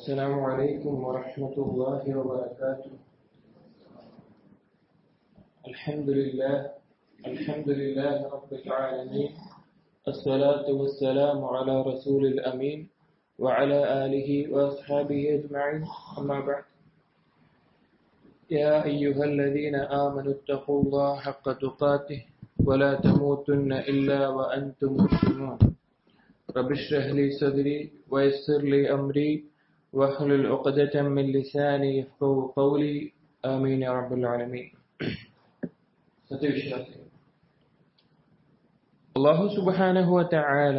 السلام عليكم ورحمة الله وبركاته الحمد لله الحمد لله رب العالمين الصلاة والسلام على رسول الأمين وعلى آله وأصحابه أجمعين أما بعد يا أيها الذين آمنوا اتقوا الله حق تقاته ولا تموتن إلا وأنتم مسلمون رب اشرح لي صدري ويسر لي أمري واحلل عقدة من لساني يفقهوا قولي آمين يا رب العالمين സത്യവിശ്വാസികൾ അള്ളാഹു സുബാനഹുവ തആല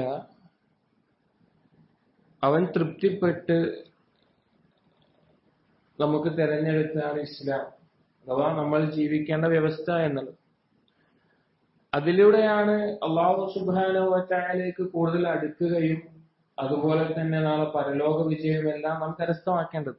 അവൻ തൃപ്തിപ്പെട്ട് നമുക്ക് തിരഞ്ഞെടുത്താണ് ഇസ്ലാം അഥവാ നമ്മൾ ജീവിക്കേണ്ട വ്യവസ്ഥ എന്നുള്ളത് അതിലൂടെയാണ് അള്ളാഹു സുബാനഹുവ തആലയ്ക്ക് കൂടുതൽ അടുക്കുകയും അതുപോലെ തന്നെ നാളെ പരലോക വിജയമെല്ലാം നാം കരസ്ഥമാക്കേണ്ടത്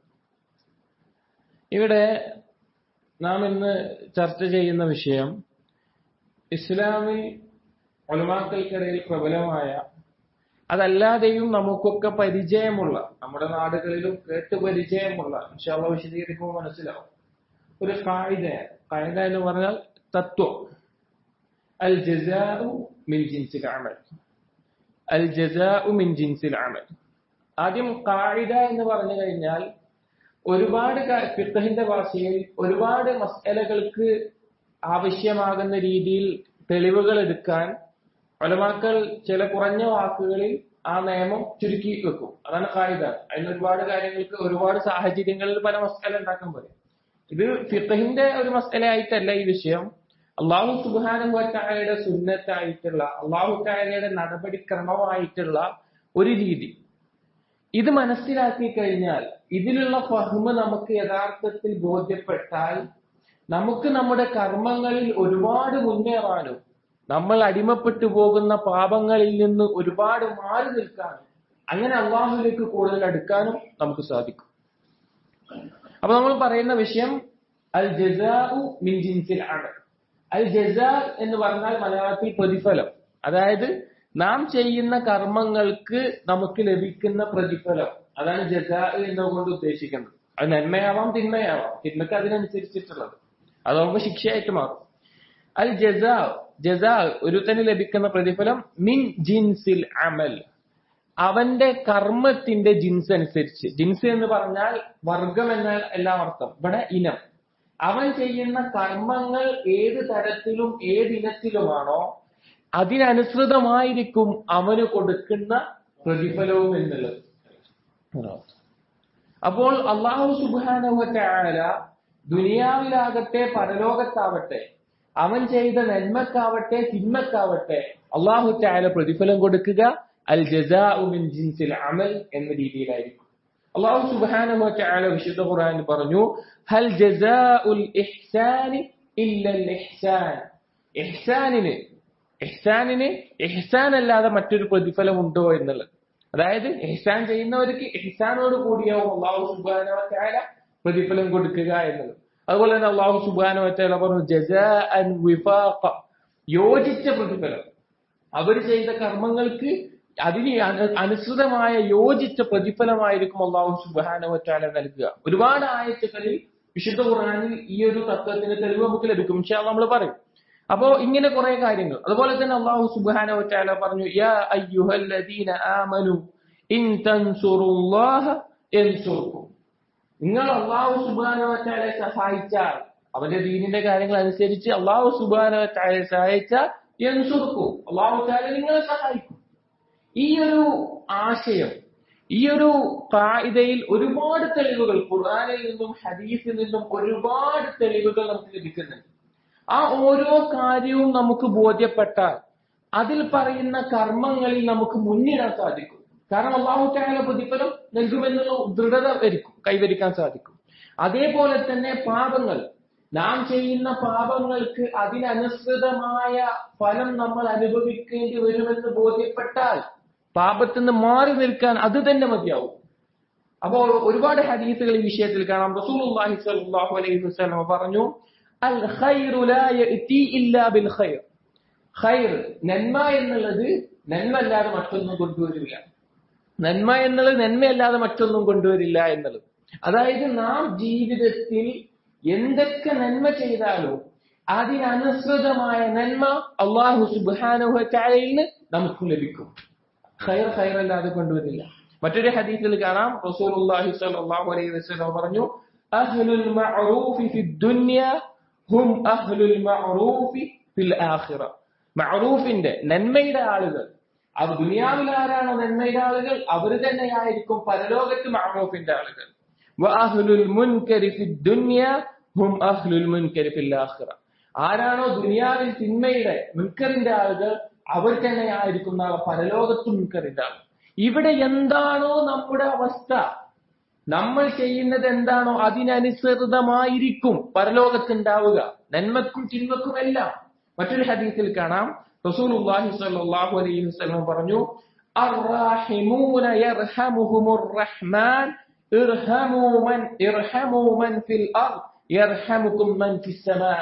ഇവിടെ നാം ഇന്ന് ചർച്ച ചെയ്യുന്ന വിഷയം ഇസ്ലാമിൽ ഒലമാക്കൾക്കിടയിൽ പ്രബലമായ അതല്ലാതെയും നമുക്കൊക്കെ പരിചയമുള്ള നമ്മുടെ നാടുകളിലും കേട്ട് പരിചയമുള്ള ഇൻഷാല്ല വിശദീകരിക്കുമ്പോൾ മനസ്സിലാവും ഒരു കായിക കായിക എന്ന് പറഞ്ഞാൽ തത്വം അൽ ജസാഉ മിൻ ജിൻസിൽ അമൽ അൽ ജസാഉ മിൻ ജിൻസിൽ അമൽ ആദ്യം കായിക എന്ന് പറഞ്ഞു കഴിഞ്ഞാൽ ഒരുപാട് ഫിഖഹിന്റെ ഭാഷയിൽ ഒരുപാട് മസലകൾക്ക് ആവശ്യമാകുന്ന രീതിയിൽ തെളിവുകൾ എടുക്കാൻ ഒലമാക്കൾ ചില കുറഞ്ഞ വാക്കുകളിൽ ആ നിയമം ചുരുക്കി വെക്കും അതാണ് കായിക അതിന് ഒരുപാട് കാര്യങ്ങൾക്ക് ഒരുപാട് സാഹചര്യങ്ങളിൽ പല മസല ഉണ്ടാക്കാൻ പറയും ഇത് ഫിഖഹിന്റെ ഒരു മസല ആയിട്ടല്ല ഈ വിഷയം അള്ളാഹു സുബാനുഭവത്തായുടെ സുന്നത്തായിട്ടുള്ള അള്ളാഹു താരയുടെ നടപടിക്രമമായിട്ടുള്ള ഒരു രീതി ഇത് മനസ്സിലാക്കി കഴിഞ്ഞാൽ ഇതിലുള്ള ഫഹ്മ നമുക്ക് യഥാർത്ഥത്തിൽ ബോധ്യപ്പെട്ടാൽ നമുക്ക് നമ്മുടെ കർമ്മങ്ങളിൽ ഒരുപാട് മുന്നേറാനും നമ്മൾ അടിമപ്പെട്ടു പോകുന്ന പാപങ്ങളിൽ നിന്ന് ഒരുപാട് മാറി നിൽക്കാനും അങ്ങനെ അള്ളാഹുലേക്ക് കൂടുതൽ അടുക്കാനും നമുക്ക് സാധിക്കും അപ്പൊ നമ്മൾ പറയുന്ന വിഷയം അൽ ജസാഉ മിൻ ജിൻസിൽ ആണ് അൽ ജസാ എന്ന് പറഞ്ഞാൽ മലയാളത്തിൽ പ്രതിഫലം അതായത് നാം ചെയ്യുന്ന കർമ്മങ്ങൾക്ക് നമുക്ക് ലഭിക്കുന്ന പ്രതിഫലം അതാണ് ജസാ എന്നുകൊണ്ട് ഉദ്ദേശിക്കുന്നത് അത് നന്മയാവാം തിന്മയാവാം തിന്മക്ക് അതിനനുസരിച്ചിട്ടുള്ളത് അത് നമുക്ക് ശിക്ഷയായിട്ട് മാറും അൽ ജസാ ജസാ ഒരുത്തന് ലഭിക്കുന്ന പ്രതിഫലം മിൻ ജിൻസിൽ അമൽ അവന്റെ കർമ്മത്തിന്റെ ജിൻസ് അനുസരിച്ച് ജിൻസ് എന്ന് പറഞ്ഞാൽ വർഗം എന്നാൽ എല്ലാം അർത്ഥം ഇവിടെ ഇനം അവൻ ചെയ്യുന്ന കർമ്മങ്ങൾ ഏത് തരത്തിലും ഏത് ഇനത്തിലുമാണോ അതിനനുസൃതമായിരിക്കും അവന് കൊടുക്കുന്ന പ്രതിഫലവും എന്നുള്ളത് അപ്പോൾ അള്ളാഹു സുബാനുവല ദുനിയാവിലാകട്ടെ പരലോകത്താവട്ടെ അവൻ ചെയ്ത നന്മക്കാവട്ടെ തിന്മക്കാവട്ടെ അള്ളാഹു ചായാല പ്രതിഫലം കൊടുക്കുക അൽ ജസാഉമിൻ ജിൻസിൽ അമൽ എന്ന രീതിയിലായിരിക്കും അള്ളാഹു സുബാനുവ ചായാല വിശുദ്ധ ഖുർആൻ പറഞ്ഞു ഹൽ ജസാഉൽ ഇഹ്സാനി ഇല്ലൽ ഇഹ്സാൻ ഇഹ്സാനിന് ഇഹ്സാനിന് ഇഹ്സാൻ അല്ലാതെ മറ്റൊരു പ്രതിഫലം ഉണ്ടോ എന്നുള്ളത് അതായത് ഇഹ്സാൻ ചെയ്യുന്നവർക്ക് ഇഹ്സാനോട് കൂടിയാവും അള്ളാഹു സുബാന വറ്റാല പ്രതിഫലം കൊടുക്കുക എന്നുള്ളത് അതുപോലെ തന്നെ അള്ളാഹു സുബാന വറ്റാല പറഞ്ഞു ജസാഅൻ വിഫാഖ യോജിച്ച പ്രതിഫലം അവർ ചെയ്ത കർമ്മങ്ങൾക്ക് അതിന് അനുസൃതമായ യോജിച്ച പ്രതിഫലമായിരിക്കും അള്ളാഹു സുബാന വറ്റാല നൽകുക ഒരുപാട് ആയത്തുകളിൽ വിശുദ്ധ ഖുർആാനിൽ ഈ ഒരു തത്വത്തിന് തെളിവ് നമുക്ക് ലഭിക്കും പക്ഷേ നമ്മൾ പറയും അപ്പോ ഇങ്ങനെ കുറെ കാര്യങ്ങൾ അതുപോലെ തന്നെ അള്ളാഹു സുബാന വറ്റാല പറഞ്ഞു യാ അയ്യുഹല്ലദീന ആമനു ഇൻ തൻസുറുല്ലാഹ യൻസുർക്കും നിങ്ങൾ അള്ളാഹു സുബാന വറ്റാലെ സഹായിച്ചാൽ അവന്റെ ദീനിന്റെ കാര്യങ്ങൾ അനുസരിച്ച് അള്ളാഹു സുബാന വറ്റാലെ സഹായിച്ചാൽ യൻസുർക്കും അള്ളാഹു താല നിങ്ങളെ സഹായിക്കും ഈ ഒരു ആശയം ഈ ഒരു കായികയിൽ ഒരുപാട് തെളിവുകൾ ഖുർആാനിൽ നിന്നും ഹദീസിൽ നിന്നും ഒരുപാട് തെളിവുകൾ നമുക്ക് ലഭിക്കുന്നുണ്ട് ആ ഓരോ കാര്യവും നമുക്ക് ബോധ്യപ്പെട്ടാൽ അതിൽ പറയുന്ന കർമ്മങ്ങളിൽ നമുക്ക് മുന്നിടാൻ സാധിക്കും കാരണം അള്ളാഹുറ്റായ പ്രതിഫലം നൽകുമെന്നുള്ള ദൃഢത വരിക്കും കൈവരിക്കാൻ സാധിക്കും അതേപോലെ തന്നെ പാപങ്ങൾ നാം ചെയ്യുന്ന പാപങ്ങൾക്ക് അതിനനുസൃതമായ ഫലം നമ്മൾ അനുഭവിക്കേണ്ടി വരുമെന്ന് ബോധ്യപ്പെട്ടാൽ പാപത്തിൽ നിന്ന് മാറി നിൽക്കാൻ അത് തന്നെ മതിയാവും അപ്പോൾ ഒരുപാട് ഹദീസുകൾ ഈ വിഷയത്തിൽ കാണാം റസൂൽ അലൈഹി വസല്ലം പറഞ്ഞു അൽ ഖൈറു ലാ യഅതി ഇല്ലാ ബിൽ ഖൈർ ഖൈർ നന്മ എന്നുള്ളത് നന്മ അല്ലാതെ മറ്റൊന്നും കൊണ്ടുവരില്ല നന്മ എന്നുള്ളത് നന്മയല്ലാതെ മറ്റൊന്നും കൊണ്ടുവരില്ല എന്നുള്ളത് അതായത് നാം ജീവിതത്തിൽ എന്തൊക്കെ നന്മ ചെയ്താലും അതിനനുസൃതമായ നന്മ അള്ളാഹു സുബാനുഹയിൽ നിന്ന് നമുക്ക് ലഭിക്കും ഖൈർ ഖൈർ അല്ലാതെ കൊണ്ടുവരില്ല മറ്റൊരു ഹദീസിൽ കാണാം റസൂലുള്ളാഹി സ്വല്ലല്ലാഹു അലൈഹി വസല്ലം പറഞ്ഞു അഹ്ലുൽ മഅറൂഫി ഫി ദുനിയ ഹും അഹ്ലുൽ മഅറൂഫി ഫിൽ ആഖിറ മഅറൂഫിന്റെ നന്മയുടെ ആളുകൾ അവർ ദുനിയാവിൽ ആരാണോ നന്മയുടെ ആളുകൾ അവർ തന്നെയായിരിക്കും പരലോകത്ത് മഅറൂഫിന്റെ ആളുകൾ വഅഹ്ലുൽ മുൻകരി ഫി ദുനിയ ഹും അഹ്ലുൽ മുൻകരി ഫിൽ ആഖിറ ആരാണോ ദുനിയാവിൽ തിന്മയുടെ മുൻകറിന്റെ ആളുകൾ അവർ തന്നെയായിരിക്കും നാളെ പരലോകത്ത് മുൻകറിന്റെ ആളുകൾ ഇവിടെ എന്താണോ നമ്മുടെ അവസ്ഥ നമ്മൾ ചെയ്യുന്നത് എന്താണോ അതിനനുസൃതമായിരിക്കും പരലോകത്തുണ്ടാവുക നന്മക്കും തിന്മക്കും എല്ലാം മറ്റൊരു ഹദീസിൽ കാണാം റസൂലുള്ളാഹി സ്വല്ലല്ലാഹു അലൈഹി വസല്ലം പറഞ്ഞു الراحمون يرحمهم الرحمن ارحموا من ارحموا من في الارض يرحمكم من في السماء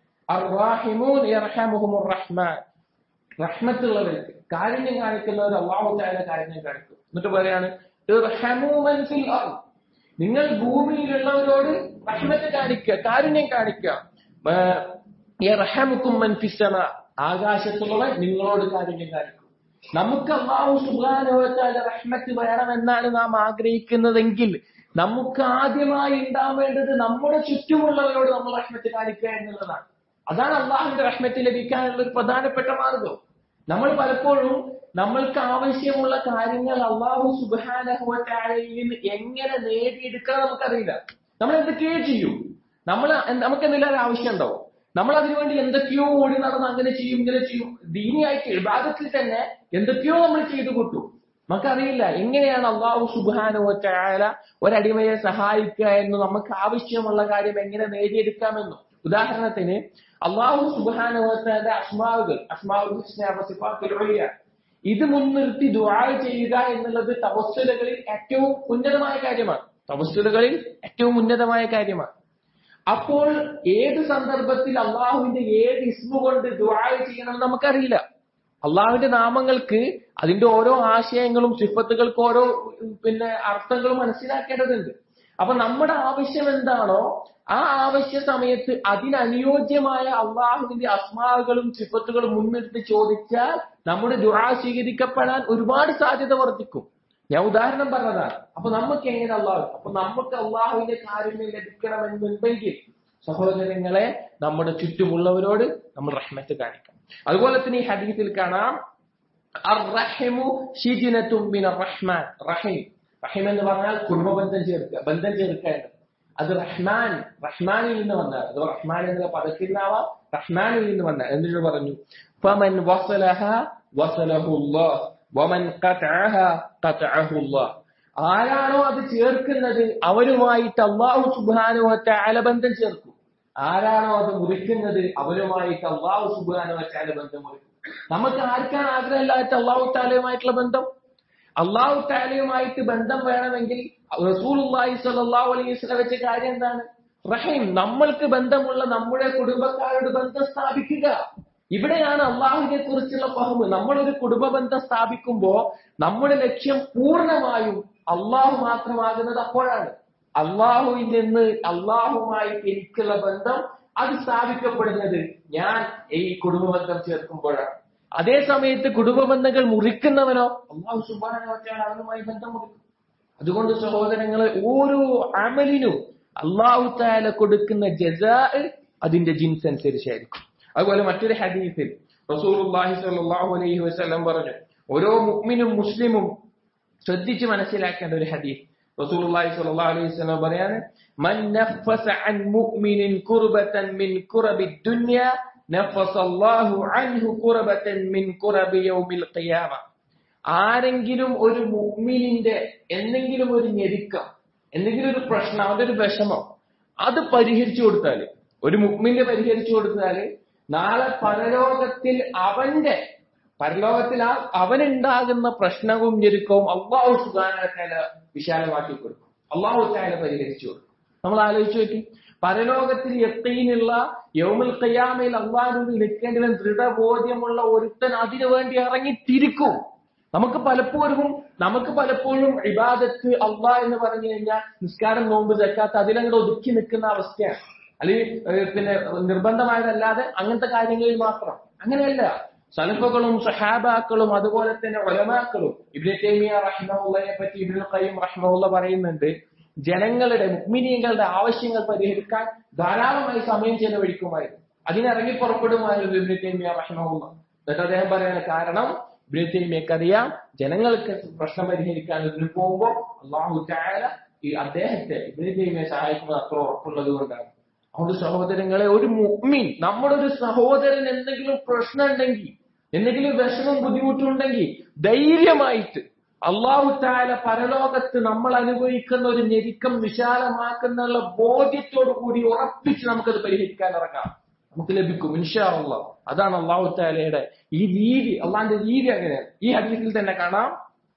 الراحمون يرحمهم الرحمن റഹ്മത്തുള്ളവർക്ക് കാരുണ്യം കാണിക്കുന്നവർ അള്ളാഹു താല കാരുണ്യം കാണിക്കും എന്നിട്ട് പറയാണ് ഇർഹമു മൻ ഫിൽ അർദ്. നിങ്ങൾ ഭൂമിയിലുള്ളവരോട് റഹ്മത്ത് കാണിക്കുക കാരുണ്യം കാണിക്കുക ആ, യർഹമുക്കും മൻ ഫിസ് സമാ. ആകാശത്തുള്ളവൻ നിങ്ങളോട് കാരുണ്യം കാണിക്കും നമുക്ക് അള്ളാഹു സുബാനുവത്താല റഹ്മത്ത് വേണമെന്നാണ് നാം ആഗ്രഹിക്കുന്നതെങ്കിൽ നമുക്ക് ആദ്യമായി ഉണ്ടാവേണ്ടത് നമ്മുടെ ചുറ്റുമുള്ളവരോട് നമ്മൾ റഹ്മത്ത് കാണിക്കുക എന്നുള്ളതാണ് അതാണ് അള്ളാഹുവിന്റെ റഹ്മത്ത് ലഭിക്കാനുള്ള ഒരു പ്രധാനപ്പെട്ട മാർഗം നമ്മൾ പലപ്പോഴും നമ്മൾക്ക് ആവശ്യമുള്ള കാര്യങ്ങൾ അള്ളാഹു സുബാനഹുവറ്റാലയിൽ നിന്ന് എങ്ങനെ നേടിയെടുക്കണം നമുക്കറിയില്ല നമ്മൾ എന്തൊക്കെയോ ചെയ്യും നമ്മൾ നമുക്ക് എന്തെങ്കിലും ആവശ്യം ഉണ്ടാവും നമ്മൾ അതിനുവേണ്ടി എന്തൊക്കെയോ ഓടി നടന്ന് അങ്ങനെ ചെയ്യും ഇങ്ങനെ ചെയ്യും ദീനിയായിട്ട് വിഭാഗത്തിൽ തന്നെ എന്തൊക്കെയോ നമ്മൾ ചെയ്തു കൂട്ടും നമുക്കറിയില്ല എങ്ങനെയാണ് അള്ളാഹു സുബാനുവറ്റായ ഒരടിമയെ സഹായിക്കുക എന്ന് നമുക്ക് ആവശ്യമുള്ള കാര്യം എങ്ങനെ നേടിയെടുക്കാമെന്നും ഉദാഹരണത്തിന് അള്ളാഹു സുബാനുവത്തിന്റെ അസ്മാവുകൾ അസ്മാവുൽ ഹുസ്ന ഇത് മുൻനിർത്തി ദുആ ചെയ്യുക എന്നുള്ളത് തവസ്സുലകളിൽ ഏറ്റവും ഉന്നതമായ കാര്യമാണ് തവസ്സുലകളിൽ ഏറ്റവും ഉന്നതമായ കാര്യമാണ് അപ്പോൾ ഏത് സന്ദർഭത്തിൽ അള്ളാഹുവിന്റെ ഏത് ഇസ്മു കൊണ്ട് ദുആ ചെയ്യണമെന്ന് നമുക്കറിയില്ല അള്ളാഹുവിന്റെ നാമങ്ങൾക്ക് അതിന്റെ ഓരോ ആശയങ്ങളും സിഫത്തുകൾക്ക് ഓരോ ഉം, പിന്നെ അർത്ഥങ്ങളും മനസ്സിലാക്കേണ്ടതുണ്ട് അപ്പൊ നമ്മുടെ ആവശ്യം എന്താണോ ആ ആവശ്യ സമയത്ത് അതിനനുയോജ്യമായ അള്ളാഹുവിന്റെ അസ്മാവുകളും സിഫത്തുകളും മുൻനിർത്തി ചോദിച്ചാൽ നമ്മുടെ ദുആ സ്വീകരിക്കപ്പെടാൻ ഒരുപാട് സാധ്യത വർദ്ധിക്കും ഞാൻ ഉദാഹരണം പറഞ്ഞതാണ് അപ്പൊ നമുക്ക് എങ്ങനെ അള്ളാഹു അപ്പൊ നമുക്ക് അള്ളാഹുവിന്റെ കാരുണ്യം ലഭിക്കണമെന്നുണ്ടെങ്കിൽ സഹോദരങ്ങളെ നമ്മുടെ ചുറ്റുമുള്ളവരോട് നമ്മൾ റഹ്മത്ത് കാണിക്കണം അതുപോലെ തന്നെ ഈ ഹദീസിൽ കാണാം അർറഹിമു ഷിജിനത്തും മിനർ റഹ്മാൻ റഹീം റഹീം എന്ന് പറഞ്ഞാൽ കുടുംബബന്ധം ചേർക്കുക ബന്ധം ചേർക്കുക എന്നത് അത് റഹ്മാൻ റഹ്മാനിൽ നിന്ന് വന്നത് അത് റഹ്മാൻ എന്നുള്ള പദത്തിനാവാം റഹ്മാനിൽ നിന്ന് വന്ന എന്നിട്ട് പറഞ്ഞു ഫമൻ വസലഹ വസലഹുല്ലാഹ് വമൻ ഖതഅഹ ഖതഅഹുല്ലാഹ് ആരാണോ അത് ചേർക്കുന്നത് അവരുമായിട്ട് അള്ളാഹു സുബ്ഹാനഹു വതആല ബന്ധം ചേർക്കും ആരാണോ അത് മുറിക്കുന്നത് അവരുമായിട്ട് അള്ളാഹു സുബ്ഹാനഹു വതആല ബന്ധം മുറിക്കും നമുക്ക് ആർക്കാണ് ആഗ്രഹമില്ലാത്ത അള്ളാഹു താലയുമായിട്ടുള്ള ബന്ധം അള്ളാഹു താലയുമായിട്ട് ബന്ധം വേണമെങ്കിൽ റസൂലുള്ളാഹി സ്വല്ലല്ലാഹു അലൈഹി വസല്ലം വെച്ച കാര്യം എന്താണ് റഹീം നമ്മൾക്ക് ബന്ധമുള്ള നമ്മുടെ കുടുംബക്കാരോട് ബന്ധം സ്ഥാപിക്കുക ഇവിടെയാണ് അള്ളാഹുവിനെ കുറിച്ചുള്ള ഫഹമ് നമ്മളൊരു കുടുംബ ബന്ധം സ്ഥാപിക്കുമ്പോ നമ്മുടെ ലക്ഷ്യം പൂർണ്ണമായും അള്ളാഹു മാത്രമാകുന്നത് അപ്പോഴാണ് അള്ളാഹുവിൽ നിന്ന് അള്ളാഹുമായിട്ട് എനിക്കുള്ള ബന്ധം അത് സ്ഥാപിക്കപ്പെടുന്നത് ഞാൻ ഈ കുടുംബ ബന്ധം ചേർക്കുമ്പോഴാണ് അതേ സമയത്ത് കുടുംബ ബന്ധങ്ങൾ മുറിക്കുന്നവനോ അള്ളാഹു സുബാന അവനുമായി ബന്ധം മുറിക്കും അതുകൊണ്ട് സഹോദരങ്ങളെ ഓരോ അമലിനും അള്ളാഹു താല കൊടുക്കുന്ന ജസാ അതിന്റെ ജിൻസ് അനുസരിച്ചായിരിക്കും അതുപോലെ മറ്റൊരു ഹദീസിൽ റസൂലുള്ളാഹി സ്വല്ലല്ലാഹു അലൈഹി വസല്ലം പറഞ്ഞു ഓരോ മുഅ്മിനും മുസ്ലിമും ശ്രദ്ധിച്ച് മനസ്സിലാക്കേണ്ട ഒരു ഹദീസ് റസൂലുള്ളാഹി സ്വല്ലല്ലാഹു അലൈഹി വസല്ലം പറയാണ് മൻ നഫസ അൻ മുഅ്മിനിൻ കുർബതൻ മിൻ കുറബി ദുനിയ നഫസ അല്ലാഹു അൻഹു കുർബതൻ മിൻ കുറബി യൗമിൽ ഖിയാമ ആരെങ്കിലും ഒരു മുഅ്മിനിന്റെ എന്തെങ്കിലും ഒരു ഞെരുക്കം എന്തെങ്കിലും ഒരു പ്രശ്നം അവന്റെ ഒരു വിഷമം അത് പരിഹരിച്ചു കൊടുത്താല് ഒരു മുഅ്മിനെ പരിഹരിച്ചു കൊടുത്താല് നാളെ പരലോകത്തിൽ അവന്റെ പരലോകത്തിൽ ആ അവനുണ്ടാകുന്ന പ്രശ്നവും ഞെരുക്കവും അള്ളാഹു സുഖാന വിശാലമാക്കി കൊടുക്കും അള്ളാഹു താല പരിഹരിച്ചു കൊടുക്കും നമ്മൾ ആലോചിച്ച് നോക്കി പരലോകത്തിൽ എത്തീനുള്ള യൗമുൽ ഖിയാമയിൽ അള്ളാഹുവിൽ നിൽക്കേണ്ടവൻ ദൃഢബോധ്യമുള്ള ഒരുത്തൻ അതിനു വേണ്ടി ഇറങ്ങി തിരിക്കും നമുക്ക് പലപ്പോഴും നമുക്ക് പലപ്പോഴും ഇബാദത്ത് അള്ളാ എന്ന് പറഞ്ഞു കഴിഞ്ഞാൽ നിസ്കാരം നോമ്പ് ജക്കാത്ത് അതിലങ്ങോട്ട് ഒതുക്കി നിൽക്കുന്ന അവസ്ഥയാണ് അല്ലെങ്കിൽ ഏഹ്, പിന്നെ നിർബന്ധമായതല്ലാതെ അങ്ങനത്തെ കാര്യങ്ങളിൽ മാത്രം അങ്ങനെയല്ല സലഫുകളും സഹാബാക്കളും അതുപോലെ തന്നെ ഒലമാക്കളും ഇബ്നു തൈമിയ റഹ്മഹുള്ളയെ പറ്റി ഇബ്നു ഖയ്യിം റഹ്മഹുള്ള പറയുന്നുണ്ട് ജനങ്ങളുടെ മുക്മിനീങ്ങളുടെ ആവശ്യങ്ങൾ പരിഹരിക്കാൻ ധാരാളമായി സമയം ചെലവഴിക്കുമായിരുന്നു അതിനിറങ്ങി പുറപ്പെടുമായിരുന്നു ഇബ്നു തൈമിയ റഹ്മഹുള്ള എന്നിട്ട് അദ്ദേഹം പറയുന്നത് കാരണം ഇബ്നു തൈമിയക്ക് അറിയാം ജനങ്ങൾക്ക് പ്രശ്നം പരിഹരിക്കാൻ ഇതിന് പോകുമ്പോൾ അള്ളാഹു തആല ഈ അദ്ദേഹത്തെ ഇബ്നു തൈമിയെ സഹായിക്കുന്നത് അത്ര ഉറപ്പുള്ളത് കൊണ്ടാണ് അതുകൊണ്ട് സഹോദരങ്ങളെ ഒരു മുഅ്മിൻ നമ്മുടെ ഒരു സഹോദരൻ എന്തെങ്കിലും പ്രശ്നം ഉണ്ടെങ്കിൽ എന്തെങ്കിലും വിഷമം ബുദ്ധിമുട്ടുണ്ടെങ്കിൽ ധൈര്യമായിട്ട് അള്ളാഹു താല പരലോകത്ത് നമ്മൾ അനുഭവിക്കുന്ന ഒരു ഞെരുക്കം വിശാലമാക്കുന്ന ബോധ്യത്തോടു കൂടി ഉറപ്പിച്ച് നമുക്കത് പരിഹരിക്കാൻ ഇറങ്ങാം നമുക്ക് ലഭിക്കും ഇൻഷാ അള്ളാഹ് അതാണ് അള്ളാഹു താലയുടെ ഈ രീതി അള്ളാന്റെ രീതി അങ്ങനെയാണ് ഈ ഹദീസിൽ തന്നെ കാണാം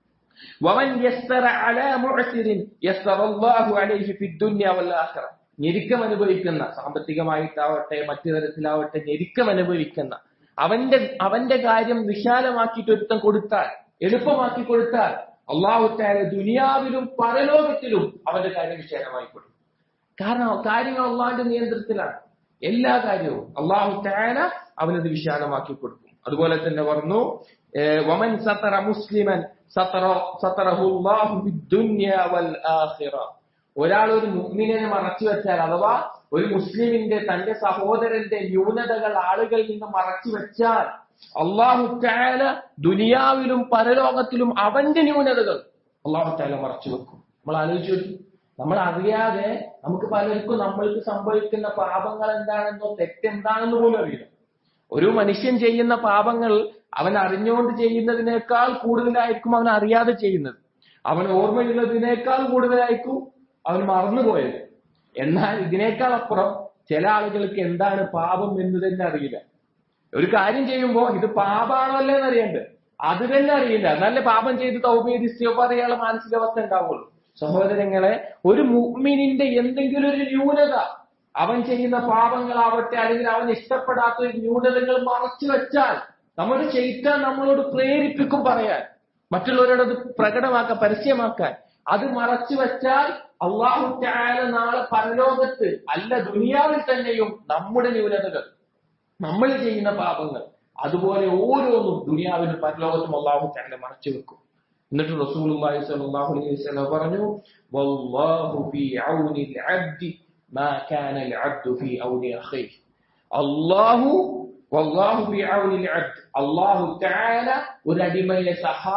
ومن يسر على معسر يسر الله عليه في الدنيا والآخرة ഞെരുക്കം അനുഭവിക്കുന്ന സാമ്പത്തികമായിട്ടാവട്ടെ മറ്റു തരത്തിലാവട്ടെ ഞെരുക്കം അനുഭവിക്കുന്ന അവന്റെ അവന്റെ കാര്യം വിശാലമാക്കിയിട്ട് ഒരുത്തം കൊടുത്താൽ എളുപ്പമാക്കി കൊടുത്താൽ അള്ളാഹുത്താല ദുനിയാവിലും പരലോകത്തിലും അവന്റെ കാര്യം വിശാലമായി കൊടുക്കും കാരണം കാര്യങ്ങൾ അള്ളാഹിന്റെ നിയന്ത്രണത്തിലാണ് എല്ലാ കാര്യവും അള്ളാഹു താല അവനത് വിശാലമാക്കി കൊടുക്കും അതുപോലെ തന്നെ പറഞ്ഞു ഏഹ്, വമൻ സത്തറ മുസ്ലിമൻ സത്തറ സത്തറഹു അല്ലാഹു ഫിദ്ദുനിയ വൽ ആഖിറ ഒരാൾ ഒരു മുഅ്മിനെ മറച്ചു വെച്ചാൽ അഥവാ ഒരു മുസ്ലിമിന്റെ തന്റെ സഹോദരന്റെ ന്യൂനതകൾ ആളുകളിൽ നിന്ന് മറച്ചു വെച്ചാൽ അള്ളാഹു താല ദുനിയാവിലും പരലോകത്തിലും അവന്റെ ന്യൂനതകൾ അള്ളാഹു താല മറച്ചു വെക്കും നമ്മൾ ആലോചിച്ചു നോക്കി നമ്മൾ അറിയാതെ നമുക്ക് പലർക്കും നമ്മൾക്ക് സംഭവിക്കുന്ന പാപങ്ങൾ എന്താണെന്നോ തെറ്റെന്താണെന്ന് പോലും അറിയില്ല ഒരു മനുഷ്യൻ ചെയ്യുന്ന പാപങ്ങൾ അവൻ അറിഞ്ഞുകൊണ്ട് ചെയ്യുന്നതിനേക്കാൾ കൂടുതലായിരിക്കും അവൻ അറിയാതെ ചെയ്യുന്നത് അവൻ ഓർമ്മയുള്ളതിനേക്കാൾ കൂടുതലായിരിക്കും അവൻ മറന്നുപോയത് എന്നാൽ ഇതിനേക്കാൾ അപ്പുറം ചില ആളുകൾക്ക് എന്താണ് പാപം എന്ന് തന്നെ അറിയില്ല ഒരു കാര്യം ചെയ്യുമ്പോ ഇത് പാപാണോ അല്ലേ എന്ന് അറിയണ്ടേ അത് തന്നെ അറിയില്ല നല്ല പാപം ചെയ്ത് തൗബ ചെയ്ത് ഇസ്തിഗ്ഫാർ ചെയ്യാനുള്ള മാനസികാവസ്ഥ ഉണ്ടാവുള്ളൂ സഹോദരങ്ങളെ ഒരു മുഅ്മിനിന്റെ എന്തെങ്കിലും ഒരു ന്യൂനത അവൻ ചെയ്യുന്ന പാപങ്ങളാവട്ടെ അല്ലെങ്കിൽ അവൻ ഇഷ്ടപ്പെടാത്ത ഒരു ന്യൂനതകൾ മറച്ചു വെച്ചാൽ നമ്മുടെ ചെയ്താൻ നമ്മളോട് പ്രേരിപ്പിക്കും പറയാൻ മറ്റുള്ളവരോട് അത് പ്രകടമാക്കാൻ പരസ്യമാക്കാൻ അത് മറച്ചു വെച്ചാൽ അള്ളാഹു തആല നാളെ പരലോകത്ത് അല്ല ദുനിയാവിൽ തന്നെയും നമ്മുടെ ന്യൂനതകൾ നമ്മൾ ചെയ്യുന്ന പാപങ്ങൾ അതുപോലെ ഓരോന്നും ദുനിയാവിലും പരലോകത്തും അള്ളാഹു തആല മറച്ചു വെക്കും എന്നിട്ട് റസൂലുള്ളാഹി സ്വല്ലല്ലാഹു അലൈഹി വസല്ലം പറഞ്ഞു വല്ലാഹു ഫീ ഔനിൽ അബ്ദി മാ കാന അൽ അബ്ദു ഫീ ഔനി അഖീഹി അല്ലാഹു വല്ലാഹു ഫീ ഔനിൽ അബ്ദ് അല്ലാഹു തആല ഒരു അടിമയെ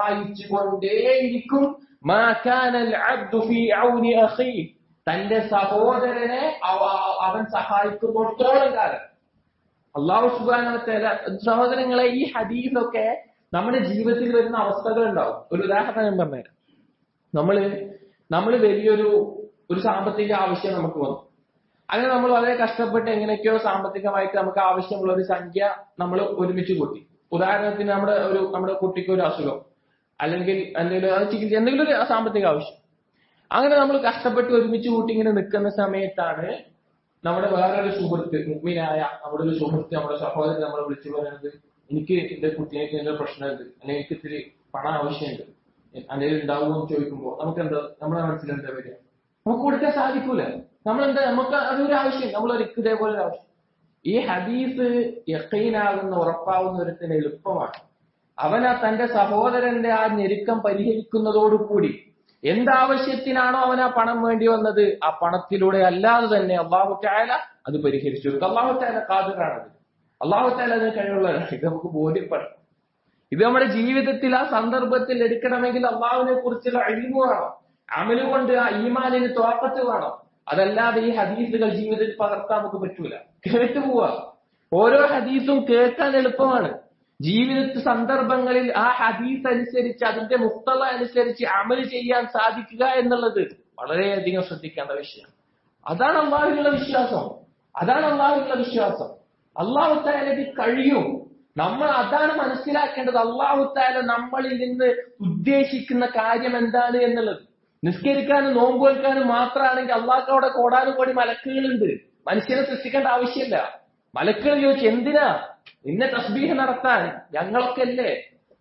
സഹായിച്ചുകൊണ്ടേയിരിക്കും മാ കാന അൽ അബ്ദു ഫീ ഔനി അഖീഹി തന്റെ സഹോദരനെ അവ- അവൻ സഹായിക്കുന്നിടത്തോളം കാലം അള്ളാഹു സുബാനത്തല സഹോദരങ്ങളെ ഈ ഹദീസൊക്കെ നമ്മുടെ ജീവിതത്തിൽ വരുന്ന അവസ്ഥകൾ ഉണ്ടാവും ഒരു ഉദാഹരണം ഞാൻ പറഞ്ഞുതരാം നമ്മള് നമ്മള് വലിയൊരു ഒരു സാമ്പത്തിക ആവശ്യം നമുക്ക് വന്നു അങ്ങനെ നമ്മൾ വളരെ കഷ്ടപ്പെട്ട് എങ്ങനെയൊക്കെയോ സാമ്പത്തികമായിട്ട് നമുക്ക് ആവശ്യമുള്ള ഒരു സംഖ്യ നമ്മൾ ഒരുമിച്ച് കൂട്ടി ഉദാഹരണത്തിന് നമ്മുടെ ഒരു നമ്മുടെ കുട്ടിക്ക് ഒരു അസുഖം അല്ലെങ്കിൽ എന്തെങ്കിലും അത് ചികിത്സ എന്തെങ്കിലും ഒരു സാമ്പത്തിക ആവശ്യം അങ്ങനെ നമ്മൾ കഷ്ടപ്പെട്ട് ഒരുമിച്ച് കൂട്ടി ഇങ്ങനെ നിൽക്കുന്ന സമയത്താണ് നമ്മുടെ വേറൊരു സുഹൃത്ത് മുഗ്മിനായ നമ്മുടെ ഒരു സുഹൃത്ത് നമ്മുടെ സഹോദരൻ നമ്മളെ വിളിച്ചു പറയുന്നത് എനിക്ക് എന്റെ കുട്ടിക്ക് എന്തൊരു പ്രശ്നമുണ്ട് അല്ലെങ്കിൽ എനിക്ക് ഇത്തിരി പണം ആവശ്യമുണ്ട് എന്തെങ്കിലും ഉണ്ടാവുമോ എന്ന് ചോദിക്കുമ്പോൾ നമുക്ക് എന്താ നമ്മുടെ മനസ്സിൽ എന്താ വരിക നമുക്ക് കൊടുക്കാൻ സാധിക്കൂല നമ്മളെന്താ നമുക്ക് അതൊരു ആവശ്യം നമ്മൾ ഒരിക്കൽ ഇതേപോലെ ഒരു ആവശ്യം ഈ ഹദീസ് യക്കീനാകുന്ന ഉറപ്പാവുന്ന ഒരുത്തിന് എളുപ്പമാണ് അവൻ ആ തന്റെ സഹോദരന്റെ ആ ഞെരുക്കം പരിഹരിക്കുന്നതോടുകൂടി എന്താവശ്യത്തിനാണോ അവൻ ആ പണം വേണ്ടി വന്നത് ആ പണത്തിലൂടെ അല്ലാതെ തന്നെ അള്ളാഹു താല അത് പരിഹരിച്ചു കൊടുക്കും അള്ളാഹു താല കാതിറാണത് അള്ളാഹു താല അതിന് കഴിവുള്ളവരാണ് ഇത് നമുക്ക് ബോധ്യപ്പെടണം ഇത് നമ്മുടെ ജീവിതത്തിൽ ആ സന്ദർഭത്തിൽ എടുക്കണമെങ്കിൽ അള്ളാഹുവിനെ കുറിച്ചുള്ള അഴിമു വേണം അമല് കൊണ്ട് ആ ഈമാനിന് തോപ്പത്ത് വേണം അതല്ലാതെ ഈ ഹദീസുകൾ ജീവിതത്തിൽ പകർത്താൻ നമുക്ക് പറ്റൂല കേട്ടു പോവാ ഓരോ ഹദീസും കേൾക്കാൻ എളുപ്പമാണ് ജീവിത സന്ദർഭങ്ങളിൽ ആ ഹദീസ് അനുസരിച്ച് അതിന്റെ മുക്തള അനുസരിച്ച് അമല് ചെയ്യാൻ സാധിക്കുക എന്നുള്ളത് വളരെയധികം ശ്രദ്ധിക്കേണ്ട വിഷയം അതാണ് അള്ളാഹുവിനുള്ള വിശ്വാസം അതാണ് അള്ളാഹുവിനുള്ള വിശ്വാസം അള്ളാഹു താലത് കഴിയും നമ്മൾ അതാണ് മനസ്സിലാക്കേണ്ടത് അള്ളാഹു താല നമ്മളിൽ നിന്ന് ഉദ്ദേശിക്കുന്ന കാര്യം എന്താണ് എന്നുള്ളത് നിസ്കരിക്കാനും നോമ്പുവെക്കാനും മാത്രമാണെങ്കിൽ അള്ളാഹ്ക്ക് അവിടെ കോടാനും കോടി മലക്കുകളുണ്ട് മനുഷ്യനെ സൃഷ്ടിക്കേണ്ട ആവശ്യമില്ല മലക്കുകൾ ചോദിച്ചു എന്തിനാ നിന്നെ തസ്ബീഹ് നടത്താൻ ഞങ്ങളൊക്കെ അല്ലേ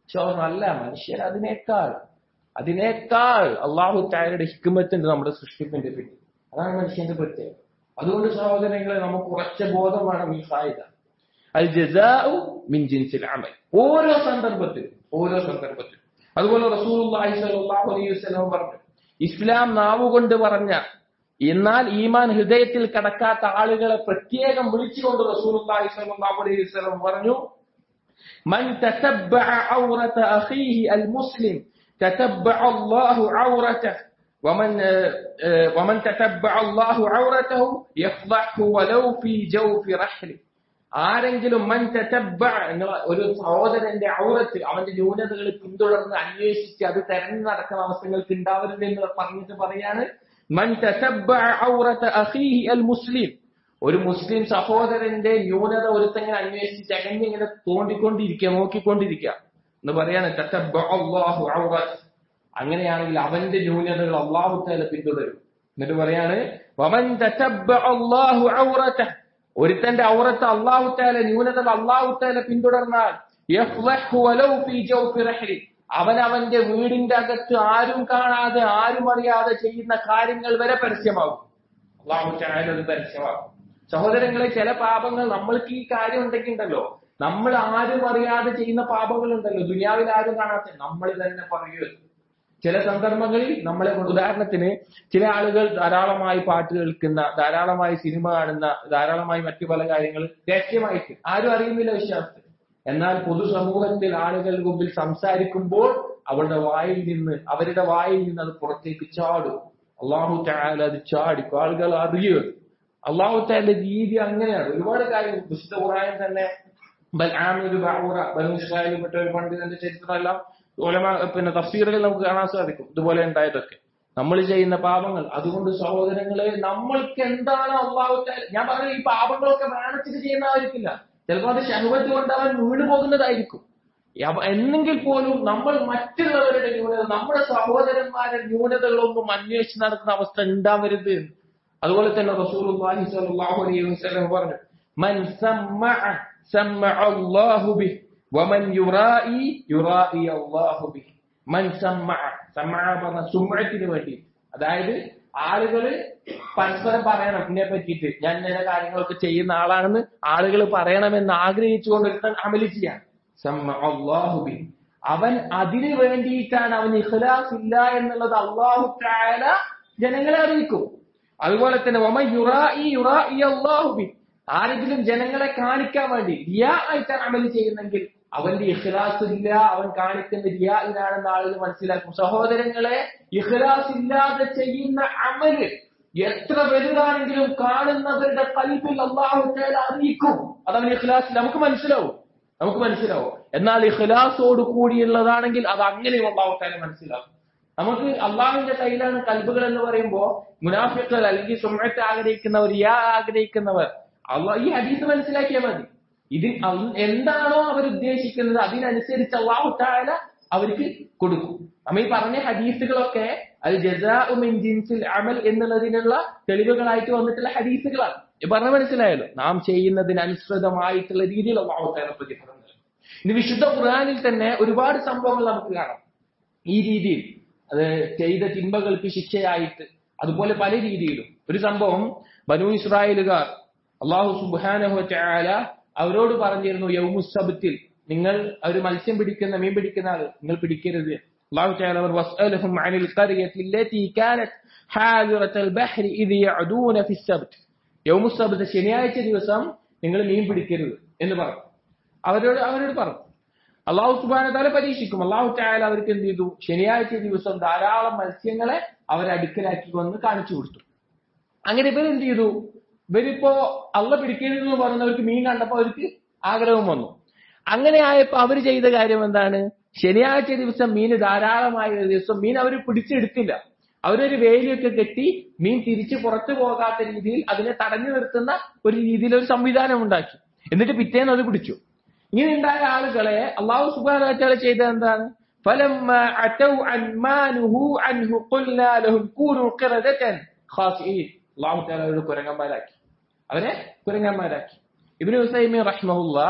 പക്ഷെ അവർ നല്ല മനുഷ്യർ അതിനേക്കാൾ അതിനേക്കാൾ അള്ളാഹു താരയുടെ ഹിക്കുമത്തുണ്ട് നമ്മുടെ സൃഷ്ടിപ്പിന്റെ പിന്നിൽ അതാണ് മനുഷ്യന്റെ പ്രത്യേകത അതുകൊണ്ട് സഹോദരങ്ങളെ നമുക്ക് ഉറച്ച ബോധം വേണം ഈ സായുധ അൽ ജസാഉ മിൻ ജിൻസിൽ അമൽ ഓരോ സന്ദർഭത്തിലും ഓരോ സന്ദർഭത്തിലും അതുപോലെ റസൂലുള്ളാഹി സ്വല്ലല്ലാഹു അലൈഹി വസല്ലം പറഞ്ഞു ഇസ്ലാം നാവുകൊണ്ട് പറഞ്ഞ എന്നാൽ ഈമാൻ ഹൃദയത്തിൽ കടക്കാത്ത ആളുകളെ പ്രത്യേകം വിളിച്ചുകൊണ്ട് റസൂലുള്ളാഹി സ്വല്ലല്ലാഹു അലൈഹി വസല്ലം പറഞ്ഞു من تتبع عورة أخيه المسلم تتبع الله عورته ومن ومن تتبع الله عورته يفضحه ولو في جوف رحله ആരെങ്കിലും മൻ തത്തബ്ബ എന്ന ഒരു സഹോദരന്റെ ഔറത്ത് അവന്റെ ന്യൂനതകൾ പിന്തുടർന്ന് അന്വേഷിച്ച് അത് തെരഞ്ഞു നടക്കുന്ന അവസ്ഥകൾക്ക് ഉണ്ടാവരുത് എന്ന് പറഞ്ഞിട്ട് പറയാണ് മൻ തത്തബ്ബ ഔറത്ത് അഖീഹി അൽ മുസ്ലിം ഒരു മുസ്ലിം സഹോദരന്റെ ന്യൂനത ഒരുത്തങ്ങനെ അന്വേഷിച്ച് ചകഞ്ഞിങ്ങനെ തോണ്ടിക്കൊണ്ടിരിക്കുക നോക്കിക്കൊണ്ടിരിക്കുക എന്ന് പറയാണ് തത്തബ്ബ അല്ലാഹു ഔറത്ത് അങ്ങനെയാണെങ്കിൽ അവന്റെ ന്യൂനതകൾ അള്ളാഹു താല പിന്തുടരും എന്നിട്ട് പറയാണ് വമൻ തത്തബ്ബ അല്ലാഹു ഔറത്തഹ് ഒരുത്തന്റെ ഔറത്ത് അള്ളാഹു താല ന്യൂനതകൾ അള്ളാഹു താല പിന്തുടർന്നാൽ അവൻ അവന്റെ വീടിന്റെ അകത്ത് ആരും കാണാതെ ആരും അറിയാതെ ചെയ്യുന്ന കാര്യങ്ങൾ വരെ പരസ്യമാകും അള്ളാഹു താല അത് പരസ്യമാകും സഹോദരങ്ങളെ ചില പാപങ്ങൾ നമ്മൾക്ക് ഈ കാര്യം ഉണ്ടെങ്കിൽ ഉണ്ടല്ലോ നമ്മൾ ആരും അറിയാതെ ചെയ്യുന്ന പാപങ്ങൾ ഉണ്ടല്ലോ ദുനിയാവിൽ ആരും കാണാത്ത നമ്മൾ തന്നെ പറയുക ചില സന്ദർഭങ്ങളിൽ നമ്മളെ ഉദാഹരണത്തിന് ചില ആളുകൾ ധാരാളമായി പാട്ട് കേൾക്കുന്ന ധാരാളമായി സിനിമ കാണുന്ന ധാരാളമായി മറ്റു പല കാര്യങ്ങൾ രഹസ്യമായിട്ട് ആരും അറിയുന്നില്ല വിശ്വാസത്തിൽ എന്നാൽ പൊതുസമൂഹത്തിൽ ആളുകൾ മുമ്പിൽ സംസാരിക്കുമ്പോൾ അവരുടെ വായിൽ നിന്ന് അവരുടെ വായിൽ നിന്ന് അത് പുറത്തേക്ക് ചാടും അള്ളാഹു ചായാൽ അത് ചാടിക്കും ആളുകൾ അറിയുക അള്ളാഹു ചായാലിന്റെ രീതി അങ്ങനെയാണ് ഒരുപാട് കാര്യം വിശുദ്ധ ഖുറാൻ തന്നെ ബൽആമിൽ ബഅൂറ ബനു ഇസ്രായേലിൽ പെട്ട ഒരു പണ്ഡിതന്റെ ചരിത്രമെല്ലാം ഉലമ പിന്നെ തഫ്സീറുകൾ നമുക്ക് കാണാൻ സാധിക്കും ഇതുപോലെ ഉണ്ടായതൊക്കെ നമ്മൾ ചെയ്യുന്ന പാപങ്ങൾ അതുകൊണ്ട് സഹോദരങ്ങളെ നമ്മൾക്ക് എന്താണ് അള്ളാഹു ഞാൻ പറഞ്ഞ ഈ പാപങ്ങളൊക്കെ വേണച്ചിട്ട് ചെയ്യുന്നതായിരിക്കില്ല ചിലപ്പോൾ അത് ശഹവത്ത് കൊണ്ട് അവൻ വീണു പോകുന്നതായിരിക്കും എന്നെങ്കിൽ പോലും നമ്മൾ മറ്റുള്ളവരുടെ ന്യൂനത നമ്മുടെ സഹോദരന്മാരുടെ ന്യൂനതകളൊന്നും അന്വേഷിച്ച് നടക്കുന്ന അവസ്ഥ ഉണ്ടാവരുത് അതുപോലെ തന്നെ റസൂൽ സ്വല്ലല്ലാഹു അലൈഹി വസല്ലം പറഞ്ഞു മൻ സമ്മഅ സമ്മഅ അല്ലാഹു ബിഹി വമൻ യുറായി യുറായി അല്ലാഹു ബിഹി മൻ സമ്മഅ സമ്മഅ പറഞ്ഞ സുമഅത്തിന് വേണ്ടി അതായത് ആളുകൾ പരസ്പരം പറയണം ഇതിനെ പറ്റിയിട്ട് ഞാൻ ഇന്ന കാര്യങ്ങളൊക്കെ ചെയ്യുന്ന ആളാണെന്ന് ആളുകൾ പറയണമെന്ന് ആഗ്രഹിച്ചുകൊണ്ട് ഒരുത്തൻ അമലി ചെയ്യാൻ അള്ളാഹു ബിഹി അവൻ അതിനു വേണ്ടിയിട്ടാണ് അവൻ ഇഖ്ലാസ് ഇല്ല എന്നുള്ളത് അള്ളാഹു താല ജനങ്ങളെ അറിയിക്കും അതുപോലെ തന്നെ ഒമ യുറായി യുറായി അള്ളാഹു ബിഹി ആരെങ്കിലും ജനങ്ങളെ കാണിക്കാൻ വേണ്ടി റിയാ ആയിട്ടാണ് അമല് ചെയ്യുന്നെങ്കിൽ അവന്റെ ഇഖ്ലാസ് ഇല്ല അവൻ കാണിക്കുന്ന റിയായിലാണെന്ന് ആളുകൾ മനസ്സിലാക്കും സഹോദരങ്ങളെ ഇഖ്ലാസ് ഇല്ലാതെ ചെയ്യുന്ന അമല് എത്ര വലുതാണെങ്കിലും കാണുന്നവരുടെ കൽപ്പിൽ അള്ളാഹു അറിയിക്കും അതവൻ ഇഖ്ലാസ് നമുക്ക് മനസ്സിലാവും നമുക്ക് മനസ്സിലാവും എന്നാൽ ഇഖ്ലാസോട് കൂടിയുള്ളതാണെങ്കിൽ അത് അങ്ങനെയും അള്ളാഹു താല മനസ്സിലാവും നമുക്ക് അള്ളാഹുവിന്റെ കയ്യിലാണ് കൽബുകൾ എന്ന് പറയുമ്പോൾ മുനാഫിക്കുകൾ അല്ലെങ്കിൽ സുമത്ത് ആഗ്രഹിക്കുന്നവർ യാ ആഗ്രഹിക്കുന്നവർ അള്ളാഹ് ഈ ഹദീസ് മനസ്സിലാക്കിയാൽ മതി ഇത് എന്താണോ അവർ ഉദ്ദേശിക്കുന്നത് അതിനനുസരിച്ച് അള്ളാഹു താല അവർക്ക് കൊടുക്കും നമ്മ ഈ പറഞ്ഞ ഹദീസുകളൊക്കെ അത് ജസാഉമിൻ ജിൻസിൽ അമൽ എന്നുള്ളതിനുള്ള തെളിവുകളായിട്ട് വന്നിട്ടുള്ള ഹദീസുകളാണ് ഈ പറഞ്ഞ മനസ്സിലായല്ലോ നാം ചെയ്യുന്നതിന് അനുസൃതമായിട്ടുള്ള രീതിയിൽ അള്ളാഹു താല പ്രതിഫലം നൽകും ഇനി വിശുദ്ധ ഖുർആനിൽ തന്നെ ഒരുപാട് സംഭവങ്ങൾ നമുക്ക് കാണാം ഈ രീതിയിൽ അത് ചെയ്ത തിന്മകൾക്ക് ശിക്ഷയായിട്ട് അതുപോലെ പല രീതിയിലും ഒരു സംഭവം ബനു ഇസ്രായേലുകാർ അള്ളാഹു സുബാനഹു ചായാല അവരോട് പറഞ്ഞിരുന്നു യൗമുസബത്തിൽ നിങ്ങൾ ഒരു മത്സ്യം പിടിക്കുന്ന മീൻ പിടിക്കുന്ന ആൾ നിങ്ങൾ പിടിക്കരുത് അള്ളാഹു ചായാല അവർ വസ്അലഹും അനിൽ ഖറിയത്തി التي كانت حاضرة البحر إذ يعدون في السبت യൗമുസബത്ത് ശനിയാഴ്ച ദിവസം നിങ്ങൾ മീൻ പിടിക്കരുത് എന്ന് പറഞ്ഞു അവരോട് അവരോട് പറഞ്ഞു അള്ളാഹു സുബാന താല പരീക്ഷിക്കും അള്ളാഹു ചായാല അവർക്ക് എന്ത് ചെയ്തു ശനിയാഴ്ച ദിവസം ധാരാളം മത്സ്യങ്ങളെ അവർ അടുക്കലാക്കി വന്ന് കാണിച്ചു കൊടുത്തു അങ്ങനെ ഇവർ എന്ത് ചെയ്തു ഇവരിപ്പോ അള്ള പിടിക്കരുതെന്ന് പറഞ്ഞവർക്ക് മീൻ കണ്ടപ്പോ അവർക്ക് ആഗ്രഹം വന്നു അങ്ങനെ ആയപ്പോ അവർ ചെയ്ത കാര്യം എന്താണ് ശനിയാഴ്ച ദിവസം മീൻ ധാരാളമായ ഒരു ദിവസം മീൻ അവർ പിടിച്ചെടുത്തില്ല അവരൊരു വേലിയൊക്കെ കെട്ടി മീൻ തിരിച്ചു പുറത്തു പോകാത്ത രീതിയിൽ അതിനെ തടഞ്ഞു നിർത്തുന്ന ഒരു രീതിയിൽ ഒരു സംവിധാനം ഉണ്ടാക്കി എന്നിട്ട് പിറ്റേന്ന് അത് പിടിച്ചു ഇങ്ങനെ ഉണ്ടായ ആളുകളെ അള്ളാഹു സുബാന ചെയ്ത എന്താണ് فلما أتوا عن ما نهوا عنه قلنا لهم كونوا قردة خاسئين അള്ളാഹു താല അവരുടെ കുരങ്ങന്മാരാക്കി അവരെ കുരങ്ങന്മാരാക്കി ഇബിന് ഹുസൈമി റഹ്മുല്ല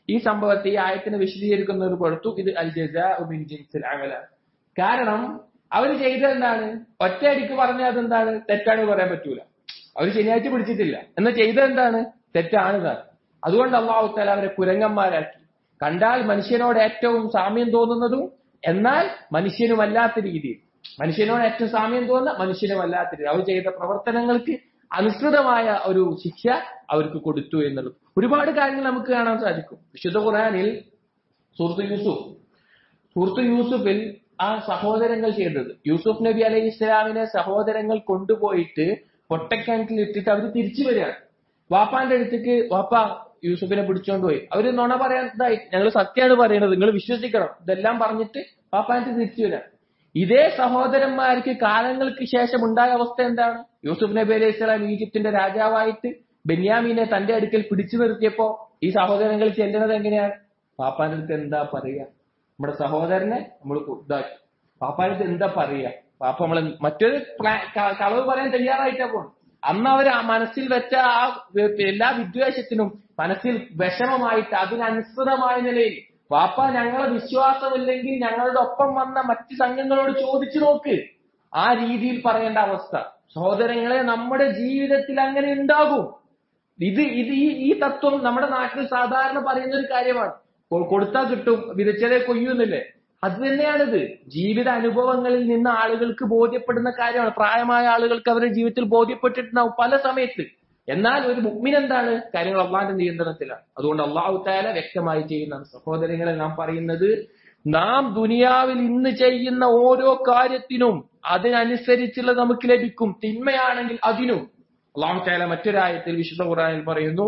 ഈ സംഭവത്തെ ഈ ആയത്തിനെ വിശദീകരിക്കുന്നവർ കൊടുത്തു ഇത് അൽ ജസാഉ മിൻ ജിൻസിൽ അമലാണ് കാരണം അവർ ചെയ്തത് എന്താണ് ഒറ്റയടിക്ക് പറഞ്ഞാൽ അതെന്താണ് തെറ്റാണ് പറയാൻ പറ്റൂല അവർ ശനിയാഴ്ച പിടിച്ചിട്ടില്ല എന്നാൽ ചെയ്തത് എന്താണ് തെറ്റാണ് താൻ അതുകൊണ്ട് അള്ളാഹു താല അവരെ കുരങ്ങന്മാരാക്കി കണ്ടാൽ മനുഷ്യനോട് ഏറ്റവും സാമ്യം തോന്നുന്നതും എന്നാൽ മനുഷ്യനുമല്ലാത്ത രീതിയിൽ മനുഷ്യനോട് ഏറ്റവും സാമ്യം തോന്നുന്ന മനുഷ്യനുമല്ലാത്ത രീതി അവർ ചെയ്ത പ്രവർത്തനങ്ങൾക്ക് അനുസൃതമായ ഒരു ശിക്ഷ അവർക്ക് കൊടുത്തു എന്നുള്ളത് ഒരുപാട് കാര്യങ്ങൾ നമുക്ക് കാണാൻ സാധിക്കും വിശുദ്ധ ഖുറാനിൽ സുഹൃത്ത് യൂസുഫ് സുഹൃത്ത് യൂസുഫിൽ ആ സഹോദരങ്ങൾ ചെയ്തത് യൂസുഫ് നബി അലൈഹി ഇസ്ലാമിനെ സഹോദരങ്ങൾ കൊണ്ടുപോയിട്ട് പൊട്ടക്കിണറ്റിൽ ഇട്ടിട്ട് അവർ തിരിച്ചു വരികയാണ് വാപ്പാന്റെ അടുത്തേക്ക് വാപ്പ യൂസുഫിനെ പിടിച്ചോണ്ട് പോയി അവര് നുണ പറയാൻ ഇതായി ഞങ്ങൾ സത്യമാണ് പറയുന്നത് നിങ്ങൾ വിശ്വസിക്കണം ഇതെല്ലാം പറഞ്ഞിട്ട് വാപ്പാന്റെ തിരിച്ചു വരാം ഇതേ സഹോദരന്മാർക്ക് കാലങ്ങൾക്ക് ശേഷം ഉണ്ടായ അവസ്ഥ എന്താണ് യൂസുഫ് നബി അലൈഹി സ്വലാം ഈജിപ്തിന്റെ രാജാവായിട്ട് ബെന്യാമീനെ തന്റെ അടുക്കൽ പിടിച്ചു നിർത്തിയപ്പോ ഈ സഹോദരങ്ങൾ ചെല്ലുന്നത് എങ്ങനെയാണ് പാപ്പാന്റെ അടുത്ത് എന്താ പറയുക നമ്മുടെ സഹോദരനെ നമ്മൾ ഇതാക്കി പാപ്പാന്റെ അടുത്ത് എന്താ പറയുക പാപ്പ നമ്മളെ മറ്റൊരു പ്ലാ- ക- കളവ് പറയാൻ തയ്യാറായിട്ടാ പോണം അന്ന് അവർ ആ മനസ്സിൽ വെച്ച ആ വ- എല്ലാ വിദ്വേഷത്തിനും മനസ്സിൽ വിഷമമായിട്ട് അതിനനുസൃതമായ നിലയിൽ പാപ്പ ഞങ്ങളെ വിശ്വാസമില്ലെങ്കിൽ ഞങ്ങളുടെ ഒപ്പം വന്ന മറ്റ് സംഘങ്ങളോട് ചോദിച്ചു നോക്ക് ആ രീതിയിൽ പറയേണ്ട അവസ്ഥ സഹോദരങ്ങളെ നമ്മുടെ ജീവിതത്തിൽ അങ്ങനെ ഉണ്ടാകും ഇത് ഇത് ഈ ഈ തത്വം നമ്മുടെ നാട്ടിൽ സാധാരണ പറയുന്ന ഒരു കാര്യമാണ് കൊ- കൊടുത്താൽ കിട്ടും വിതച്ചതേ കൊയ്യുന്നില്ലേ അത് തന്നെയാണിത് ജീവിത അനുഭവങ്ങളിൽ നിന്ന് ആളുകൾക്ക് ബോധ്യപ്പെടുന്ന കാര്യമാണ് പ്രായമായ ആളുകൾക്ക് അവരുടെ ജീവിതത്തിൽ ബോധ്യപ്പെട്ടിട്ടുണ്ടാവും പല സമയത്ത് എന്നാൽ ഒരു മുഗ്മിൻ എന്താണ് കാര്യങ്ങൾ അള്ളാന്റെ നിയന്ത്രണത്തിലാണ് അതുകൊണ്ട് അള്ളാഹു താല വ്യക്തമായി ചെയ്യുന്ന സഹോദരങ്ങളെ നാം പറയുന്നത് നാം ദുനിയാവിൽ ഇന്ന് ചെയ്യുന്ന ഓരോ കാര്യത്തിനും അതിനനുസരിച്ചുള്ളത് നമുക്ക് ലഭിക്കും തിന്മയാണെങ്കിൽ അതിനും അള്ളാഹു താല മറ്റൊരായത്തിൽ വിശുദ്ധ ഖുറാനിൽ പറയുന്നു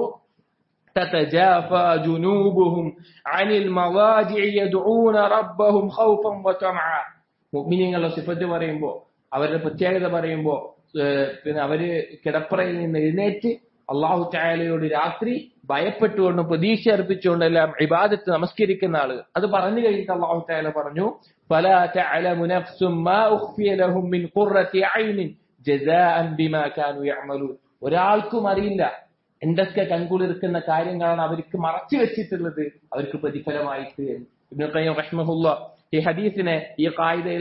تتجافى جنوبهم عن المضاجع يدعون ربهم خوفا وطمعا മുഅ്മിനീങ്ങളുടെ സിഫത്ത് പറയുമ്പോൾ അവരുടെ പ്രത്യേകത പറയുമ്പോൾ ഏഹ് പിന്നെ അവര് കിടപ്പറയിൽ നിന്ന് എഴുന്നേറ്റ് അള്ളാഹു ചായാലയോട് രാത്രി ഭയപ്പെട്ടുകൊണ്ടും പ്രതീക്ഷ അർപ്പിച്ചുകൊണ്ടെല്ലാം ഇബാദത്ത് നമസ്കരിക്കുന്ന ആള് അത് പറഞ്ഞു കഴിഞ്ഞിട്ട് അള്ളാഹു ചായാല പറഞ്ഞു فلا تعلم نفس ما أخفي لهم من قرة عين جزاء بما كانوا يعملون ഒരാൾക്കും അറിയില്ല എന്തൊക്കെ കൺകുളിർക്കുന്ന കാര്യങ്ങളാണ് അവർക്ക് മറച്ചു വെച്ചിട്ടുള്ളത് അവർക്ക് പ്രതിഫലമായിട്ട് ഇബ്നു ഖയ്യിം റഹ്മഹുല്ല ഈ ഹദീസിനെ ഈ കായികയിൽ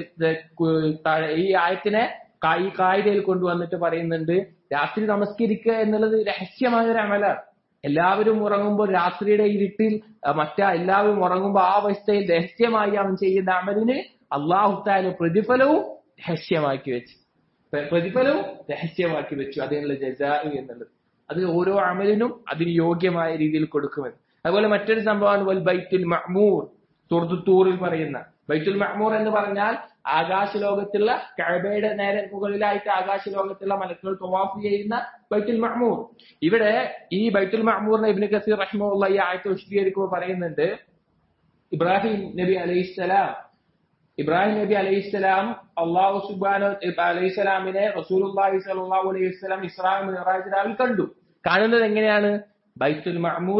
ഈ ആയത്തിനെ കാ- ഈ കായികയിൽ കൊണ്ടുവന്നിട്ട് പറയുന്നുണ്ട് രാത്രി നമസ്കരിക്കുക എന്നുള്ളത് രഹസ്യമായ ഒരു അമലാണ് എല്ലാവരും ഉറങ്ങുമ്പോൾ രാത്രിയുടെ ഇരുട്ടിൽ അഹ് മറ്റാ എല്ലാവരും ഉറങ്ങുമ്പോൾ ആ അവസ്ഥയിൽ രഹസ്യമായി അവൻ ചെയ്യുന്ന അമലിന് അള്ളാഹുത്താല പ്രതിഫലവും രഹസ്യമാക്കി വെച്ചു പ്ര- പ്രതിഫലവും രഹസ്യമാക്കി വെച്ചു അതിനുള്ള ജസാ എന്നുള്ളത് അത് ഓരോ അമലിനും അതിന് യോഗ്യമായ രീതിയിൽ കൊടുക്കുമെന്ന് അതുപോലെ മറ്റൊരു സംഭവമാണ് വൽ ബൈത്തുൽ മഅ്മൂർ തുർദുത്തൂറിൽ പറയുന്ന ബൈത്തുൽ മഅ്മൂർ എന്ന് പറഞ്ഞാൽ ആകാശലോകത്തുള്ള കഅബയുടെ നേരെ മുകളിലായിട്ട് ആകാശലോകത്തുള്ള മലക്കുകൾ തവാഫ് ചെയ്യുന്ന ബൈത്തുൽ മഅ്മൂർ ഇവിടെ ഈ ബൈത്തുൽ മഅ്മൂറിനെ ഇബ്നു കസീർ റഹിമഹുള്ള ഈ ആയത്ത് വിശദീകരിക്കുമ്പോൾ പറയുന്നുണ്ട് ഇബ്രാഹിം നബി അലൈഹിസ്സലാം ഇബ്രാഹിം നബി അലൈഹിസ്സലാം അള്ളാഹു സുബാന അലൈഹിസ്സലാമിനെ റസൂലുള്ളാഹി സ്വല്ലല്ലാഹു അലൈഹി വസല്ലം ഇസ്രാ മിറാജ് രാവിൽ കണ്ടു കാണുന്നത് എങ്ങനെയാണ് ബൈത്തുൽ മഅ്മൂർ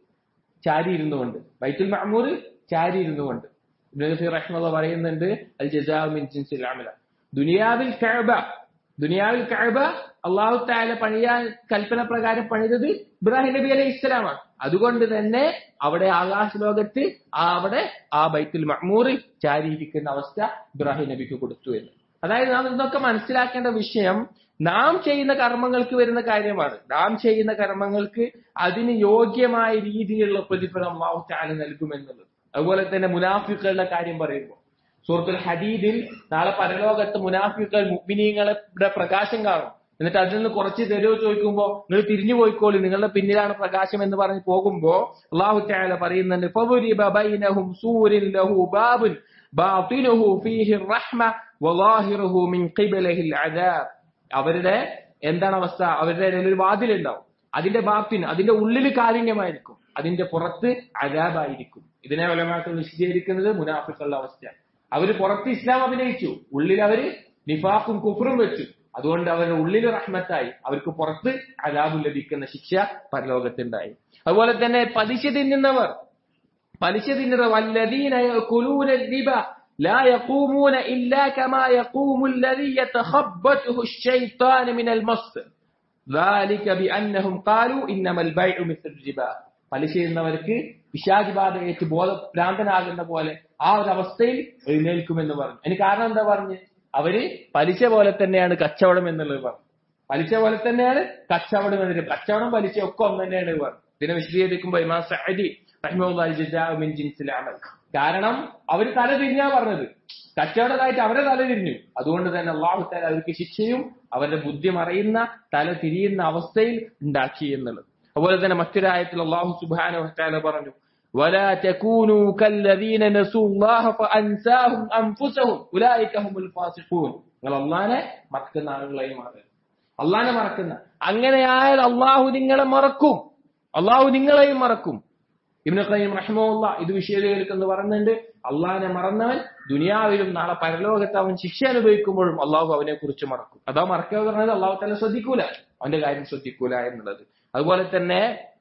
ചാരി ഇരുന്നുകൊണ്ട് ബൈത്തുൽ മഅ്മൂർ ചാരി ഇരുന്നുകൊണ്ട് ഇബ്നു കസീർ റഹ്മത്തുള്ളാഹി പറയുന്നുണ്ട് അൽ ജസാഉ മിൻ ജിൻസിൽ അമല ദുനിയാവിൽ കഅബ ദുനിയാവിൽ കഅബ അള്ളാഹു താല പണിയാൻ കൽപ്പന പ്രകാരം പണിതത് ഇബ്രാഹിം നബി അലൈഹി ഇസ്ലാമാണ് അതുകൊണ്ട് തന്നെ അവിടെ ആകാശ ലോകത്ത് ആ അവിടെ ആ ബൈത്തുൽ മഅ്മൂറിൽ ചാരിയിരിക്കുന്ന അവസ്ഥ ഇബ്രാഹിം നബിക്ക് കൊടുത്തു എന്ന് അതായത് നാം ഇതൊക്കെ മനസ്സിലാക്കേണ്ട വിഷയം നാം ചെയ്യുന്ന കർമ്മങ്ങൾക്ക് വരുന്ന കാര്യമാണ് നാം ചെയ്യുന്ന കർമ്മങ്ങൾക്ക് അതിന് യോഗ്യമായ രീതിയിലുള്ള പ്രതിഫലം അള്ളാഹു താല നൽകുമെന്നുള്ളത് അതുപോലെ തന്നെ മുനാഫിക്കുകളുടെ കാര്യം പറയുമ്പോൾ സൂറത്തുൽ ഹദീദിൽ നാളെ പരലോകത്ത് മുനാഫിക്കുകൾ മുഗ്മിനീങ്ങളുടെ പ്രകാശം കാണും എന്നിട്ട് അതിൽ നിന്ന് കുറച്ച് തരുമോ ചോദിക്കുമ്പോ നിങ്ങൾ തിരിഞ്ഞു പോയിക്കോളി നിങ്ങളുടെ പിന്നിലാണ് പ്രകാശം എന്ന് പറഞ്ഞ് പോകുമ്പോ അള്ളാഹു തആല പറയുന്നുണ്ട് ഫവുരിബ ബൈനഹും സൂരിൻ ലഹു ബാബുൻ ബാത്തിനുഹു ഫീഹി റഹ്മ വലാഹിറുഹു മിൻ ഖിബലിഹിൽ അദാബ് അവരുടെ എന്താണ് അവസ്ഥ അവരുടെ ഇടയിൽ ഒരു വാതിലുണ്ടാവും അതിന്റെ ബാപ്പിൻ അതിന്റെ ഉള്ളിൽ കാരുണ്യമായിരിക്കും അതിന്റെ പുറത്ത് അജാബായിരിക്കും ഇതിനെ വലമാക്കൾ വിശദീകരിക്കുന്നത് മുനാഫിക്കുള്ള അവസ്ഥയാണ് അവര് പുറത്ത് ഇസ്ലാം അഭിനയിച്ചു ഉള്ളിൽ അവര് നിഫാഖും കുഫറും വെച്ചു അതുകൊണ്ട് അവരുടെ ഉള്ളിൽ റഹ്മത്തായി അവർക്ക് പുറത്ത് അലാബ് ലഭിക്കുന്ന ശിക്ഷ പരലോകത്തുണ്ടായി അതുപോലെ തന്നെ പലിശ തിന്നുന്നവർ പലിശ തിന്നുന്നവർ വല്ലദീന യഅകുലൂന الربا لا يقومون إلا كما يقوم الذي يتخبطه الشيطان من المص ذلك بأنهم قالوا إنما البيع مثل الربا പലിശ ചെയ്യുന്നവർക്ക് പിശാചിബാധയേറ്റ് ബോധഭ്രാന്തനാകുന്ന പോലെ ആ ഒരു അവസ്ഥയിൽ എഴുന്നേൽക്കുമെന്ന് പറഞ്ഞു അതിന് കാരണം എന്താ പറഞ്ഞ് അവര് പലിശ പോലെ തന്നെയാണ് കച്ചവടം എന്നുള്ളത് പറഞ്ഞു പലിശ പോലെ തന്നെയാണ് കച്ചവടം എന്നത് കച്ചവടം പലിശ ഒക്കെ ഒന്ന് തന്നെയാണ് പറഞ്ഞു ഇതിനെ വിശദീകരിക്കുമ്പോൾ ഇമാം സഅദി റഹിമഹുല്ലാഹി ജസാഉ മിൻ ജിൻസിൽ അമൽ കാരണം അവർ തല തിരിഞ്ഞാ പറഞ്ഞത് കച്ചവടമായിട്ട് അവരെ തല തിരിഞ്ഞു അതുകൊണ്ട് തന്നെ അള്ളാഹു താല അവർക്ക് ശിക്ഷയും അവരുടെ ബുദ്ധി മറയുന്ന തല തിരിയുന്ന അവസ്ഥയിൽ ഉണ്ടാക്കി എന്നുള്ളത് അതുപോലെ തന്നെ മറ്റൊരായത്തിൽ അള്ളാഹു സുബാനു താല പറഞ്ഞു ولا تكونوا كالذين نسوا الله فأنساهم أنفسهم أولئك هم الفاسقون നിങ്ങൾ അള്ളാനെ മറക്കുന്ന ആളുകളായി മാറുക അള്ളാനെ മറക്കുന്ന അങ്ങനെയായാൽ അള്ളാഹു നിങ്ങളെ മറക്കും അള്ളാഹു നിങ്ങളെയും മറക്കും ഇബ്നു ഖയ്യിം റഹിമഹുല്ല ഇത് വിശദീകരിക്കുന്നു പറയുന്നുണ്ട് അള്ളാഹിനെ മറന്നവൻ ദുനിയാവിലും നാളെ പരലോകത്ത് അവൻ ശിക്ഷ അനുഭവിക്കുമ്പോഴും അള്ളാഹു അവനെ കുറിച്ച് മറക്കും അതാ മറക്കുക പറഞ്ഞത് അള്ളാഹു തന്നെ ശ്രദ്ധിക്കൂല അവന്റെ കാര്യം ശ്രദ്ധിക്കൂല എന്നുള്ളത് അതുപോലെ തന്നെ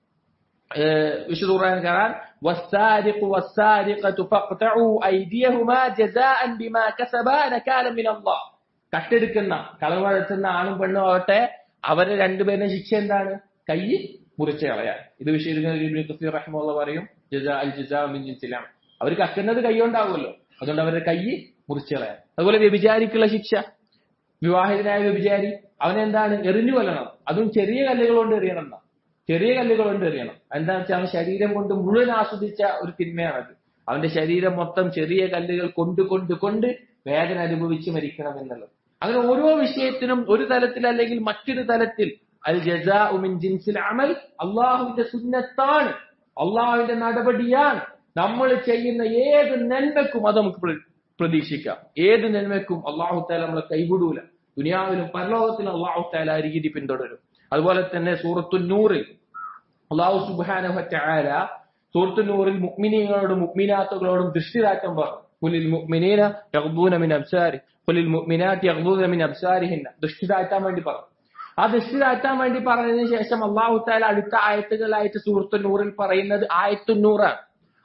വിശുദ്ധ ഖുർആൻ കാണാൻ والسارق والسارقة فاقطعوا أيديهما جزاء بما كسبا نكالا من الله കട്ടെടുക്കുന്ന കളവ് നടത്തുന്ന ആണും പെണ്ണും ആവട്ടെ അവരെ രണ്ടുപേരുടെ ശിക്ഷ എന്താണ് കൈ മുറിച്ച് കളയാൻ ഇത് വിഷയം റഹ്മുള്ള പറയും ജസാ അൽ ജസാ മിൻ ജിൻസിലാണ് അവർ കക്കുന്നത് കൈ കൊണ്ടാവുമല്ലോ അതുകൊണ്ട് അവരുടെ കൈ മുറിച്ച് കളയാൻ അതുപോലെ വ്യഭിചാരിക്കുള്ള ശിക്ഷ വിവാഹിതനായ വ്യഭിചാരി അവനെന്താണ് എറിഞ്ഞു കൊല്ലണം അതും ചെറിയ കല്ലുകൾ കൊണ്ട് എറിയണം എന്നാ ചെറിയ കല്ലുകൾ കൊണ്ട് എറിയണം എന്താണെന്ന് വെച്ചാൽ അവൻ ശരീരം കൊണ്ട് മുഴുവൻ ആസ്വദിച്ച ഒരു തിന്മയാണത് അവന്റെ ശരീരം മൊത്തം ചെറിയ കല്ലുകൾ കൊണ്ട് കൊണ്ട് കൊണ്ട് വേദന അനുഭവിച്ച് മരിക്കണം എന്നുള്ളത് അങ്ങനെ ഓരോ വിഷയത്തിനും ഒരു തലത്തിൽ അല്ലെങ്കിൽ മറ്റൊരു തലത്തിൽ അൽ ജസാ ഉമിൻ ജിൻസിൽ അമൽ അള്ളാഹുവിന്റെ സുന്നത്താണ് അള്ളാഹുവിന്റെ നടപടിയാണ് നമ്മൾ ചെയ്യുന്ന ഏത് നന്മക്കും അത് നമുക്ക് പ്രതീക്ഷിക്കാം ഏത് നന്മക്കും അള്ളാഹു താല നമ്മളെ കൈവിടൂല ദുനിയാവിലും പരലോകത്തിലും അള്ളാഹു താല ആ രീതി പിന്തുടരും അതുപോലെ തന്നെ സൂറത്തു നൂറിൽ അള്ളാഹു സുബാന സൂറത്തു നൂറിൽ മുക്മിനികളോടും മുക്മിനാത്തുകളോടും ദൃഷ്ടിതാറ്റം പറഞ്ഞു കുലിൽ മുക്മിനീന യഗ്ദൂന മിൻ അബ്സാരി കുലിൽ മുക്മിനാത്ത് യഗ്ദൂന മിൻ അബ്സാരിഹിന്ന ദൃഷ്ടി താഴ്ത്താൻ വേണ്ടി പറഞ്ഞു ആ ദൃഷ്ടി താഴ്ത്താൻ വേണ്ടി പറഞ്ഞതിന് ശേഷം അള്ളാഹു താല അടുത്ത ആയത്തുകളായിട്ട് സൂറത്തു നൂറിൽ പറയുന്നത് ആയത്തു നൂറാണ്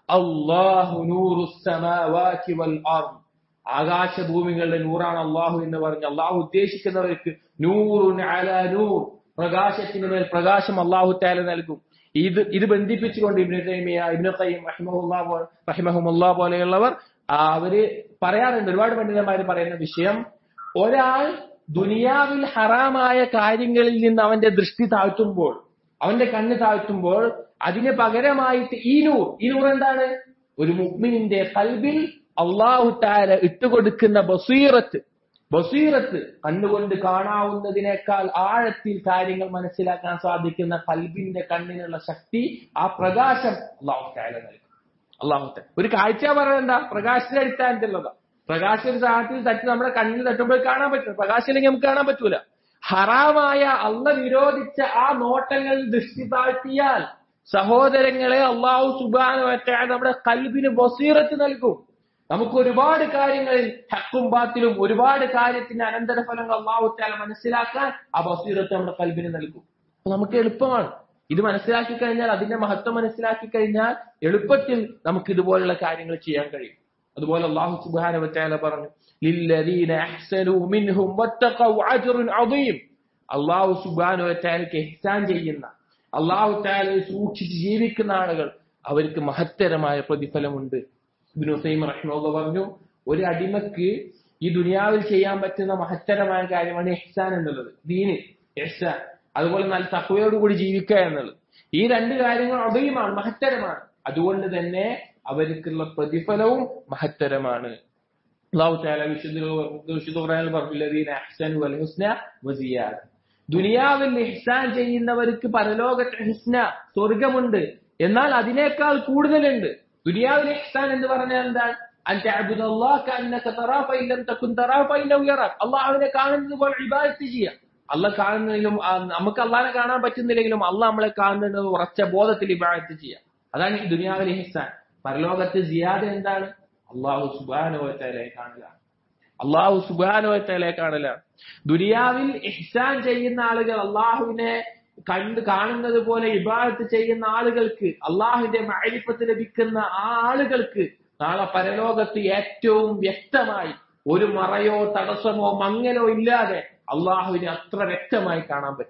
അള്ളാഹു നൂറു സമാവാതി വൽ അർദ് ആകാശഭൂമികളുടെ നൂറാണ് അള്ളാഹു എന്ന് പറഞ്ഞ് അള്ളാഹു ഉദ്ദേശിക്കുന്നവർക്ക് നൂറുൻ അല നൂർ പ്രകാശത്തിന് മേൽ പ്രകാശം അള്ളാഹു താല നൽകും ഇത് ഇത് ബന്ധിപ്പിച്ചുകൊണ്ട് ഇബ്നു തൈമിയ ഇബ്നു ഖയ്യിം റഹിമഹുല്ലാ റഹിമഹുമുല്ലാ പോലെയുള്ളവർ അവര് പറയാറുണ്ട് ഒരുപാട് പണ്ഡിതന്മാർ പറയുന്ന വിഷയം ഒരാൾ ദുനിയാവിൽ ഹറാമായ കാര്യങ്ങളിൽ നിന്ന് അവന്റെ ദൃഷ്ടി താഴ്ത്തുമ്പോൾ അവന്റെ കണ്ണ് താഴ്ത്തുമ്പോൾ അതിന് പകരമായിട്ട് ഈ നൂർ ഈ നൂർ എന്താണ് ഒരു മുഗ്മിനിന്റെ കൽബിൽ അള്ളാഹു താര ഇട്ടുകൊടുക്കുന്ന ബസീറത്ത് ബസീറത്ത് കണ്ണുകൊണ്ട് കാണാവുന്നതിനേക്കാൾ ആഴത്തിൽ കാര്യങ്ങൾ മനസ്സിലാക്കാൻ സാധിക്കുന്ന കൽബിന്റെ കണ്ണിനുള്ള ശക്തി ആ പ്രകാശം അള്ളാഹു താര നൽകും അള്ളാഹു താര ഒരു കാഴ്ച പറയുന്നത് എന്താ പ്രകാശത്തിന്റെ അടിസ്ഥാനത്തിലുള്ളതാ പ്രകാശ ഒരു സാധനത്തിൽ തട്ടി നമ്മുടെ കണ്ണിൽ തട്ടുമ്പോൾ കാണാൻ പറ്റും പ്രകാശം ഇല്ലെങ്കിൽ നമുക്ക് കാണാൻ പറ്റൂല ഹറാമായ അള്ള വിരോധിച്ച ആ നോട്ടങ്ങളിൽ ദൃഷ്ടി താഴ്ത്തിയാൽ സഹോദരങ്ങളെ അള്ളാഹു സുബാന നമ്മുടെ കൽബിന് ബസീറത്ത് നൽകും നമുക്ക് ഒരുപാട് കാര്യങ്ങളിൽ ഹക്കും ബാത്തിലും ഒരുപാട് കാര്യത്തിന്റെ അനന്തരഫലങ്ങൾ അള്ളാഹുത്താല മനസ്സിലാക്കാൻ ആ ബസീറത്ത് നമ്മുടെ കൽബിന് നൽകും അപ്പൊ നമുക്ക് എളുപ്പമാണ് ഇത് മനസ്സിലാക്കി കഴിഞ്ഞാൽ അതിന്റെ മഹത്വം മനസ്സിലാക്കി കഴിഞ്ഞാൽ എളുപ്പത്തിൽ നമുക്ക് ഇതുപോലുള്ള കാര്യങ്ങൾ ചെയ്യാൻ കഴിയും അതുപോലെ അള്ളാഹു സുബാന വറ്റാല പറഞ്ഞു ലില്ലദീന അഹ്സനു മിൻഹും വത്തഖൗ അജ്റുൻ അദീം അള്ളാഹു സുബാന വറ്റാലക്ക് ഇഹ്സാൻ ചെയ്യുന്ന അള്ളാഹു താല സൂക്ഷിച്ച് ജീവിക്കുന്ന ആളുകൾ അവർക്ക് മഹത്തരമായ പ്രതിഫലമുണ്ട് ഇബ്നു സൈം റഹ്മുള്ള പറഞ്ഞു ഒരു അടിമക്ക് ഈ ദുനിയാവിൽ ചെയ്യാൻ പറ്റുന്ന മഹത്തരമായ കാര്യമാണ് എഹ്സാൻ എന്നുള്ളത് ദീന് എഹ്സാൻ അതുപോലെ നല്ല തഹവയോടുകൂടി ജീവിക്കുക എന്നുള്ളത് ഈ രണ്ട് കാര്യങ്ങൾ അഭയമാണ് മഹത്തരമാണ് അതുകൊണ്ട് തന്നെ അവർക്കുള്ള പ്രതിഫലവും മഹത്തരമാണ് അള്ളാഹു താല വിശുദ്ധ വിശുദ്ധ ഖുർആനിൽ പറഞ്ഞില്ലദീന അഹ്സനു വൽ ഹുസ്ന വസിയാദ ദുനിയാവിൽ ഇഹ്സാൻ ചെയ്യുന്നവർക്ക് പരലോകത്തെ ഹിസ്ന സ്വർഗമുണ്ട് എന്നാൽ അതിനേക്കാൾ കൂടുതലുണ്ട് ദുനിയാവിൽ ഇഹ്സാൻ എന്ന് പറഞ്ഞാൽ എന്താണ് അള്ളാഹുവിനെ കാണുന്നത് പോലെ ഇബാദത്ത് ചെയ്യാം അല്ല കാണുന്നതിലും നമുക്ക് അള്ളാഹിനെ കാണാൻ പറ്റുന്നില്ലെങ്കിലും അല്ല നമ്മളെ കാണുന്നത് ഉറച്ച ബോധത്തിൽ ഇബാദത്ത് ചെയ്യാം അതാണ് ഈ ദുനിയാവിലെ ഹിസ്സാൻ പരലോകത്ത് ജിയാദ എന്താണ് അള്ളാഹു സുബാനുവത്തലെ കാണുക അള്ളാഹു സുബാനുവത്തലെ കാണുക ദുനിയാവിൽ ഇഹ്സാൻ ചെയ്യുന്ന ആളുകൾ അള്ളാഹുവിനെ കണ്ട് കാണുന്നത് പോലെ ഇബാദത്ത് ചെയ്യുന്ന ആളുകൾക്ക് അള്ളാഹുവിന്റെ മൈലിപ്പത്ത് ലഭിക്കുന്ന ആ ആളുകൾക്ക് നാളെ പരലോകത്ത് ഏറ്റവും വ്യക്തമായി ഒരു മറയോ തടസ്സമോ മങ്ങലോ ഇല്ലാതെ അള്ളാഹുവിനെ അത്ര വ്യക്തമായി കാണാൻ പറ്റും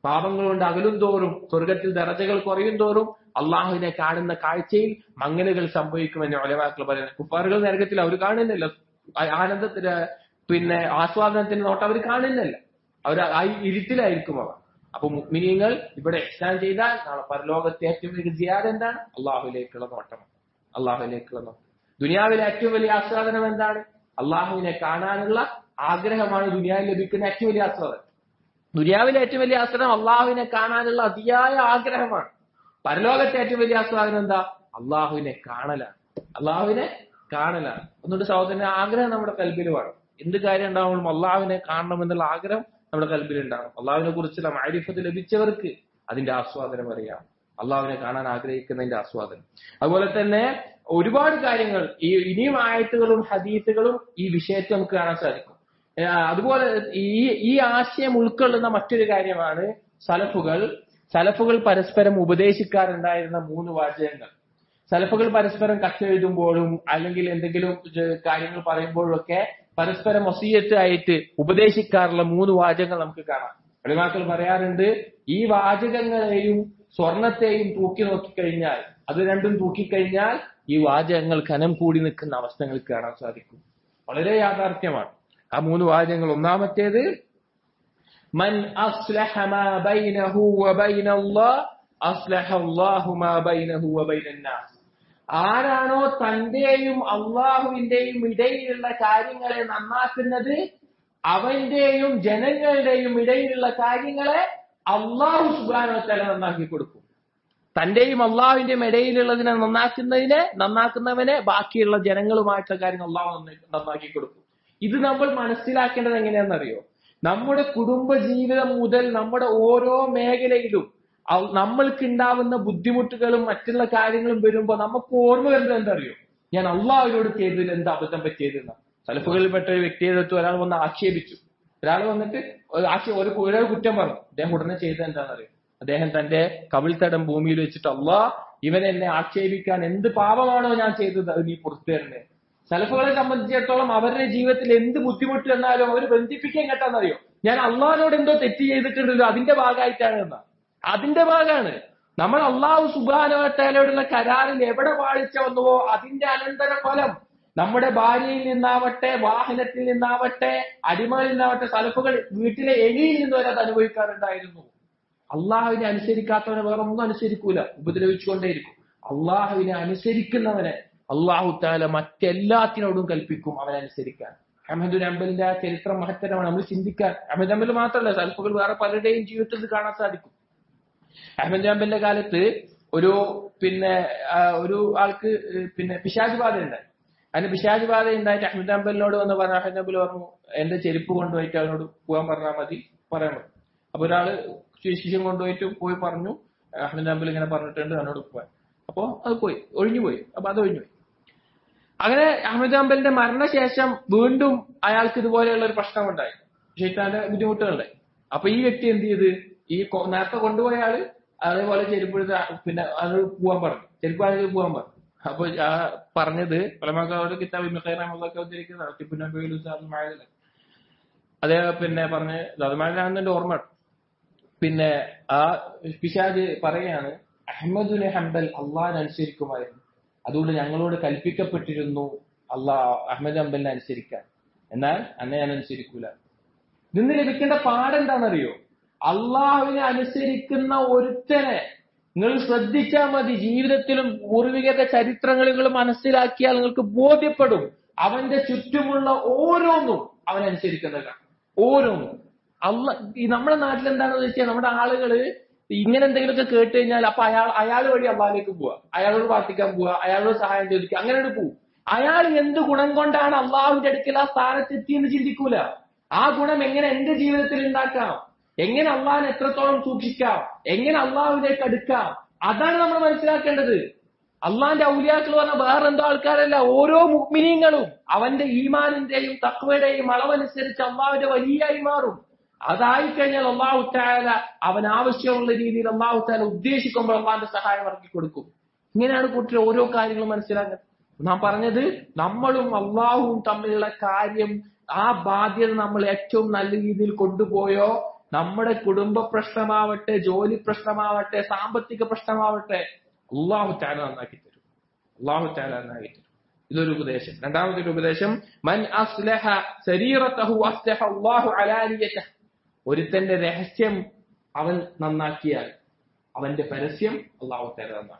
പാപങ്ങൾ കൊണ്ട് അകലും തോറും സ്വർഗത്തിൽ ദറജകൾ കുറയും തോറും അള്ളാഹുവിനെ കാണുന്ന കാഴ്ചയിൽ മങ്ങലുകൾ സംഭവിക്കുമെന്ന് ഒലവാക്കൾ പറയുന്നത് കുപ്പാറുകൾ നരകത്തിൽ അവർ കാണുന്നില്ല ആ- ആനന്ദത്തിന് പിന്നെ ആസ്വാദനത്തിന് നോട്ട് അവർ കാണുന്നില്ല അവർ ആ ഇരുട്ടിലായിരിക്കും അവർ അപ്പൊ മുഗ്മിനീങ്ങൾ ഇവിടെ ഇസ്ലാം ചെയ്താൽ നാളെ പരലോകത്തെ ഏറ്റവും വലിയ ജിയാദ് എന്താണ് അള്ളാഹുലേക്കുള്ള നോട്ടമാണ് അള്ളാഹുലേക്കുള്ള നോട്ടം ദുനിയാവിലെ ഏറ്റവും വലിയ ആസ്വാദനം എന്താണ് അള്ളാഹുവിനെ കാണാനുള്ള ആഗ്രഹമാണ് ദുനിയാവിൽ ലഭിക്കുന്ന ഏറ്റവും വലിയ ആസ്വാദനം ദുനിയാവിലെ ഏറ്റവും വലിയ ആസ്വാദനം അള്ളാഹുവിനെ കാണാനുള്ള അതിയായ ആഗ്രഹമാണ് പരലോകത്തെ ഏറ്റവും വലിയ ആസ്വാദനം എന്താ അള്ളാഹുവിനെ കാണലാണ് അള്ളാഹുവിനെ കാണലാണ് ഒന്നുകൊണ്ട് സഹോദരന്റെ ആഗ്രഹം നമ്മുടെ കൽബിൽ വേണം എന്ത് കാര്യം ഉണ്ടാവുമ്പോഴും അള്ളാഹുവിനെ കാണണം എന്നുള്ള ആഗ്രഹം നമ്മുടെ കൽബിൽ ഉണ്ടാകും അള്ളാഹുവിനെ കുറിച്ചുള്ള മാരിഫത്ത് ലഭിച്ചവർക്ക് അതിന്റെ ആസ്വാദനം അറിയാം അള്ളാഹുവിനെ കാണാൻ ആഗ്രഹിക്കുന്നതിന്റെ ആസ്വാദനം അതുപോലെ തന്നെ ഒരുപാട് കാര്യങ്ങൾ ഈ ഇനിയും ആയത്തുകളും ഹദീസുകളും ഈ വിഷയത്തിൽ നമുക്ക് കാണാൻ സാധിക്കും ഏഹ് അതുപോലെ ഈ ഈ ആശയം ഉൾക്കൊള്ളുന്ന മറ്റൊരു കാര്യമാണ് സലഫുകൾ സലഫുകൾ പരസ്പരം ഉപദേശിക്കാറുണ്ടായിരുന്ന മൂന്ന് വാചകങ്ങൾ സലഫുകൾ പരസ്പരം കത്തെഴുതുമ്പോഴും അല്ലെങ്കിൽ എന്തെങ്കിലും ഇത് കാര്യങ്ങൾ പറയുമ്പോഴും ഒക്കെ പരസ്പരം വസീയത്ത് ആയിട്ട് ഉപദേശിക്കാറുള്ള മൂന്ന് വാചകങ്ങൾ നമുക്ക് കാണാം വെളിമാക്കൾ പറയാറുണ്ട് ഈ വാചകങ്ങളെയും സ്വർണത്തെയും തൂക്കി നോക്കിക്കഴിഞ്ഞാൽ അത് രണ്ടും തൂക്കിക്കഴിഞ്ഞാൽ ഈ വാചകങ്ങൾ കനം കൂടി നിൽക്കുന്ന അവസ്ഥ നിങ്ങൾക്ക് കാണാൻ സാധിക്കും വളരെ യാഥാർത്ഥ്യമാണ് ആ മൂന്ന് വാചകങ്ങൾ ഒന്നാമത്തേത് മൻ അസ്ലഹ മാ ബൈനഹു വബൈന അല്ലാഹ് അസ്ലഹ അല്ലാഹു മാ ബൈനഹു വബൈന നാസ് ആരാണോ തന്റെയും അള്ളാഹുവിന്റെയും ഇടയിലുള്ള കാര്യങ്ങളെ നന്നാക്കുന്നത് അവന്റെയും ജനങ്ങളുടെയും ഇടയിലുള്ള കാര്യങ്ങളെ അള്ളാഹു സുബാനോ തല നന്നാക്കി കൊടുക്കും തന്റെയും അള്ളാഹുവിന്റെയും ഇടയിലുള്ളതിനെ നന്നാക്കുന്നതിനെ നന്നാക്കുന്നവനെ ബാക്കിയുള്ള ജനങ്ങളുമായിട്ടുള്ള കാര്യങ്ങൾ അള്ളാഹു നന്നാ- നന്നാക്കി കൊടുക്കും ഇത് നമ്മൾ മനസ്സിലാക്കേണ്ടത് എങ്ങനെയാണെന്നറിയോ നമ്മുടെ കുടുംബ ജീവിതം മുതൽ നമ്മുടെ ഓരോ മേഖലയിലും അവ- നമ്മൾക്കുണ്ടാവുന്ന ബുദ്ധിമുട്ടുകളും മറ്റുള്ള കാര്യങ്ങളും വരുമ്പോൾ നമുക്ക് ഓർമ്മ വരുന്നത് എന്തറിയോ ഞാൻ അള്ളാഹുവിനോട് ചെയ്തതിൽ എന്ത് അബദ്ധം പറ്റിയതെന്ന സലഫുകളിൽപ്പെട്ട ഒരു വ്യക്തിയെ എടുത്ത് ഒരാൾ വന്ന് ആക്ഷേപിച്ചു ഒരാൾ വന്നിട്ട് ഒരു ആക്ഷേ- ഒരു ഒരാൾ കുറ്റം പറഞ്ഞു അദ്ദേഹം ഉടനെ ചെയ്തത് എന്താണെന്നറിയോ അദ്ദേഹം തന്റെ കവിൾത്തടം ഭൂമിയിൽ വെച്ചിട്ട് അള്ളാ ഇവൻ എന്നെ ആക്ഷേപിക്കാൻ എന്ത് പാപമാണോ ഞാൻ ചെയ്തത് അത് നീ പുറത്തു തരണേ സലഫുകളെ സംബന്ധിച്ചിടത്തോളം അവരുടെ ജീവിതത്തിൽ എന്ത് ബുദ്ധിമുട്ട് എന്നാലും അവർ ബന്ധിപ്പിക്കാൻ കേട്ടാന്നറിയോ ഞാൻ അള്ളാഹിനോട് എന്തോ തെറ്റ് ചെയ്തിട്ടുണ്ടല്ലോ അതിന്റെ ഭാഗമായിട്ടാണ് എന്നാ അതിന്റെ ഭാഗമാണ് നമ്മൾ അള്ളാഹു സുബാനോട്ടയോടുള്ള കരാറിൽ എവിടെ പാളിച്ച വന്നുവോ അതിന്റെ അനന്തര ഫലം നമ്മുടെ ഭാര്യയിൽ നിന്നാവട്ടെ വാഹനത്തിൽ നിന്നാവട്ടെ അടിമകളിൽ നിന്നാവട്ടെ സലഫുകൾ വീട്ടിലെ എലിയിൽ നിന്ന് വരെ അത് അനുഭവിക്കാറുണ്ടായിരുന്നു അള്ളാഹുവിനെ അനുസരിക്കാത്തവനെ വേറെ ഒന്നും അനുസരിക്കൂല ഉപദ്രവിച്ചുകൊണ്ടേയിരിക്കും അള്ളാഹുവിനെ അനുസരിക്കുന്നവനെ അള്ളാഹു താല മറ്റെല്ലാത്തിനോടും കൽപ്പിക്കും അവനെ അനുസരിക്കാൻ അഹമ്മദ് അമ്പലിന്റെ ആ ചരിത്രം മഹത്തരമാണ് നമ്മൾ ചിന്തിക്കാൻ അഹമ്മദ് അമ്പൽ മാത്രമല്ല സൽഫുകൾ വേറെ പലരുടെയും ജീവിതത്തിൽ ഇത് കാണാൻ സാധിക്കും അഹമ്മദ് അമ്പലിന്റെ കാലത്ത് ഒരു പിന്നെ ആ, ഒരു ആൾക്ക് ഏഹ്, പിന്നെ പിശാജ് ബാധ ഉണ്ടായി അതിന് പിശാജ് ബാധ ഉണ്ടായിട്ട് അഹമ്മദ് അമ്പലിനോട് വന്ന് പറഞ്ഞു അഹമ്മദ് അമ്പൽ പറഞ്ഞു എന്റെ ചെരുപ്പ് കൊണ്ടുപോയിട്ട് അവനോട് പോകാൻ പറഞ്ഞാൽ മതി പറയാൻ പറഞ്ഞു അപ്പൊ ഒരാള് ശിഷ്യം കൊണ്ടുപോയിട്ട് പോയി പറഞ്ഞു അഹമ്മദ് അമ്പൽ ഇങ്ങനെ പറഞ്ഞിട്ടുണ്ട് അവനോട് പോകാൻ അപ്പൊ അത് പോയി ഒഴിഞ്ഞു പോയി അപ്പൊ അത് ഒഴിഞ്ഞു പോയി അങ്ങനെ അഹമ്മദ് അമ്പലിന്റെ മരണശേഷം വീണ്ടും അയാൾക്ക് ഇതുപോലെയുള്ള ഒരു പ്രശ്നമുണ്ടായി ഷെയ്ത്താന്റെ ബുദ്ധിമുട്ടുകളുണ്ടായി അപ്പൊ ഈ വ്യക്തി എന്ത് ചെയ്ത് ഈ കൊ- നേരത്തെ കൊണ്ടുപോയ ആള് അതേപോലെ ചെരുപ്പെടുത്ത് പിന്നെ അത് പോവാൻ പറഞ്ഞു ചെരുപ്പ് ആണെങ്കിൽ പോവാൻ പറഞ്ഞു അപ്പൊ ആ പറഞ്ഞത് പലമാക്കാട് കിതാബ് മിഖൈറൊക്കെ ഉദ്ധരിക്കുന്നതാണ് അതേ പിന്നെ പറഞ്ഞ് ദതുമാനാണെന്റെ ഓർമ്മ പിന്നെ ആ പിശാജ് പറയാണ് അഹമ്മദുനെ ഹംബൽ അള്ളാഹിനെ അനുസരിക്കുമായിരുന്നു അതുകൊണ്ട് ഞങ്ങളോട് കൽപ്പിക്കപ്പെട്ടിരുന്നു അള്ളാഹ് അഹമ്മദ് ഹംബലിനെ അനുസരിക്കാൻ എന്നാൽ അന്നെ ഞാൻ അനുസരിക്കൂല നിന്ന് ലഭിക്കേണ്ട പാടെന്താണെന്നറിയോ അള്ളാഹുവിനെ അനുസരിക്കുന്ന ഒരുത്തനെ നിങ്ങൾ ശ്രദ്ധിച്ചാൽ മതി ജീവിതത്തിലും പൂർവികരുടെ ചരിത്രങ്ങൾ നിങ്ങൾ മനസ്സിലാക്കിയാൽ നിങ്ങൾക്ക് ബോധ്യപ്പെടും അവന്റെ ചുറ്റുമുള്ള ഓരോന്നും അവനനുസരിക്കുന്നതാണ് ഓരോന്നും അല്ല ഈ നമ്മുടെ നാട്ടിൽ എന്താണെന്ന് വെച്ചാൽ നമ്മുടെ ആളുകള് ഇങ്ങനെ എന്തെങ്കിലുമൊക്കെ കേട്ട് കഴിഞ്ഞാൽ അപ്പൊ അയാൾ അയാൾ വഴി അള്ളാഹിലേക്ക് പോവുക അയാളോട് പ്രാർത്ഥിക്കാൻ പോവുക അയാളോട് സഹായം ചോദിക്കുക അങ്ങനെ പോവും അയാൾ എന്ത് ഗുണം കൊണ്ടാണ് അള്ളാഹുവിന്റെ അടുക്കൽ ആ സ്ഥാനത്തെത്തിയെന്ന് ചിന്തിക്കൂല ആ ഗുണം എങ്ങനെ എന്റെ ജീവിതത്തിൽ ഉണ്ടാക്കാം എങ്ങനെ അള്ളാഹിനെ എത്രത്തോളം സൂക്ഷിക്കാം എങ്ങനെ അള്ളാഹുവിലേക്ക് അടുക്കാം അതാണ് നമ്മൾ മനസ്സിലാക്കേണ്ടത് അള്ളാന്റെ ഔലിയാക്കൾ പറഞ്ഞ വേറെ എന്തോ ആൾക്കാരല്ല ഓരോ മുഗ്മിനീങ്ങളും അവന്റെ ഈമാനിന്റെയും തക്വയുടെയും അളവനുസരിച്ച് അള്ളാഹുവിന്റെ വലിയായി മാറും അതായി കഴിഞ്ഞാൽ അള്ളാഹു താല അവൻ ആവശ്യമുള്ള രീതിയിൽ അള്ളാഹു താല ഉദ്ദേശിക്കുമ്പോൾ അള്ളാഹിന്റെ സഹായം ഇറക്കി കൊടുക്കും ഇങ്ങനെയാണ് കൂട്ടിൽ ഓരോ കാര്യങ്ങളും മനസ്സിലാക്കുന്നത് നാം പറഞ്ഞത് നമ്മളും അള്ളാഹുവും തമ്മിലുള്ള കാര്യം ആ ബാധ്യത നമ്മൾ ഏറ്റവും നല്ല രീതിയിൽ കൊണ്ടുപോയോ നമ്മുടെ കുടുംബ പ്രശ്നമാവട്ടെ ജോലി പ്രശ്നമാവട്ടെ സാമ്പത്തിക പ്രശ്നമാവട്ടെ അള്ളാഹു താല നന്നാക്കി തരും അള്ളാഹു താല നന്നാക്കി തരും ഇതൊരു ഉപദേശം രണ്ടാമത്തെ ഒരു ഉപദേശം മൻ അസ്ലഹ ശരീരത്തഹു അസ്ലഹ അല്ലാഹു അലാനിയതഹു ഒരുത്തന്റെ രഹസ്യം അവൻ നന്നാക്കിയാൽ അവന്റെ പരസ്യം അള്ളാഹു താല നന്നാക്കും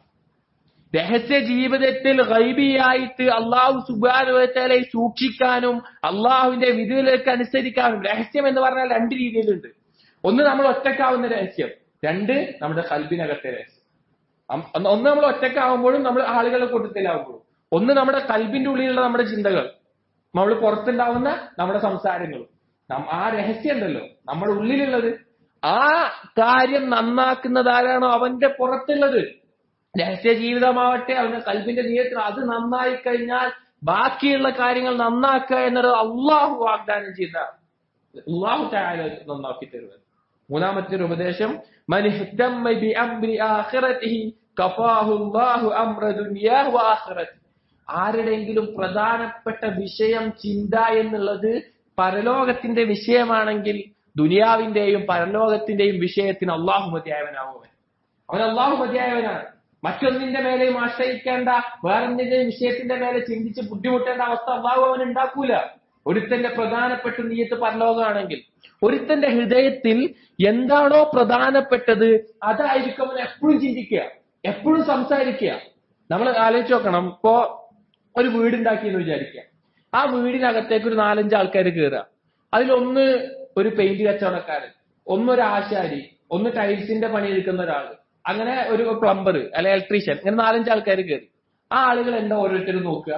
രഹസ്യ ജീവിതത്തിൽ ഗൈബിയായിട്ട് അള്ളാഹു സുബാനുവത്തലെ സൂക്ഷിക്കാനും അള്ളാഹുവിന്റെ വിധികൾക്ക് അനുസരിക്കാനും രഹസ്യം എന്ന് പറഞ്ഞാൽ രണ്ട് രീതിയിലുണ്ട് ഒന്ന് നമ്മൾ ഒറ്റക്കാവുന്ന രഹസ്യം രണ്ട് നമ്മുടെ കൽബിനകത്തെ രഹസ്യം അം- ഒന്ന് ഒന്ന് നമ്മൾ ഒറ്റക്കാവുമ്പോഴും നമ്മൾ ആളുകളുടെ കൂട്ടത്തിലാവുമ്പോഴും ഒന്ന് നമ്മുടെ കൽബിന്റെ ഉള്ളിലുള്ള നമ്മുടെ ചിന്തകൾ നമ്മൾ പുറത്തുണ്ടാവുന്ന നമ്മുടെ സംസാരങ്ങളും നം- ആ രഹസ്യം ഉണ്ടല്ലോ നമ്മുടെ ഉള്ളിലുള്ളത് ആ കാര്യം നന്നാക്കുന്നത് ആരാണോ അവന്റെ പുറത്തുള്ളത് രഹസ്യ ജീവിതമാവട്ടെ അവന്റെ കൽബിന്റെ ജീവിതത്തിൽ അത് നന്നായി കഴിഞ്ഞാൽ ബാക്കിയുള്ള കാര്യങ്ങൾ നന്നാക്കുക എന്നത് അള്ളാഹു വാഗ്ദാനം ചെയ്ത അള്ളാഹു താല നന്നാക്കി തരുന്നത് മൂന്നാമത്തെ ഒരു ഉപദേശം മൻ ഇഹ്തമ്മ ബിഅംരി ആഖിറതിഹി കഫാഹു അല്ലാഹു അംറ ദുനിയാഹു വആഖിറതി ആരുടെയെങ്കിലും പ്രധാനപ്പെട്ട വിഷയം ചിന്ത എന്നുള്ളത് പരലോകത്തിന്റെ വിഷയമാണെങ്കിൽ ദുനിയാവിന്റെയും പരലോകത്തിന്റെയും വിഷയത്തിന് അള്ളാഹു മതിയായവനാവുമൻ അവൻ അള്ളാഹു മതിയായവനാണ് മറ്റൊന്നിന്റെ മേലെയും ആശ്രയിക്കേണ്ട വേറൊന്നിന്റെയും വിഷയത്തിന്റെ മേലെ ചിന്തിച്ച് ബുദ്ധിമുട്ടേണ്ട അവസ്ഥ അള്ളാഹു അവൻ ഉണ്ടാക്കൂല ഒരുത്തന്റെ പ്രധാനപ്പെട്ട നീയത്ത് പരലോകമാണെങ്കിൽ ഒരുത്തന്റെ ഹൃദയത്തിൽ എന്താണോ പ്രധാനപ്പെട്ടത് അതായിരിക്കും അവൻ എപ്പോഴും ചിന്തിക്കുക എപ്പോഴും സംസാരിക്കുക നമ്മൾ ആലോചിച്ച് നോക്കണം ഇപ്പോ ഒരു വീടുണ്ടാക്കി എന്ന് വിചാരിക്കുക ആ വീടിനകത്തേക്ക് ഒരു നാലഞ്ച് ആൾക്കാർ കയറുക അതിലൊന്ന് ഒരു പെയിന്റ് കച്ചവടക്കാരൻ ഒന്നൊരു ആശാരി ഒന്ന് ടൈൽസിന്റെ പണിയെടുക്കുന്ന ഒരാള് അങ്ങനെ ഒരു പ്ലംബർ അല്ലെ ഇലക്ട്രീഷ്യൻ ഇങ്ങനെ നാലഞ്ച് ആൾക്കാർ കയറി ആ ആളുകൾ എന്താ ഓരോരുത്തരും നോക്കുക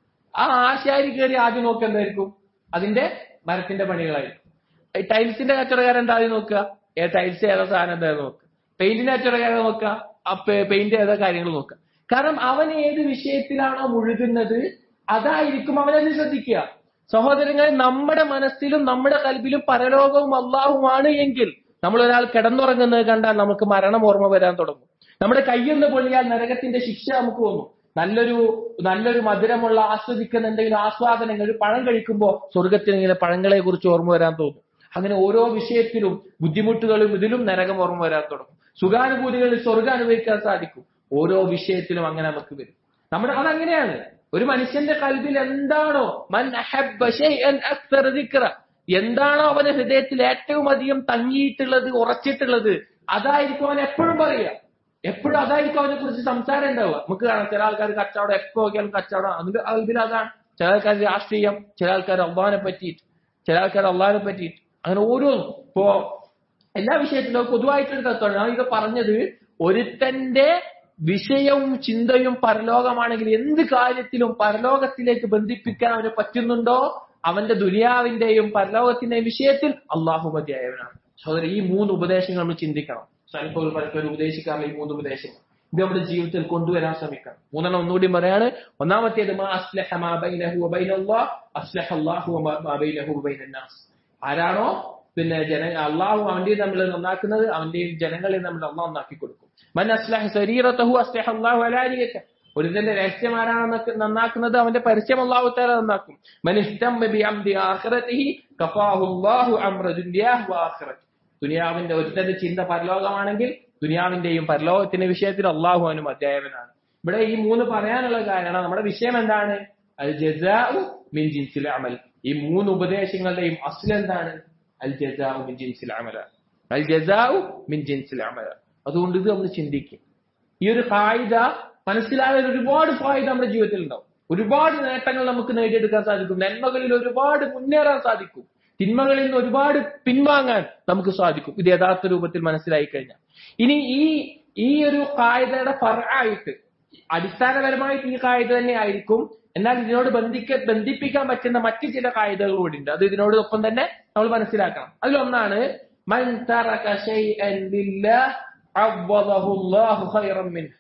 ആ ആശാരി കയറി ആദ്യം നോക്കുക എന്തായിരിക്കും അതിന്റെ മരത്തിന്റെ പണികളായിരിക്കും ഈ ടൈൽസിന്റെ കച്ചവടക്കാരൻ എന്താ ആദ്യം നോക്കുക ഏ ടൈൽസ് ഏതാ സാധനം എന്താ നോക്കുക പെയിന്റിന്റെ കച്ചവടക്കാരൻ നോക്കുക ആ പെയിന്റ് ഏതാ കാര്യങ്ങൾ നോക്കുക കാരണം അവൻ ഏത് വിഷയത്തിലാണോ മുഴുകുന്നത് അതായിരിക്കും അവനത് ശ്രദ്ധിക്കുക സഹോദരങ്ങളെ നമ്മുടെ മനസ്സിലും നമ്മുടെ കൽബിലും പരലോകവും അള്ളാഹുമാണ് എങ്കിൽ നമ്മൾ ഒരാൾ കിടന്നുറങ്ങുന്നത് കണ്ടാൽ നമുക്ക് മരണം ഓർമ്മ വരാൻ തുടങ്ങും നമ്മുടെ കയ്യൊന്ന് പൊള്ളിയാൽ നരകത്തിന്റെ ശിക്ഷ നമുക്ക് തോന്നും നല്ലൊരു നല്ലൊരു മധുരമുള്ള ആസ്വദിക്കുന്ന എന്തെങ്കിലും ആസ്വാദനങ്ങൾ ഒരു പഴം കഴിക്കുമ്പോൾ സ്വർഗത്തിന് ഇങ്ങനെ പഴങ്ങളെ കുറിച്ച് ഓർമ്മ വരാൻ തോന്നും അങ്ങനെ ഓരോ വിഷയത്തിലും ബുദ്ധിമുട്ടുകളും ഇതിലും നരകം ഓർമ്മ വരാൻ തുടങ്ങും സുഖാനുഭൂതികളിൽ സ്വർഗം അനുഭവിക്കാൻ സാധിക്കും ഓരോ വിഷയത്തിലും അങ്ങനെ നമുക്ക് വരും നമ്മുടെ അതങ്ങനെയാണ് ഒരു മനുഷ്യന്റെ കൽബിൽ എന്താണോ മൻ അഹബ്ബ ശൈഅൻ അക്തറ ദിക്റ എന്താണോ അവന്റെ ഹൃദയത്തിൽ ഏറ്റവും അധികം തങ്ങിയിട്ടുള്ളത് ഉറച്ചിട്ടുള്ളത് അതായിരിക്കും അവൻ എപ്പോഴും പറയുക എപ്പോഴും അതായിരിക്കും അവനെ കുറിച്ച് സംസാരം ഉണ്ടാവുക നമുക്ക് കാണാം ചില ആൾക്കാർ കച്ചവടം എപ്പോ നോക്കിയാലും കച്ചവടം അതിന്റെ അതിൽ അതാണ് ചില ആൾക്കാർ രാഷ്ട്രീയം ചില ആൾക്കാർ അള്ളാഹിനെ പറ്റിയിട്ട് ചില ആൾക്കാർ അള്ളാഹിനെ പറ്റിയിട്ട് അങ്ങനെ ഓരോന്നും ഇപ്പോ എല്ലാ വിഷയത്തിലും പൊതുവായിട്ടൊരു തത്വമാണ് ഞാൻ ഇത് പറഞ്ഞത് ഒരുത്തന്റെ വിഷയവും ചിന്തയും പരലോകമാണെങ്കിൽ എന്ത് കാര്യത്തിലും പരലോകത്തിലേക്ക് ബന്ധിപ്പിക്കാൻ അവന് പറ്റുന്നുണ്ടോ അവന്റെ ദുനിയാവിന്റെയും പരലോകത്തിന്റെയും വിഷയത്തിൽ അള്ളാഹു മതിയായവനാണ് സഹോദരൻ ഈ മൂന്ന് ഉപദേശങ്ങൾ നമ്മൾ ചിന്തിക്കണം സ്വൽപ്പം പലപ്പോഴും ഉപദേശിക്കാറുള്ള ഈ മൂന്ന് ഉപദേശങ്ങൾ ഇത് നമ്മുടെ ജീവിതത്തിൽ കൊണ്ടുവരാൻ ശ്രമിക്കണം മൂന്നെണ്ണം ഒന്നുകൂടി പറയാണ് ഒന്നാമത്തേത് മാ അസ്ലഹ മാ ബൈനഹു വബൈനല്ലാഹ് അസ്ലഹ അല്ലാഹു മാ ബൈനഹു വബൈനന്നാസ് ആരാണോ പിന്നെ ജന അള്ളാഹു അവന്റെയും തമ്മിൽ നന്നാക്കുന്നത് അവന്റെയും ജനങ്ങളെയും തമ്മിൽ അള്ളാഹ് നന്നാക്കി കൊടുക്കും മൻ അസ്ലഹ ശരീരത്തഹു അസ്ലഹ അല്ലാഹു അലാനിയക ഒരുത്തന്റെ രഹസ്യം ആരാണ് നന്നാക്കുന്നത് അവന്റെ പരസ്യം അള്ളാഹു താല നന്നാക്കും മൻ ഇഹ്തമ്മ ബിഅംദി ആഖിറതിഹി കഫാഹു അല്ലാഹു അംറ ദുനിയാഹു വആഖിറതി ദുനിയാവിന്റെ ഒരുത്തന്റെ ചിന്ത പരലോകമാണെങ്കിൽ ദുനിയാവിന്റെയും പരലോകത്തിന്റെ വിഷയത്തിൽ അള്ളാഹു അവനും അധ്യായവനാണ് ഇവിടെ ഈ മൂന്ന് പറയാനുള്ള കാരണം നമ്മുടെ വിഷയം എന്താണ് അൽ ജസാഉ മിൻ ജിൻസിൽ അമൽ ഈ മൂന്ന് ഉപദേശങ്ങളുടെയും അസ്ൽ എന്താണ് അൽ ജസാഉ മിൻ ജിൻസിൽ അമല അൽ ജസാഉ മിൻ ജിൻസിൽ അമല അതുകൊണ്ട് ഇത് നമ്മൾ ചിന്തിക്കും ഈ ഒരു ഫായിദ മനസ്സിലായാൽ ഒരുപാട് ഫായിദ നമ്മുടെ ജീവിതത്തിൽ ഉണ്ടാവും ഒരുപാട് നേട്ടങ്ങൾ നമുക്ക് നേടിയെടുക്കാൻ സാധിക്കും നന്മകളിൽ ഒരുപാട് മുന്നേറാൻ സാധിക്കും തിന്മകളിൽ നിന്ന് ഒരുപാട് പിൻവാങ്ങാൻ നമുക്ക് സാധിക്കും ഇത് യഥാർത്ഥ രൂപത്തിൽ മനസ്സിലായി കഴിഞ്ഞാൽ ഇനി ഈ ഈ ഒരു കായികയുടെ ഫറായിട്ട് അടിസ്ഥാനപരമായിട്ട് ഈ കായിക തന്നെ ആയിരിക്കും എന്നാൽ ഇതിനോട് ബന്ധിക്ക ബന്ധിപ്പിക്കാൻ പറ്റുന്ന മറ്റു ചില കായികകൾ കൂടി ഉണ്ട് അത് ഇതിനോടൊപ്പം തന്നെ നമ്മൾ മനസ്സിലാക്കണം അതിലൊന്നാണ് മൻ തറക ശൈഅൻ ലില്ലാഹ് അവ്വദഹു അല്ലാഹു ഖൈറൻ മിൻഹു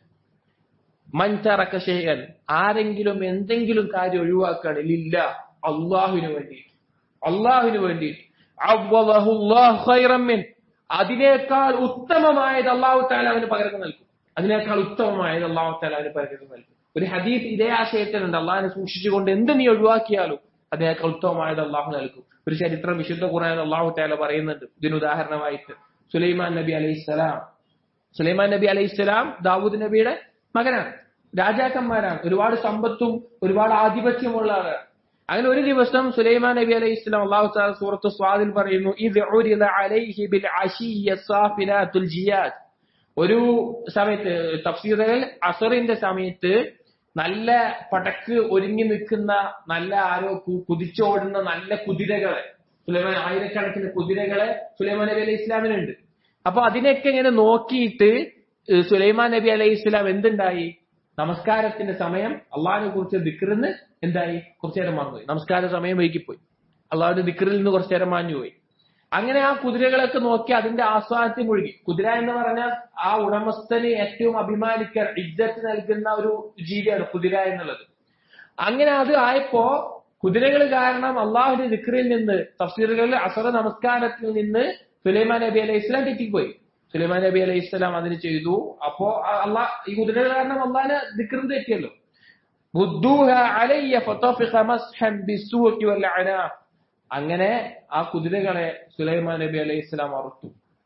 മൻ തറക ശൈഅൻ ആരെങ്കിലും എന്തെങ്കിലും കാര്യം ഒഴിവാക്കുകയാണ് ലില്ല അള്ളാഹുവിന് വേണ്ടിയിട്ട് അള്ളാഹുവിന് വേണ്ടിയിട്ട് അവ്വദഹു അല്ലാഹു ഖൈറൻ മിൻ അതിനേക്കാൾ ഉത്തമമായത് അള്ളാഹു താല അവന് പകരം നൽകും അതിനേക്കാൾ ഉത്തമമായത് അള്ളാഹു താല അവന് പകരം നൽകും ഒരു ഹദീസ് ഇതേ ആശയത്തിലുണ്ട് അള്ളാഹിനെ സൂക്ഷിച്ചുകൊണ്ട് എന്ത് നീ ഒഴിവാക്കിയാലും അതിനേക്കാൾ ഉത്തമമായത് അള്ളാഹു നൽകും ഒരു ചരിത്രം വിശുദ്ധ ഖുർആൻ അള്ളാഹു താല പറയുന്നുണ്ട് ഇതിന് ഉദാഹരണമായിട്ട് സുലൈമാൻ നബി അലൈഹിസ്സലാം സുലൈമാൻ നബി അലൈഹിസ്സലാം ദാവൂദ് നബിയുടെ മകനാണ് രാജാക്കന്മാരാണ് ഒരുപാട് സമ്പത്തും ഒരുപാട് ആധിപത്യമുള്ള ആളാണ് അങ്ങനെ ഒരു ദിവസം സുലൈമാൻ നബി അലൈഹി ഇസ്ലാം അള്ളാഹു താല സൂറത്ത് സ്വാദിൽ പറയുന്നു ഇത് ഉരിദ അലൈഹി ബിൽ അശിയ്യ സാഫിനാത്തുൽ ജിയാദ് ഒരു സമയത്ത് തഫ്സീറുകൾ അസറിന്റെ സമയത്ത് നല്ല പടക്ക് ഒരുങ്ങി നിൽക്കുന്ന നല്ല ആരോ കു- കുതിച്ചോടുന്ന നല്ല കുതിരകളെ സുലൈമാൻ ആയിരക്കണക്കിന് കുതിരകളെ സുലൈമാൻ നബി അലൈഹി ഇസ്ലാമിനുണ്ട് അപ്പൊ അതിനൊക്കെ ഇങ്ങനെ നോക്കിയിട്ട് ഏഹ് സുലൈമാൻ നബി അലൈഹി ഇസ്ലാം എന്തുണ്ടായി നമസ്കാരത്തിന്റെ സമയം അള്ളാഹിനെ കുറിച്ച് ദിക്കറിന്ന് എന്തായി കുറച്ചു നേരം മറന്നുപോയി നമസ്കാര സമയം വൈകിപ്പോയി അള്ളാഹുന്റെ ദിക്കറിൽ നിന്ന് കുറച്ചു നേരം മാഞ്ഞുപോയി അങ്ങനെ ആ കുതിരകളൊക്കെ നോക്കി അതിന്റെ ആസ്വാദത്തിൽ മുഴുകി കുതിര എന്ന് പറഞ്ഞാൽ ആ ഉടമസ്ഥന് ഏറ്റവും അഭിമാനിക്കാൻ ഇജ്ജത്ത് നൽകുന്ന ഒരു ജീവിയാണ് കുതിര എന്നുള്ളത് അങ്ങനെ അത് ആയപ്പോ കുതിരകൾ കാരണം അള്ളാഹുന്റെ ദിക്റിൽ നിന്ന് തഫ്സീറുകളിൽ അസറ നമസ്കാരത്തിൽ നിന്ന് സുലൈമാൻ നബി അലൈഹി ഇസ്ലാം തെറ്റിപ്പോയി സുലൈമാൻ നബി അലൈഹി ഇസ്ലാം അതിന് ചെയ്തു അപ്പോ അള്ളാഹ് ഈ കുതിരകൾ കാരണം അള്ളാഹിനെ ദിക്റിൽ തെറ്റിയല്ലോ ബുദ്ധൂഹ അലയ്യ ഫതഫിഖ മസ്ഹൻ ബിസ്സൂഖി വൽ അനാഖ് അങ്ങനെ ആ കുതിരകളെ സുലൈമാൻ നബി അലൈഹി ഇസ്ലാം അറുത്തു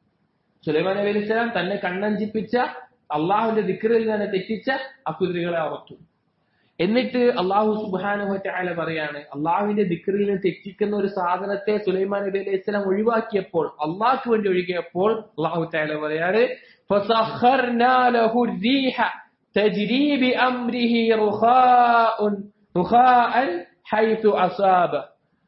സുലൈമാൻ നബി അലൈഹി ഇസ്ലാം തന്നെ കണ്ണഞ്ചിപ്പിച്ച അള്ളാഹുവിന്റെ ദിക്റിൽ തന്നെ തെറ്റിച്ച ആ കുതിരകളെ അറുത്തു എന്നിട്ട് അള്ളാഹു സുബാനുഹറ്റാല പറയാണ് അള്ളാഹുവിന്റെ ദിക്റിൽ നിന്ന് തെറ്റിക്കുന്ന ഒരു സാധനത്തെ സുലൈമാൻ നബി അലൈഹി ഇസ്ലാം ഒഴിവാക്കിയപ്പോൾ അള്ളാഹ്ക്ക് വേണ്ടി ഒഴുകിയപ്പോൾ അള്ളാഹു താല പറയാണ് فَسَخَّرْنَا لَهُ الرِّيحَ تَجْرِي بِأَمْرِهِ رُخَاءً رُخَاءً حَيْثُ أَصَابَ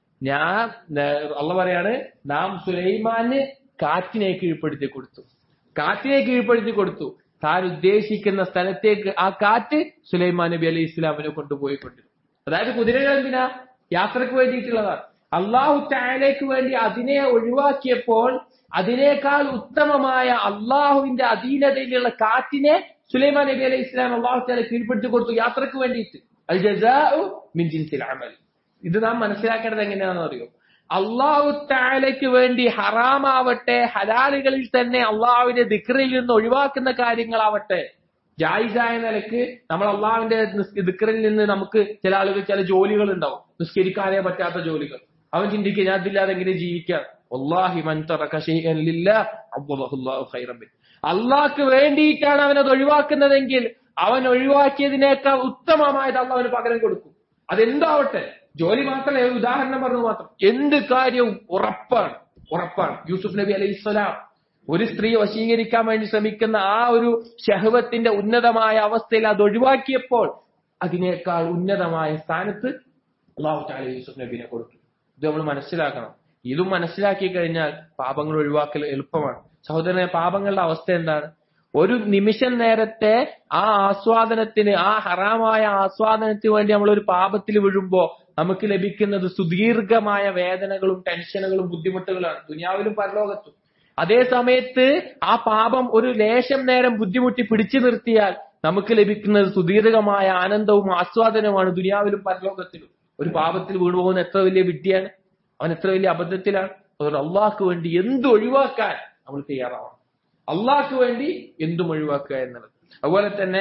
ഞാൻ അള്ള പറയാണ് നാം സുലൈമാന് കാറ്റിനെ കീഴ്പ്പെടുത്തി കൊടുത്തു കാറ്റിനെ കീഴ്പ്പെടുത്തി കൊടുത്തു താൻ ഉദ്ദേശിക്കുന്ന സ്ഥലത്തേക്ക് ആ കാറ്റ് സുലൈമാൻ നബി അലൈഹി ഇസ്ലാമിനെ കൊണ്ടുപോയി കൊണ്ടിരുന്നു അതായത് കുതിരകൾ എന്തിനാ യാത്രക്ക് വേണ്ടിയിട്ടുള്ളതാണ് അള്ളാഹു താലേക്ക് വേണ്ടി അതിനെ ഒഴിവാക്കിയപ്പോൾ അതിനേക്കാൾ ഉത്തമമായ അള്ളാഹുവിന്റെ അധീനതയിലുള്ള കാറ്റിനെ സുലൈമാൻ നബി അലൈഹി ഇസ്ലാം അള്ളാഹു താല കീഴ്പ്പെടുത്തി കൊടുത്തു യാത്രക്ക് വേണ്ടിയിട്ട് അൽ ജസാഉ മിൻ ജിൻസിൽ അമൽ ഇത് നാം മനസ്സിലാക്കേണ്ടത് എങ്ങനെയാണെന്ന് അറിയോ അള്ളാഹു താലയ്ക്ക് വേണ്ടി ഹറാമാവട്ടെ ഹലാലുകളിൽ തന്നെ അള്ളാഹുവിന്റെ ദിക്റിൽ നിന്ന് ഒഴിവാക്കുന്ന കാര്യങ്ങളാവട്ടെ ജായിസായ നിലക്ക് നമ്മൾ അള്ളാഹുവിന്റെ ദിക്റിൽ നിന്ന് നമുക്ക് ചില ആളുകൾ ചില ജോലികൾ ഉണ്ടാവും നിസ്കരിക്കാനേ പറ്റാത്ത ജോലികൾ അവൻ ചിന്തിക്കുക ഞാൻ അതില്ലാതെ എങ്ങനെ ജീവിക്കാം വല്ലാഹി മൻ തറക ശൈഅൻ ലില്ലാഹ് അബ്ദുല്ലാഹു ഖൈറൻ ബിഹി. അള്ളാഹ്ക്ക് വേണ്ടിയിട്ടാണ് അവൻ അത് ഒഴിവാക്കുന്നതെങ്കിൽ അവൻ ഒഴിവാക്കിയതിനേക്കാൾ ഉത്തമമായത് അള്ളാഹ് അവന് പകരം കൊടുക്കും അതെന്താവട്ടെ ജോലി മാത്രമല്ല ഒരു ഉദാഹരണം പറഞ്ഞു മാത്രം എന്ത് കാര്യവും ഉറപ്പാണ് ഉറപ്പാണ് യൂസുഫ് നബി അലൈഹി സ്വലാം ഒരു സ്ത്രീ വശീകരിക്കാൻ വേണ്ടി ശ്രമിക്കുന്ന ആ ഒരു ശഹവത്തിന്റെ ഉന്നതമായ അവസ്ഥയിൽ അത് ഒഴിവാക്കിയപ്പോൾ അതിനേക്കാൾ ഉന്നതമായ സ്ഥാനത്ത് അള്ളാഹു താല യൂസുഫ് നബീനെ കൊടുത്തു ഇത് നമ്മൾ മനസ്സിലാക്കണം ഇതും മനസ്സിലാക്കി കഴിഞ്ഞാൽ പാപങ്ങൾ ഒഴിവാക്കൽ എളുപ്പമാണ് സഹോദരനെ പാപങ്ങളുടെ അവസ്ഥ എന്താണ് ഒരു നിമിഷം നേരത്തെ ആ ആസ്വാദനത്തിന് ആ ഹറാമായ ആസ്വാദനത്തിന് വേണ്ടി നമ്മൾ ഒരു പാപത്തിൽ വീഴുമ്പോ നമുക്ക് ലഭിക്കുന്നത് സുദീർഘമായ വേദനകളും ടെൻഷനുകളും ബുദ്ധിമുട്ടുകളാണ് ദുനിയാവിലും പരലോകത്തും അതേ സമയത്ത് ആ പാപം ഒരു ലേശം നേരം ബുദ്ധിമുട്ടി പിടിച്ചു നിർത്തിയാൽ നമുക്ക് ലഭിക്കുന്നത് സുദീർഘമായ ആനന്ദവും ആസ്വാദനവുമാണ് ദുനിയാവിലും പരലോകത്തിലും ഒരു പാപത്തിൽ വീണുപോകുന്ന എത്ര വലിയ വിദ്യയാണ് അവൻ എത്ര വലിയ അബദ്ധത്തിലാണ് അതുകൊണ്ട് അള്ളാഹ്ക്ക് വേണ്ടി എന്ത് ഒഴിവാക്കാൻ നമ്മൾ തയ്യാറാവണം അള്ളാഹ്ക്ക് വേണ്ടി എന്തും ഒഴിവാക്കുക എന്നുള്ളത് അതുപോലെ തന്നെ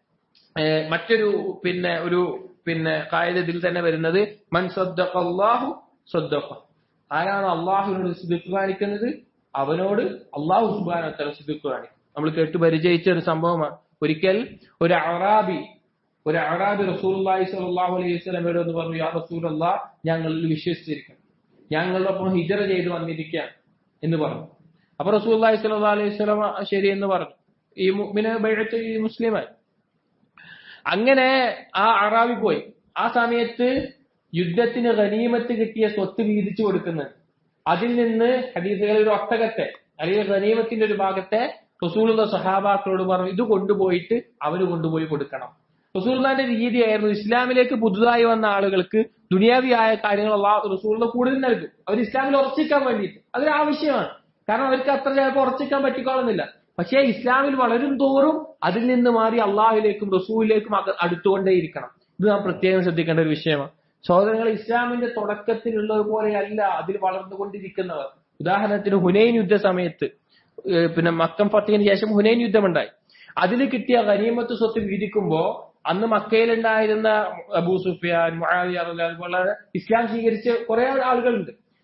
ഏഹ്, മറ്റൊരു പിന്നെ ഒരു പിന്നെ കായകത്തിൽ തന്നെ വരുന്നത് മൻ സദ്ദഖ അല്ലാഹു സദ്ദഖ ആരാണ് അള്ളാഹുവിനോട് സിദ്ദഖ് കാണിക്കുന്നത് അവനോട് അള്ളാഹു സുബാന സിദ്ദഖ് കാണിക്കും നമ്മൾ കേട്ട് പരിചയിച്ച ഒരു സംഭവമാണ് ഒരിക്കൽ ഒരു അറാബി ഒരു അറാബി റസൂലുള്ളാഹി സ്വല്ലല്ലാഹു അലൈഹി വസല്ലമയോട് എന്ന് പറഞ്ഞു യാ റസൂലല്ലാഹ് ഞങ്ങളിൽ വിശ്വസിച്ചിരിക്കണം ഞങ്ങളോടൊപ്പം ഹിജറ ചെയ്ത് വന്നിരിക്കുകയാണ് എന്ന് പറഞ്ഞു അപ്പൊ റസൂലുള്ളാഹി സ്വല്ലല്ലാഹു അലൈഹി വസല്ലമ ശരി എന്ന് പറഞ്ഞു ഈ മുഅ്മിനെ ബൈഅത്ത് ഈ മുസ്ലിമായി അങ്ങനെ ആ അറാബി പോയി ആ സമയത്ത് യുദ്ധത്തിന് ഗനീമത്ത് കിട്ടിയ സ്വത്ത് വീതിച്ചു കൊടുക്കുന്നത് അതിൽ നിന്ന് ഹദീസുകളിൽ ഒരു ഒട്ടകത്തെ അല്ലെങ്കിൽ ഗനീമത്തിന്റെ ഒരു ഭാഗത്തെ റസൂലുള്ള സഹാബാക്കളോട് പറഞ്ഞു ഇത് കൊണ്ടുപോയിട്ട് അവര് കൊണ്ടുപോയി കൊടുക്കണം റസൂലിന്റെ രീതിയായിരുന്നു ഇസ്ലാമിലേക്ക് പുതുതായി വന്ന ആളുകൾക്ക് ദുനിയാവിയായ കാര്യങ്ങൾ അള്ളാഹ് റസൂലിന്റെ കൂടുതൽ നൽകും അവർ ഇസ്ലാമിൽ ഉറച്ചിക്കാൻ വേണ്ടിയിട്ട് അതൊരു ആവശ്യമാണ് കാരണം അവർക്ക് അത്ര ചിലപ്പോൾ ഉറച്ചിക്കാൻ പറ്റിക്കോളുന്നില്ല പക്ഷേ ഇസ്ലാമിൽ വളരും തോറും അതിൽ നിന്ന് മാറി അള്ളാഹുലേക്കും റസൂലിലേക്കും അക- അടുത്തുകൊണ്ടേയിരിക്കണം ഇത് നാം പ്രത്യേകം ശ്രദ്ധിക്കേണ്ട ഒരു വിഷയമാണ് സഹോദരങ്ങൾ ഇസ്ലാമിന്റെ തുടക്കത്തിലുള്ളത് പോലെയല്ല അതിൽ വളർന്നുകൊണ്ടിരിക്കുന്നവർ ഉദാഹരണത്തിന് ഹുനൈൻ യുദ്ധ സമയത്ത് ഏഹ് പിന്നെ മക്കം ഫത്തിന് ശേഷം ഹുനൈൻ യുദ്ധമുണ്ടായി അതിൽ കിട്ടിയ ഗനീമത്ത് സ്വത്ത് വീതിക്കുമ്പോ അന്ന് മക്കയിലുണ്ടായിരുന്ന അബൂ സുഫിയാൻ മുആവിയ റളിയല്ലാഹു അൻഹു അതുപോലെ ഇസ്ലാം സ്വീകരിച്ച കുറെ ആളുകളുണ്ട്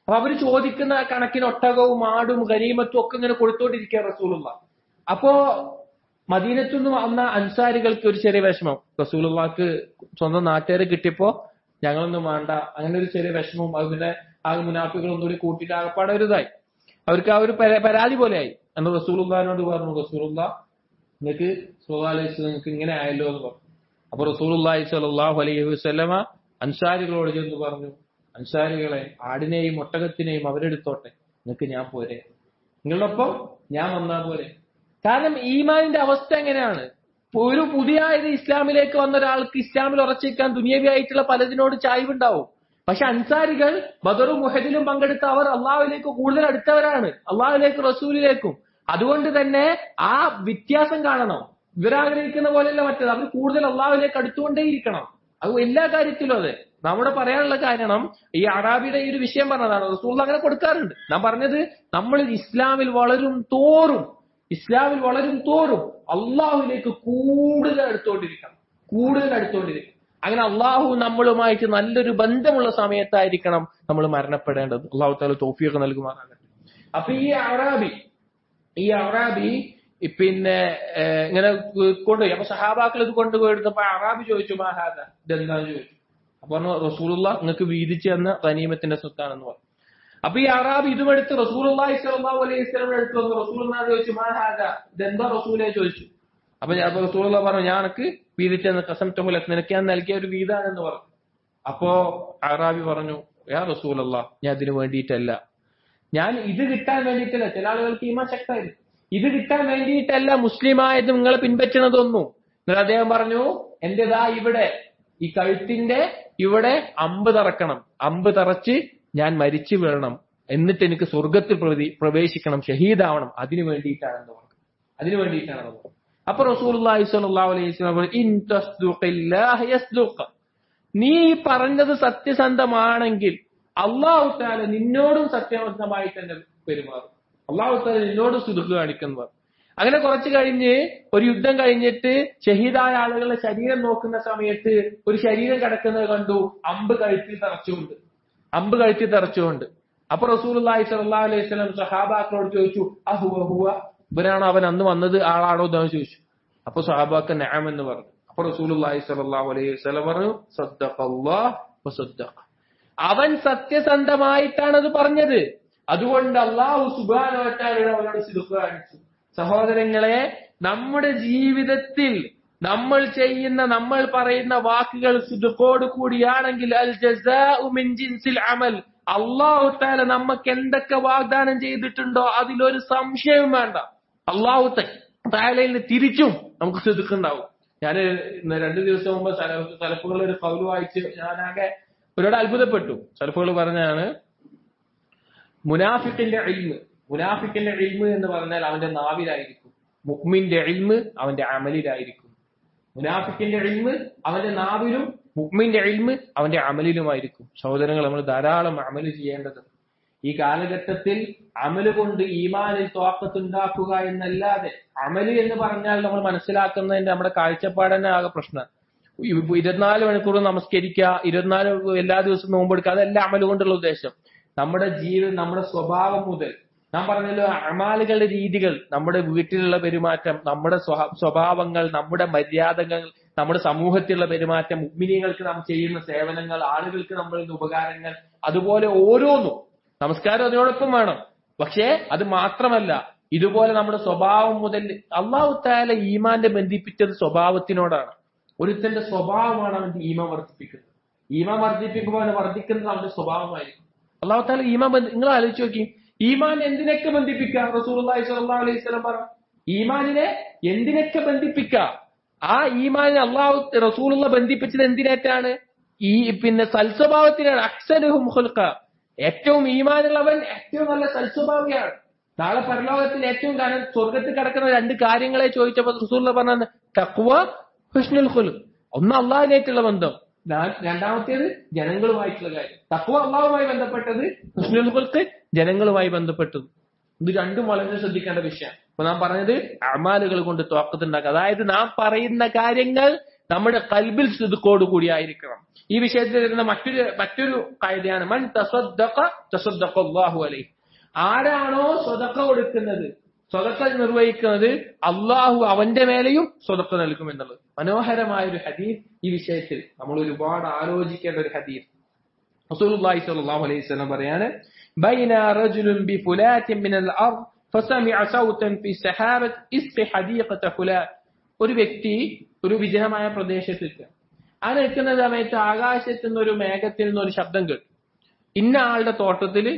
അപ്പൊ അവര് ചോദിക്കുന്ന കണക്കിന് ഒട്ടകവും ആടും ഗനീമത്തും ഒക്കെ ഇങ്ങനെ കൊടുത്തോണ്ടിരിക്കുക റസൂലുള്ള അപ്പോ മദീനത്തുനിന്ന് വന്ന അൻസാരികൾക്ക് ഒരു ചെറിയ വിഷമം റസൂലുള്ളാക്ക് സ്വന്തം നാട്ടുകാരെ കിട്ടിയപ്പോ ഞങ്ങളൊന്നും വേണ്ട അങ്ങനെ ഒരു ചെറിയ വിഷമവും അത് പിന്നെ ആ മുനാഫികളൊന്നും കൂടി കൂട്ടിയിട്ട് ആകപ്പാടെ ഒരു ഇതായി അവർക്ക് ആ ഒരു പരാ- പരാതി പോലെയായി അന്ന് റസൂലുള്ളാഹിനോട് പറഞ്ഞു റസൂലുള്ള നിങ്ങൾക്ക് സുഖാലോചിച്ച് നിങ്ങൾക്ക് ഇങ്ങനെ ആയല്ലോ എന്ന് പറഞ്ഞു അപ്പൊ റസൂലുള്ളാഹി സ്വല്ലല്ലാഹു അലൈഹി വസല്ലമ അൻസാരികളോട് ചെന്ന് പറഞ്ഞു അൻസാരികളെ ആടിനെയും ഒട്ടകത്തിനെയും അവരെടുത്തോട്ടെ നിങ്ങൾക്ക് ഞാൻ പോരെ നിങ്ങളൊപ്പം ഞാൻ വന്നാ പോരെ കാരണം ഈമാനിന്റെ അവസ്ഥ എങ്ങനെയാണ് ഇപ്പൊ ഒരു പുതിയ ഇത് ഇസ്ലാമിലേക്ക് വന്ന ഒരാൾക്ക് ഇസ്ലാമിൽ ഉറച്ചിരിക്കാൻ ദുനിയവിയായിട്ടുള്ള പലതിനോട് ചായ്വുണ്ടാവും പക്ഷെ അൻസാരികൾ ബദറും മുഹദിലും പങ്കെടുത്ത അവർ അള്ളാഹുവിലേക്ക് കൂടുതൽ അടുത്തവരാണ് അള്ളാഹുവിലേക്ക് റസൂലിലേക്കും അതുകൊണ്ട് തന്നെ ആ വ്യത്യാസം കാണണം ഇവരാഗ്രഹിക്കുന്ന പോലെയല്ല മറ്റേത് അവർ കൂടുതൽ അള്ളാഹുവിലേക്ക് അടുത്തുകൊണ്ടേയിരിക്കണം അത് എല്ലാ കാര്യത്തിലും അതെ നമ്മുടെ പറയാനുള്ള കാരണം ഈ അറാബിയുടെ ഈ ഒരു വിഷയം പറഞ്ഞതാണ് റസൂൽ അങ്ങനെ കൊടുക്കാറുണ്ട് ഞാൻ പറഞ്ഞത് നമ്മൾ ഇസ്ലാമിൽ വളരും തോറും ഇസ്ലാമിൽ വളരും തോറും അള്ളാഹുവിലേക്ക് കൂടുതൽ അടുത്തുകൊണ്ടിരിക്കണം കൂടുതൽ അടുത്തുകൊണ്ടിരിക്കണം അങ്ങനെ അള്ളാഹു നമ്മളുമായിട്ട് നല്ലൊരു ബന്ധമുള്ള സമയത്തായിരിക്കണം നമ്മൾ മരണപ്പെടേണ്ടത് അള്ളാഹു താല തോഫിയൊക്കെ നൽകുമാറാകട്ടെ അപ്പൊ ഈ അറാബി ഈ അറാബി ഈ പിന്നെ ഏഹ്, ഇങ്ങനെ കൊണ്ടുപോയി അപ്പൊ സഹാബാക്കൾ ഇത് കൊണ്ടുപോയെടുത്തപ്പോ അറാബി ചോദിച്ചു മഹാദ ഇതെന്താന്ന് ചോദിച്ചു അപ്പൊ പറഞ്ഞു റസൂലുള്ള നിങ്ങൾക്ക് വീതിച്ചു തന്ന ഗനീമത്തിന്റെ സ്വത്താണെന്ന് പറഞ്ഞു അപ്പൊ ഈ അറാബി ഇതും എടുത്ത് റസൂലുള്ളാഹി സ്വല്ലല്ലാഹു അലൈഹി വസല്ലം എടുത്ത് വന്നു റസൂലുള്ളാഹി ചോദിച്ചു മഹാദ ഇതെന്താ റസൂലെ ചോദിച്ചു അപ്പൊ ഞാൻ അപ്പൊ റസൂലുള്ള പറഞ്ഞു ഞാൻ എനിക്ക് വീതിച്ചു തന്ന കസം തൊഹുലത്ത് നിനക്ക് ഞാൻ നൽകിയ ഒരു വീതാണെന്ന് പറഞ്ഞു അപ്പോ അറാബി പറഞ്ഞു യാ റസൂലല്ല ഞാൻ ഇതിനു വേണ്ടിയിട്ടല്ല ഞാൻ ഇത് കിട്ടാൻ വേണ്ടിയിട്ടല്ല ചില ആളുകൾക്ക് ഈമാൻ ശക്തമായിരുന്നു ഇത് കിട്ടാൻ വേണ്ടിയിട്ടല്ല മുസ്ലിമായത് നിങ്ങളെ പിൻപറ്റുന്നതൊന്നും എന്നിട്ട് അദ്ദേഹം പറഞ്ഞു എന്റേതാ ഇവിടെ ഈ കഴുത്തിന്റെ ഇവിടെ അമ്പ് തറക്കണം അമ്പ് തറച്ച് ഞാൻ മരിച്ചു വീഴണം എന്നിട്ട് എനിക്ക് സ്വർഗത്തിൽ പ്രതി പ്രവേശിക്കണം ഷഹീദാവണം അതിനു വേണ്ടിയിട്ടാണെന്ന് പറഞ്ഞു അതിനു വേണ്ടിയിട്ടാണെന്ന് പറഞ്ഞു അപ്പൊ റസൂലുള്ളാഹി സ്വല്ലല്ലാഹു അലൈഹി വസല്ലം പറഞ്ഞു ഇൻ തസ്ദുഖില്ലാഹ യസ്ദുഖ നീ ഈ പറഞ്ഞത് സത്യസന്ധമാണെങ്കിൽ അള്ളാഹു താല നിന്നോടും സത്യസന്ധമായി തന്നെ പെരുമാറും അള്ളാഹു താല നിന്നോട് സുദുഖ് കാണിക്കുന്നവർ അങ്ങനെ കുറച്ച് കഴിഞ്ഞ് ഒരു യുദ്ധം കഴിഞ്ഞിട്ട് ഷഹീദായ ആളുകളുടെ ശരീരം നോക്കുന്ന സമയത്ത് ഒരു ശരീരം കിടക്കുന്നത് കണ്ടു അമ്പ് കഴുത്തിൽ തറച്ചുകൊണ്ട് അമ്പ് കഴുത്തിൽ തറച്ചുകൊണ്ട് അപ്പൊ റസൂലുള്ളാഹി സ്വല്ലല്ലാഹു അലൈഹി വസല്ലം സഹാബാക്കളോട് ചോദിച്ചു അഹുവ ഹുവ ഇവരാണോ അവൻ അന്ന് വന്നത് ആളാണോ എന്ന് ചോദിച്ചു അപ്പൊ സഹാബാക്ക നഅം എന്ന് പറഞ്ഞു അപ്പൊ റസൂലുള്ളാഹി സ്വല്ലല്ലാഹു അലൈഹി വസല്ലം പറഞ്ഞു സദ്ദഖല്ലാഹ് വസദ്ദഖ അവൻ സത്യസന്ധമായിട്ടാണ് അത് പറഞ്ഞത് അതുകൊണ്ട് അള്ളാഹു സുബാനോറ്റാരുടെ അവനോട് സിദുഖ് കാണിച്ചു സഹോദരങ്ങളെ നമ്മുടെ ജീവിതത്തിൽ നമ്മൾ ചെയ്യുന്ന നമ്മൾ പറയുന്ന വാക്കുകൾ സുദുഖോട് കൂടിയാണെങ്കിൽ അൽ ജസാഉ മിൻ ജിൻസിൽ അമൽ അള്ളാഹു താല നമുക്ക് എന്തൊക്കെ വാഗ്ദാനം ചെയ്തിട്ടുണ്ടോ അതിലൊരു സംശയവും വേണ്ട അള്ളാഹു താലയിൽ നിന്ന് തിരിച്ചും നമുക്ക് സിദുക്കുണ്ടാവും ഞാൻ രണ്ടു ദിവസം മുമ്പ് സലഫുകളുടെ ഒരു കൗല് വായിച്ച് ഞാനാകെ ഒരുപാട് അത്ഭുതപ്പെട്ടു സലഫുകൾ പറഞ്ഞാണ് മുനാഫിക്കിന്റെ ഇൽമ് മുനാഫിക്കിന്റെ ഇൽമ് എന്ന് പറഞ്ഞാൽ അവന്റെ നാവിലായിരിക്കും മുഹ്മിന്റെ ഇൽമ് അവന്റെ അമലിലായിരിക്കും മുനാഫിക്കിന്റെ ഇൽമ് അവന്റെ നാവിലും മുഹ്മിന്റെ ഇൽമ് അവന്റെ അമലിലുമായിരിക്കും സഹോദരങ്ങൾ നമ്മൾ ധാരാളം അമല് ചെയ്യേണ്ടത് ഈ കാലഘട്ടത്തിൽ അമല് കൊണ്ട് ഈമാനിൽ തോക്കത്തുണ്ടാക്കുക എന്നല്ലാതെ അമല് എന്ന് പറഞ്ഞാൽ നമ്മൾ മനസ്സിലാക്കുന്നതിന്റെ നമ്മുടെ കാഴ്ചപ്പാട് തന്നെ ആകെ പ്രശ്നം ഇരുപത്തിനാല് മണിക്കൂർ നമസ്കരിക്കുക ഇരുപത്തിനാല് എല്ലാ ദിവസവും നോമ്പെടുക്കുക അതല്ല അമല് കൊണ്ടുള്ള ഉദ്ദേശം നമ്മുടെ ജീവിതം നമ്മുടെ സ്വഭാവം മുതൽ ഞാൻ പറഞ്ഞല്ലോ അമാലുകളുടെ രീതികൾ നമ്മുടെ വീട്ടിലുള്ള പെരുമാറ്റം നമ്മുടെ സ്വഭാവങ്ങൾ നമ്മുടെ മര്യാദകൾ നമ്മുടെ സമൂഹത്തിലുള്ള പെരുമാറ്റം ഉഗ്മിനിയങ്ങൾക്ക് നാം ചെയ്യുന്ന സേവനങ്ങൾ ആളുകൾക്ക് നമ്മൾ ഉപകാരങ്ങൾ അതുപോലെ ഓരോന്നും നമസ്കാരം അതിനോടൊപ്പം വേണം പക്ഷേ അത് മാത്രമല്ല ഇതുപോലെ നമ്മുടെ സ്വഭാവം മുതൽ അള്ളാഹു താല ഈമാന്റെ ബന്ധിപ്പിച്ചത് സ്വഭാവത്തിനോടാണ് ഒരുത്തന്റെ സ്വഭാവമാണ് അവന്റെ ഈമാൻ വർദ്ധിപ്പിക്കുന്നത് ഈമാൻ വർദ്ധിപ്പിക്കുമ്പോൾ അവന് വർദ്ധിക്കുന്നത് അവന്റെ സ്വഭാവമായിരിക്കും അള്ളാഹു താല ഈമാൻ നിങ്ങൾ ആലോചിച്ച് നോക്കി ഈമാൻ എന്തിനൊക്കെ ബന്ധിപ്പിക്കാം റസൂലി സ്വല്ലാ അലൈഹി സ്വലം പറഞ്ഞു ഈമാനിനെ എന്തിനൊക്കെ ബന്ധിപ്പിക്കാം ആ ഈമാനിനെ അള്ളാഹു റസൂലുള്ള ബന്ധിപ്പിച്ചത് എന്തിനേറ്റാണ് ഈ പിന്നെ സൽസ്വഭാവത്തിനാണ് അക്സലുഹും ഹുൽക്ക ഏറ്റവും ഈമാനുള്ളവൻ ഏറ്റവും നല്ല സൽസ്വഭാവിയാണ് നാളെ പരലോകത്തിൽ ഏറ്റവും കാരണം സ്വർഗത്തിൽ കിടക്കുന്ന രണ്ട് കാര്യങ്ങളെ ചോദിച്ചപ്പോൾ റസൂലുള്ള പറഞ്ഞത് തക്വ ഹുഷ്ണുൽ ഹുൽ ഒന്ന് അള്ളാഹിനായിട്ടുള്ള ബന്ധം രണ്ടാമത്തേത് ജനങ്ങളുമായിട്ടുള്ള കാര്യം തക്വ അള്ളാഹുമായി ബന്ധപ്പെട്ടത് ഹുഷ്ണുൽ ഹുൽക്ക് ജനങ്ങളുമായി ബന്ധപ്പെട്ടത് ഇത് രണ്ടും വളരെ ശ്രദ്ധിക്കേണ്ട വിഷയമാണ് അപ്പൊ നാം പറഞ്ഞത് അമാലുകൾ കൊണ്ട് തോക്കത്തുണ്ടാക്കുക അതായത് നാം പറയുന്ന കാര്യങ്ങൾ നമ്മുടെ കൽബിൽ സിദ്ക്കോട് കൂടിയായിരിക്കണം ഈ വിഷയത്തിൽ വരുന്ന മറ്റൊരു മറ്റൊരു കായതയാണ് മൻ തസദ്ദഖ തസദ്ദഖ അല്ലാഹു അലൈഹി ആരാണോ സ്വതക്ക കൊടുക്കുന്നത് സ്വതക്ക നിർവഹിക്കുന്നത് അള്ളാഹു അവന്റെ മേലെയും സ്വതക്ക നൽകും എന്നുള്ളത് മനോഹരമായ ഒരു ഹദീസ് ഈ വിഷയത്തിൽ നമ്മൾ ഒരുപാട് ആലോചിക്കേണ്ട ഒരു ഹദീസ് റസൂലുള്ളാഹി സ്വല്ലല്ലാഹു അലൈഹി വസല്ലം പറയാണ് ബൈന റജുലുൻ ബിഫുലാത്തിൻ മിനൽ അർദ് ഫസമിഅ സൗതൻ ഫി സഹാബത്ത് ഇസ്ഖി ഹദീഖത ഫുലാൻ ഒരു വ്യക്തി ഒരു വിജനമായ പ്രദേശത്ത് ആ നിൽക്കുന്ന സമയത്ത് ആകാശത്ത് നിന്ന് ഒരു മേഘത്തിൽ നിന്ന് ഒരു ശബ്ദം കേട്ടു ഇന്ന ആളുടെ തോട്ടത്തില്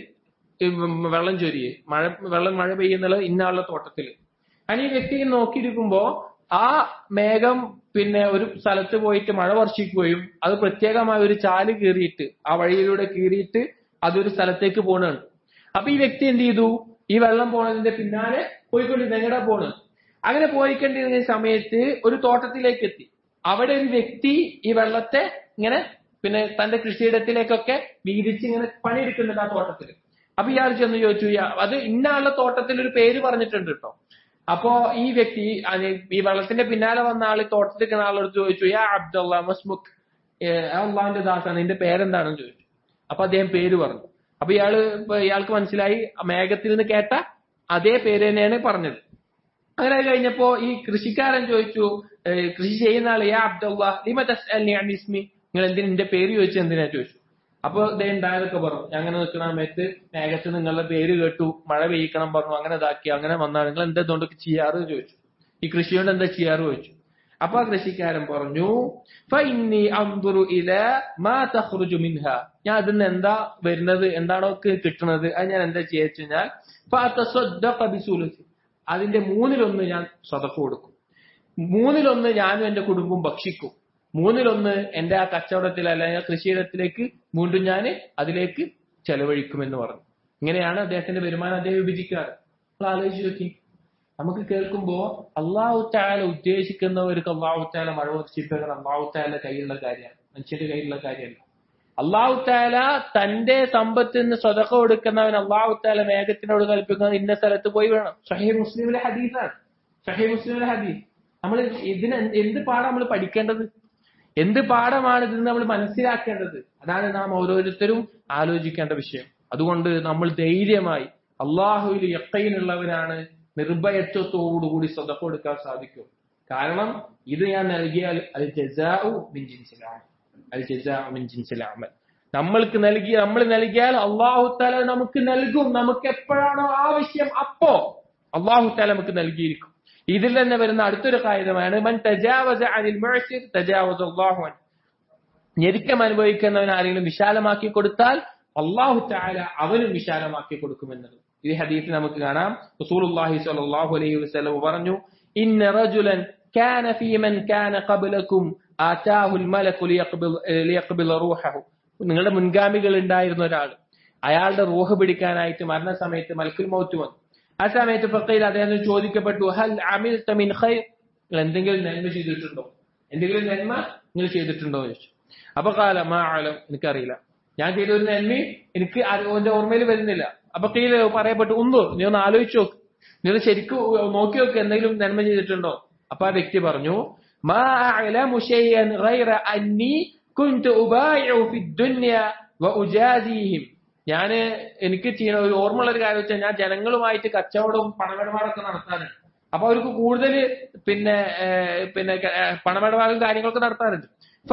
വെള്ളം ചൊരിയെ മഴ വെള്ളം മഴ പെയ്യുന്നത് ഇന്ന ആളുടെ തോട്ടത്തില് അങ്ങനെ ഈ വ്യക്തി നോക്കിയിരിക്കുമ്പോ ആ മേഘം പിന്നെ ഒരു സ്ഥലത്ത് പോയിട്ട് മഴ വർഷിക്കുകയും അത് പ്രത്യേകമായ ഒരു ചാല് കീറിയിട്ട് ആ വഴിയിലൂടെ കീറിയിട്ട് അതൊരു സ്ഥലത്തേക്ക് പോണാണ് അപ്പൊ ഈ വ്യക്തി എന്ത് ചെയ്തു ഈ വെള്ളം പോണതിന്റെ പിന്നാലെ പോയിക്കൊണ്ടിരുന്നു എങ്ങടാ പോണ് അങ്ങനെ പോയിക്കൊണ്ടിരുന്ന സമയത്ത് ഒരു തോട്ടത്തിലേക്ക് എത്തി അവിടെ ഒരു വ്യക്തി ഈ വെള്ളത്തെ ഇങ്ങനെ പിന്നെ തന്റെ കൃഷിയിടത്തിലേക്കൊക്കെ വീതിച്ച് ഇങ്ങനെ പണിയെടുക്കുന്നുണ്ട് ആ തോട്ടത്തിൽ അപ്പൊ ഇയാൾ ചെന്ന് ചോദിച്ചു അത് ഇന്ന ആളുടെ തോട്ടത്തിൽ ഒരു പേര് പറഞ്ഞിട്ടുണ്ട് കേട്ടോ അപ്പോ ഈ വ്യക്തി ഈ വെള്ളത്തിന്റെ പിന്നാലെ വന്ന ആള് തോട്ടത്തിൽ ആളെടുത്ത് ചോദിച്ചു യാ അബ്ദുള്ള മസ്മുഖ് അള്ളാഹിന്റെ ദാസാണ് നിന്റെ പേരെന്താണെന്ന് ചോദിച്ചു അപ്പൊ അദ്ദേഹം പേര് പറഞ്ഞു അപ്പൊ ഇയാള് ഇയാൾക്ക് മനസ്സിലായി മേഘത്തിൽ നിന്ന് കേട്ട അതേ പേര് തന്നെയാണ് പറഞ്ഞത് അങ്ങനെ കഴിഞ്ഞപ്പോ ഈ കൃഷിക്കാരൻ ചോദിച്ചു കൃഷി ചെയ്യുന്ന ആള് യാ അബ്ദുള്ള ലിമ തസ്അൽനി അൻ ഇസ്മി നിങ്ങൾ എന്തിനാ എന്റെ പേര് ചോദിച്ചു എന്തിനാ ചോദിച്ചു അപ്പൊ അദ്ദേഹം ഉണ്ടായതൊക്കെ പറഞ്ഞു അങ്ങനെ നിൽക്കുന്ന സമയത്ത് മേഘത്ത് നിങ്ങളുടെ പേര് കേട്ടു മഴ പെയ്യിക്കണം പറഞ്ഞു അങ്ങനെ ഇതാക്കി അങ്ങനെ വന്നാൽ നിങ്ങൾ എന്താ ഇതുകൊണ്ടൊക്കെ ചെയ്യാറ് ചോദിച്ചു ഈ കൃഷി കൊണ്ട് എന്താ ചെയ്യാറ് ചോദിച്ചു അപ്പൊ ആ കൃഷിക്കാരൻ പറഞ്ഞു ഫഇന്നി അൻദുറു ഇല മാ തഖ്റുജു മിൻഹ ഞാൻ അതിന്ന് എന്താ വരുന്നത് എന്താണോ കിട്ടുന്നത് അത് ഞാൻ എന്താ ചെയ്യാച്ചു കഴിഞ്ഞാൽ ഫഅതസദ്ദഖ ബിസുലുസി അതിന്റെ മൂന്നിലൊന്ന് ഞാൻ സ്വതക്ക് കൊടുക്കും മൂന്നിലൊന്ന് ഞാനും എന്റെ കുടുംബവും ഭക്ഷിക്കും മൂന്നിലൊന്ന് എന്റെ ആ കച്ചവടത്തിൽ അല്ലെങ്കിൽ കൃഷിയിടത്തിലേക്ക് വീണ്ടും ഞാൻ അതിലേക്ക് ചെലവഴിക്കുമെന്ന് പറഞ്ഞു ഇങ്ങനെയാണ് അദ്ദേഹത്തിന്റെ വരുമാനം അദ്ദേഹം വിഭജിക്കാറ് നമ്മൾ ആലോചിച്ച് നോക്കി നമുക്ക് കേൾക്കുമ്പോ അള്ളാഹു താല ഉദ്ദേശിക്കുന്നവർക്ക് അള്ളാഹു താല മഴ വർഷിപ്പിക്കാൻ അള്ളാഹു താല കയ്യിലുള്ള കാര്യമാണ് മനുഷ്യന്റെ കയ്യിലുള്ള കാര്യമല്ല അള്ളാഹു താല തന്റെ സമ്പത്തിൽ നിന്ന് സ്വതക്ക കൊടുക്കുന്നവൻ അള്ളാഹു താല മേഘത്തിനോട് കൽപ്പിക്കുന്നത് ഇന്ന സ്ഥലത്ത് പോയി വേണം ഷഹീർ മുസ്ലിമിലെ ഹദീസാണ് ഷഹീർ മുസ്ലിമിലെ ഹദീസ് നമ്മൾ ഇതിന് എന്ത് പാഠം നമ്മൾ പഠിക്കേണ്ടത് എന്ത് പാഠമാണ് ഇതിന് നമ്മൾ മനസ്സിലാക്കേണ്ടത് അതാണ് നാം ഓരോരുത്തരും ആലോചിക്കേണ്ട വിഷയം അതുകൊണ്ട് നമ്മൾ ധൈര്യമായി അള്ളാഹുവിൽ യക്കയിലുള്ളവരാണ് നിർഭയത്വത്തോടുകൂടി സ്വതക്ക കൊടുക്കാൻ സാധിക്കും കാരണം ഇത് ഞാൻ നൽകിയാൽ അത് ജസാഉ മിൻ ജിൻസിലാണ് അത് ജസാഉ മിൻ ജിൻസിലാമൽ നമ്മൾക്ക് നൽകി നമ്മൾ നൽകിയാൽ അള്ളാഹു താല നമുക്ക് നൽകും നമുക്ക് എപ്പോഴാണോ ആവശ്യം അപ്പോ അള്ളാഹു താല നമുക്ക് നൽകിയിരിക്കും ഇതിൽ തന്നെ വരുന്ന അടുത്തൊരു കായികമാണ് മൻ തജാവസ അനിൽ മുഅ്സിർ തജാവസ അല്ലാഹു അൻ ഞെരുക്കം അനുഭവിക്കുന്നവൻ ആരെങ്കിലും വിശാലമാക്കി കൊടുത്താൽ അള്ളാഹു താല അവനും വിശാലമാക്കി കൊടുക്കുമെന്നത് ഈ ഹദീസിൽ നമുക്ക് കാണാം റസൂലുള്ളാഹി സ്വല്ലല്ലാഹു അലൈഹി വസല്ലം പറഞ്ഞു ഇന്ന റജുലൻ കാന ഫീ മൻ കാന ഖബ്ലകും ആതാഹുൽ മലക്കു ലിയഖ്ബിൽ ലിയഖ്ബിൽ റൂഹഹു നിങ്ങളുടെ മുൻഗാമികൾ ഉണ്ടായിരുന്ന ഒരാൾ അയാളുടെ റൂഹ് പിടിക്കാനായിട്ട് മരണസമയത്ത് മലക്കുൽ മൗത്ത് വന്നു ആ സമയത്ത് ഫക്കയിൽ അദ്ദേഹം ചോദിക്കപ്പെട്ടു ഹൽ അമിൽ തമിൻ ഖൈർ നിങ്ങൾ എന്തെങ്കിലും നന്മ ചെയ്തിട്ടുണ്ടോ എന്തെങ്കിലും നന്മ നിങ്ങൾ ചെയ്തിട്ടുണ്ടോ എന്ന് ചോദിച്ചു അപ്പൊ കാല മാ ആലം എനിക്കറിയില്ല ഞാൻ ചെയ്ത ഒരു നന്മയും എനിക്ക് എന്റെ ഓർമ്മയിൽ വരുന്നില്ല അപ്പൊ കീഴിൽ പറയപ്പെട്ടു ഒന്ന് നീ ഒന്ന് ആലോചിച്ച് നോക്ക് നീ ഒന്ന് ശരിക്കും നോക്കി നോക്ക് എന്തെങ്കിലും നന്മ ചെയ്തിട്ടുണ്ടോ അപ്പൊ ആ വ്യക്തി പറഞ്ഞു മാ അഅലമു ശൈഅൻ ഗൈറ അന്നി കുൻതു ഉബായിഉ ഫിദ്ദുനിയ വഉജാസിഹിം ഞാന് എനിക്ക് ചെയ്യുന്ന ഒരു ഓർമ്മയുള്ള ഒരു കാര്യം വെച്ചാൽ ഞാൻ ജനങ്ങളുമായിട്ട് കച്ചവടവും പണമിടപാടൊക്കെ നടത്താറുണ്ട് അപ്പൊ അവർക്ക് കൂടുതൽ പിന്നെ പിന്നെ പണമിടപാടും കാര്യങ്ങളൊക്കെ നടത്താറുണ്ട്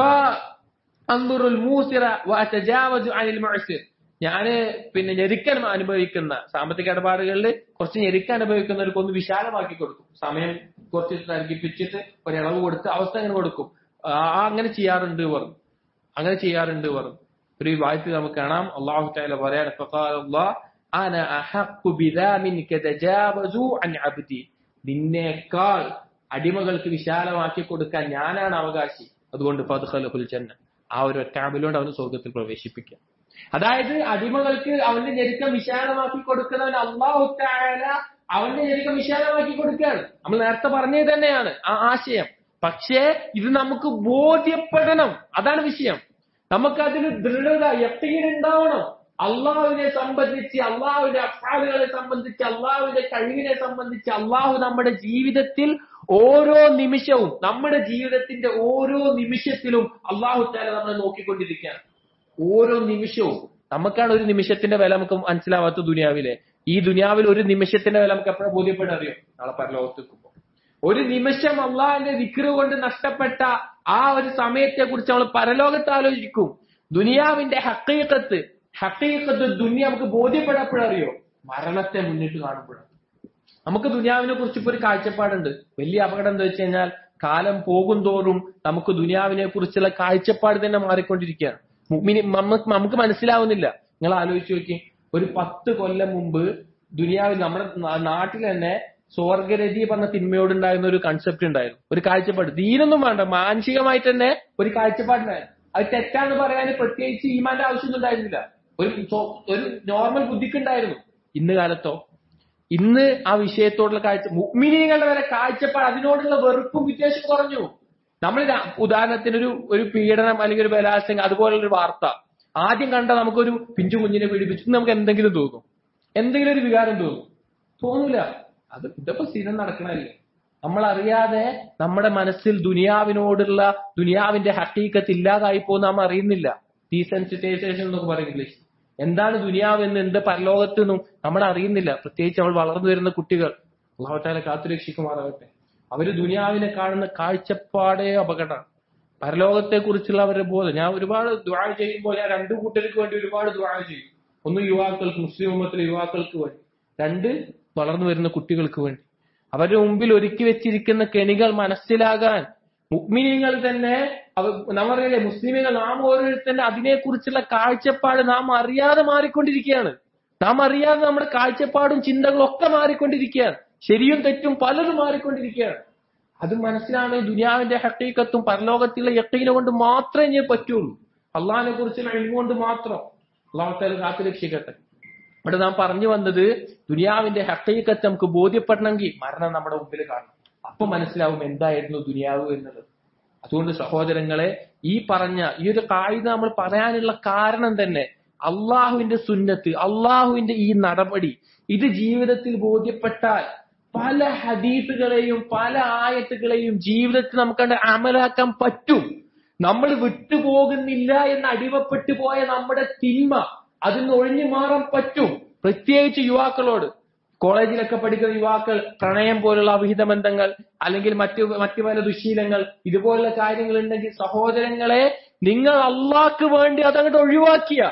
അന്തുറുൽ മൂസിറ വഅതജാവസു അനിൽ മുഅ്സിർ ഞാന് പിന്നെ ഞെരുക്കൻ അനുഭവിക്കുന്ന സാമ്പത്തിക ഇടപാടുകളിൽ കുറച്ച് ഞെരുക്കം അനുഭവിക്കുന്നവർക്ക് ഒന്ന് വിശാലമാക്കി കൊടുക്കും സമയം കുറച്ച് തർക്കിപ്പിച്ചിട്ട് ഒരിളവ് കൊടുത്ത് അവസ്ഥ അങ്ങനെ കൊടുക്കും ആ അങ്ങനെ ചെയ്യാറുണ്ട് പറഞ്ഞു അങ്ങനെ ചെയ്യാറുണ്ട് പറഞ്ഞു ഒരു വായ്പ നമുക്ക് കാണാം അള്ളാഹു താല പറയാണ് നിന്നേക്കാൾ അടിമകൾക്ക് വിശാലമാക്കി കൊടുക്കാൻ ഞാനാണ് അവകാശി അതുകൊണ്ട് ഫദ്ഖലഹുൽ ജന്ന ആ ഒരു ഒറ്റാബിലോണ്ട് അവന് സ്വർഗത്തിൽ പ്രവേശിപ്പിക്കാം അതായത് അടിമകൾക്ക് അവന്റെ ഞെരുക്കം വിശാലമാക്കി കൊടുക്കുന്നവൻ അള്ളാഹു താല അവന്റെ ഞെരുക്കം വിശാലമാക്കി കൊടുക്കുകയാണ് നമ്മൾ നേരത്തെ പറഞ്ഞത് തന്നെയാണ് ആ ആശയം പക്ഷേ ഇത് നമുക്ക് ബോധ്യപ്പെടണം അതാണ് വിഷയം നമുക്ക് അതിന് ദൃഢത എപ്പോഴും ഉണ്ടാവണം അള്ളാഹുവിനെ സംബന്ധിച്ച് അള്ളാഹുവിന്റെ അഫാലുകളെ സംബന്ധിച്ച് അള്ളാഹുവിന്റെ കഴിവിനെ സംബന്ധിച്ച് അള്ളാഹു നമ്മുടെ ജീവിതത്തിൽ ഓരോ നിമിഷവും നമ്മുടെ ജീവിതത്തിന്റെ ഓരോ നിമിഷത്തിലും അള്ളാഹു താല നമ്മളെ നോക്കിക്കൊണ്ടിരിക്കുകയാണ് ഓരോ നിമിഷവും നമുക്കാണ് ഒരു നിമിഷത്തിന്റെ വില നമുക്ക് മനസ്സിലാവാത്ത ദുനിയാവിലെ ഈ ദുനിയാവിൽ ഒരു നിമിഷത്തിന്റെ വില നമുക്ക് എപ്പോഴും ബോധ്യപ്പെടാൻ അറിയോ നാളെ പരലോകത്ത് എത്തുമ്പോൾ ഒരു നിമിഷം അള്ളാഹിന്റെ വിക്ര കൊണ്ട് നഷ്ടപ്പെട്ട ആ ഒരു സമയത്തെ കുറിച്ച് നമ്മൾ പരലോകത്ത് ആലോചിക്കും ദുനിയാവിന്റെ ഹക്കീക്കത്ത് ഹക്കീക്കത്ത് ദുനിയ നമുക്ക് ബോധ്യപ്പെടപ്പോഴറിയോ മരണത്തെ മുന്നിട്ട് കാണുമ്പോഴാണ് നമുക്ക് ദുനിയാവിനെ കുറിച്ച് ഇപ്പൊ ഒരു കാഴ്ചപ്പാടുണ്ട് വലിയ അപകടം എന്താ വെച്ച് കഴിഞ്ഞാൽ കാലം പോകും തോറും നമുക്ക് ദുനിയാവിനെ കുറിച്ചുള്ള കാഴ്ചപ്പാട് തന്നെ മാറിക്കൊണ്ടിരിക്കുകയാണ് മുഅ്മിനി- നമുക്ക് നമുക്ക് മനസ്സിലാവുന്നില്ല നിങ്ങൾ ആലോചിച്ച് നോക്കി ഒരു പത്ത് കൊല്ലം മുമ്പ് ദുനിയാവിൽ നമ്മുടെ നാ- നാട്ടിൽ തന്നെ സ്വർഗരതി പറഞ്ഞ തിന്മയോടുണ്ടായിരുന്ന ഒരു കൺസെപ്റ്റ് ഉണ്ടായിരുന്നു ഒരു കാഴ്ചപ്പാട് ദീനൊന്നും വേണ്ട മാനസികമായിട്ട് തന്നെ ഒരു കാഴ്ചപ്പാടുണ്ടായിരുന്നു അത് തെറ്റാന്ന് പറയാൻ പ്രത്യേകിച്ച് ഈമാന്റെ ആവശ്യമൊന്നും ഉണ്ടായിരുന്നില്ല ഒരു സോ- ഒരു നോർമൽ ബുദ്ധിക്കുണ്ടായിരുന്നു ഇന്ന് കാലത്തോ ഇന്ന് ആ വിഷയത്തോടുള്ള കാഴ്ച മുഗ്മിനീകളുടെ വരെ കാഴ്ചപ്പാട് അതിനോടുള്ള വെറുപ്പും വിദ്വേഷം കുറഞ്ഞു നമ്മൾ ര- ഉദാഹരണത്തിന് ഒരു ഒരു പീഡനം അല്ലെങ്കിൽ ഒരു ബലാത്സംഗം അതുപോലുള്ള ഒരു വാർത്ത ആദ്യം കണ്ട നമുക്കൊരു പിഞ്ചു കുഞ്ഞിനെ പീഡിപ്പിച്ചു ഇന്ന് നമുക്ക് എന്തെങ്കിലും തോന്നും എന്തെങ്കിലും ഒരു വികാരം തോന്നും തോന്നൂല അത് ഇതിപ്പോ സ്ഥിരം നടക്കണല്ലേ നമ്മൾ അറിയാതെ നമ്മുടെ മനസ്സിൽ ദുനിയാവിനോടുള്ള ദുനിയാവിന്റെ ഹക്കീക്കത്ത് ഇല്ലാതായി പോകുന്ന നാം അറിയുന്നില്ല ഡീസെൻസിറ്റൈസേഷൻ എന്നൊക്കെ പറയും ഇംഗ്ലീഷ് എന്താണ് ദുനിയാവ് എന്ന് എന്ത് പരലോകത്തെന്നും നമ്മൾ അറിയുന്നില്ല പ്രത്യേകിച്ച് നമ്മൾ വളർന്നു വരുന്ന കുട്ടികൾ അള്ളാഹുത്താല കാത്തുരക്ഷിക്കുമാറാകട്ടെ അവര് ദുനിയാവിനെ കാണുന്ന കാഴ്ചപ്പാടേ അപകടമാണ് പരലോകത്തെ കുറിച്ചുള്ള അവരുടെ ബോധം ഞാൻ ഒരുപാട് ദ്വാഴ ചെയ്യുമ്പോൾ ഞാൻ രണ്ടു കൂട്ടർക്ക് വേണ്ടി ഒരുപാട് ദ്വാഴ ചെയ്യും ഒന്ന് യുവാക്കൾക്ക് മുസ്ലിം ഉമ്മത്തിലെ യുവാക്കൾക്ക് വേണ്ടി രണ്ട് വളർന്നു വരുന്ന കുട്ടികൾക്ക് വേണ്ടി അവരുടെ മുമ്പിൽ ഒരുക്കി വെച്ചിരിക്കുന്ന കെണികൾ മനസ്സിലാകാൻ മുഗ്മിനീങ്ങൾ തന്നെ അവ- നാം അറിയില്ലേ മുസ്ലിമുകൾ നാം ഓരോരുത്തരുടെ അതിനെക്കുറിച്ചുള്ള കാഴ്ചപ്പാട് നാം അറിയാതെ മാറിക്കൊണ്ടിരിക്കുകയാണ് നാം അറിയാതെ നമ്മുടെ കാഴ്ചപ്പാടും ചിന്തകളും ഒക്കെ മാറിക്കൊണ്ടിരിക്കുകയാണ് ശരിയും തെറ്റും പലതും മാറിക്കൊണ്ടിരിക്കുകയാണ് അത് മനസ്സിലാണ് ദുനിയാവിന്റെ ഹക്കീക്കത്തും പരലോകത്തിലുള്ള യക്കീന കൊണ്ട് മാത്രമേ ഇനി പറ്റുള്ളൂ അള്ളാഹിനെ കുറിച്ചുള്ള എഴുതുകൊണ്ട് കൊണ്ട് മാത്രം അള്ളാഹുത്താല കാത്തു രക്ഷിക്കട്ടെ ഇവിടെ നാം പറഞ്ഞു വന്നത് ദുനിയാവിന്റെ ഹക്കീക്കത്ത് നമുക്ക് ബോധ്യപ്പെടണമെങ്കിൽ മരണം നമ്മുടെ മുമ്പിൽ കാണണം അപ്പൊ മനസ്സിലാവും എന്തായിരുന്നു ദുനിയാവ് എന്നുള്ളത് അതുകൊണ്ട് സഹോദരങ്ങളെ ഈ പറഞ്ഞ ഈ ഒരു കായിക നമ്മൾ പറയാനുള്ള കാരണം തന്നെ അള്ളാഹുവിന്റെ സുന്നത്ത് അള്ളാഹുവിന്റെ ഈ നടപടി ഇത് ജീവിതത്തിൽ ബോധ്യപ്പെട്ടാൽ പല ഹദീസുകളെയും പല ആയത്തുകളെയും ജീവിതത്തിൽ നമുക്ക് അമലാക്കാൻ പറ്റും നമ്മൾ വിട്ടുപോകുന്നില്ല എന്ന് അടിമപ്പെട്ടു പോയ നമ്മുടെ തിന്മ അതിൽ നിന്ന് ഒഴിഞ്ഞു മാറാൻ പറ്റും പ്രത്യേകിച്ച് യുവാക്കളോട് കോളേജിലൊക്കെ പഠിക്കുന്ന യുവാക്കൾ പ്രണയം പോലുള്ള അവിഹിത ബന്ധങ്ങൾ അല്ലെങ്കിൽ മറ്റു മറ്റു പല ദുശീലങ്ങൾ ഇതുപോലുള്ള കാര്യങ്ങൾ ഉണ്ടെങ്കിൽ സഹോദരങ്ങളെ നിങ്ങൾ അള്ളാഹ്ക്ക് വേണ്ടി അതങ്ങോട്ട് ഒഴിവാക്കിയ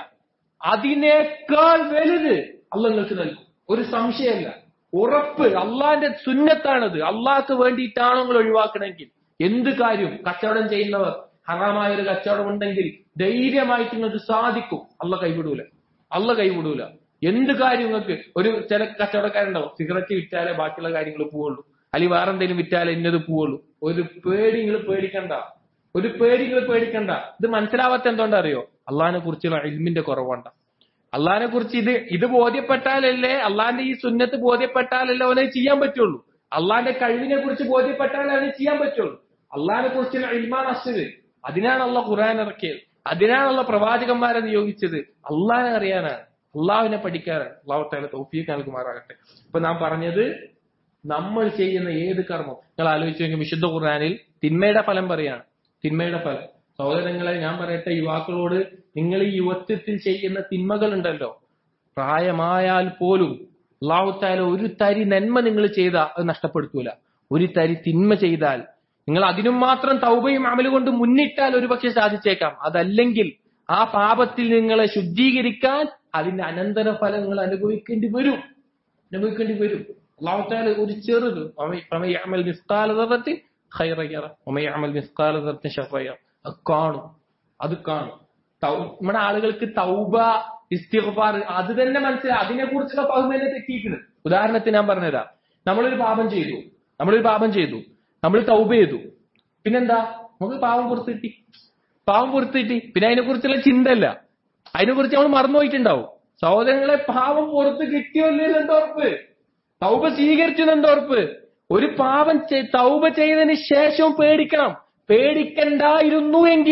അതിനേക്കാൾ വലുത് അല്ല നിങ്ങൾക്ക് നൽകും ഒരു സംശയമല്ല ഉറപ്പ് അള്ളാന്റെ സുന്നത്താണത് അള്ളാഹ്ക്ക് വേണ്ടിയിട്ടാണോ നിങ്ങൾ ഒഴിവാക്കണമെങ്കിൽ എന്ത് കാര്യം കച്ചവടം ചെയ്യുന്നവർ ഹറാമായ ഒരു കച്ചവടം ഉണ്ടെങ്കിൽ ധൈര്യമായിട്ട് നിങ്ങൾക്ക് സാധിക്കും അല്ല കൈവിടൂല അല്ല കൈവിടൂല എന്ത് കാര്യം നിങ്ങൾക്ക് ഒരു ചില കച്ചവടക്കാരുണ്ടാവും സിഗരറ്റ് വിറ്റാലേ ബാക്കിയുള്ള കാര്യങ്ങൾ പോവുള്ളൂ അല്ലെങ്കിൽ വേറെ എന്തെങ്കിലും വിറ്റാലേ ഇന്നത് പോവുള്ളൂ ഒരു പേടി നിങ്ങൾ പേടിക്കണ്ട ഒരു പേടി നിങ്ങൾ പേടിക്കണ്ട ഇത് മനസ്സിലാവാത്ത എന്തുകൊണ്ടാ അറിയോ അള്ളാഹിനെ കുറിച്ചുള്ള ഇൽമിന്റെ കുറവുണ്ട അള്ളാഹിനെ കുറിച്ച് ഇത് ഇത് ബോധ്യപ്പെട്ടാലല്ലേ അള്ളാഹിന്റെ ഈ സുന്നത്ത് ബോധ്യപ്പെട്ടാലല്ലേ അവനെ ചെയ്യാൻ പറ്റുള്ളൂ അള്ളാഹിന്റെ കഴിവിനെ കുറിച്ച് ബോധ്യപ്പെട്ടാലേ അവന് ചെയ്യാൻ പറ്റുള്ളൂ അള്ളാഹിനെ കുറിച്ചുള്ള ഇൽമാൻ അസ്സത് അതിനാണ് അള്ള ഖുർആൻ ഇറക്കിയത് അതിനാണുള്ള പ്രവാചകന്മാരെ നിയോഗിച്ചത് അള്ളാഹിനെ അറിയാനാണ് അള്ളാഹുവിനെ പഠിക്കാനാണ് അള്ളാഹു താല തൗഫീഖ് നൽകുമാറാകട്ടെ ഇപ്പൊ നാം പറഞ്ഞത് നമ്മൾ ചെയ്യുന്ന ഏത് കർമ്മം നിങ്ങൾ ആലോചിച്ച് നോക്കി വിശുദ്ധ ഖുർആനിൽ തിന്മയുടെ ഫലം പറയാണ് തിന്മയുടെ ഫലം സഹോദരങ്ങളെ ഞാൻ പറയട്ടെ യുവാക്കളോട് നിങ്ങൾ ഈ യുവത്വത്തിൽ ചെയ്യുന്ന തിന്മകൾ ഉണ്ടല്ലോ പ്രായമായാൽ പോലും അള്ളാഹുത്താല ഒരു തരി നന്മ നിങ്ങൾ ചെയ്താൽ അത് നഷ്ടപ്പെടുത്തൂല ഒരു തരി തിന്മ ചെയ്താൽ നിങ്ങൾ അതിനും മാത്രം തൗബയും അമല് കൊണ്ട് മുന്നിട്ടാൽ ഒരുപക്ഷെ സാധിച്ചേക്കാം അതല്ലെങ്കിൽ ആ പാപത്തിൽ നിങ്ങളെ ശുദ്ധീകരിക്കാൻ അതിന്റെ അനന്തര ഫലം നിങ്ങൾ അനുഭവിക്കേണ്ടി വരും അനുഭവിക്കേണ്ടി വരും അള്ളാഹുത്താല ഒരു ചെറുത് അമൽ നിസ്കാലതത്തിൽ ഖൈറയ്യറ ഒമയഅമൽ നിസ്കാലതത്തിൽ ഷഫയ്യ അത് കാണും അത് കാണും തൗ- നമ്മുടെ ആളുകൾക്ക് തൗബ ഇസ്തിഗ്ഫാർ അത് തന്നെ മനസ്സിലായി അതിനെ കുറിച്ചുള്ള പകുമേനെ തെറ്റിയിരിക്കുന്നത് ഉദാഹരണത്തിന് ഞാൻ പറഞ്ഞുതരാം നമ്മളൊരു പാപം ചെയ്തു നമ്മളൊരു പാപം ചെയ്തു നമ്മൾ തൗബ ചെയ്തു പിന്നെന്താ നമുക്ക് പാവം പുറത്ത് കിട്ടി പാവം പുറത്ത് കിട്ടി പിന്നെ അതിനെ കുറിച്ചുള്ള ചിന്തല്ല അതിനെ കുറിച്ച് നമ്മൾ മറന്നുപോയിട്ടുണ്ടാവും സഹോദരങ്ങളെ പാവം പുറത്ത് കിട്ടിയോ ഇല്ലയോ എന്താ ഉറപ്പ് തൗബ സ്വീകരിച്ചു എന്താ ഉറപ്പ് ഒരു പാപം ചെ- തൗബ ചെയ്തതിന് ശേഷവും പേടിക്കണം പേടിക്കണ്ടായിരുന്നു എങ്കിൽ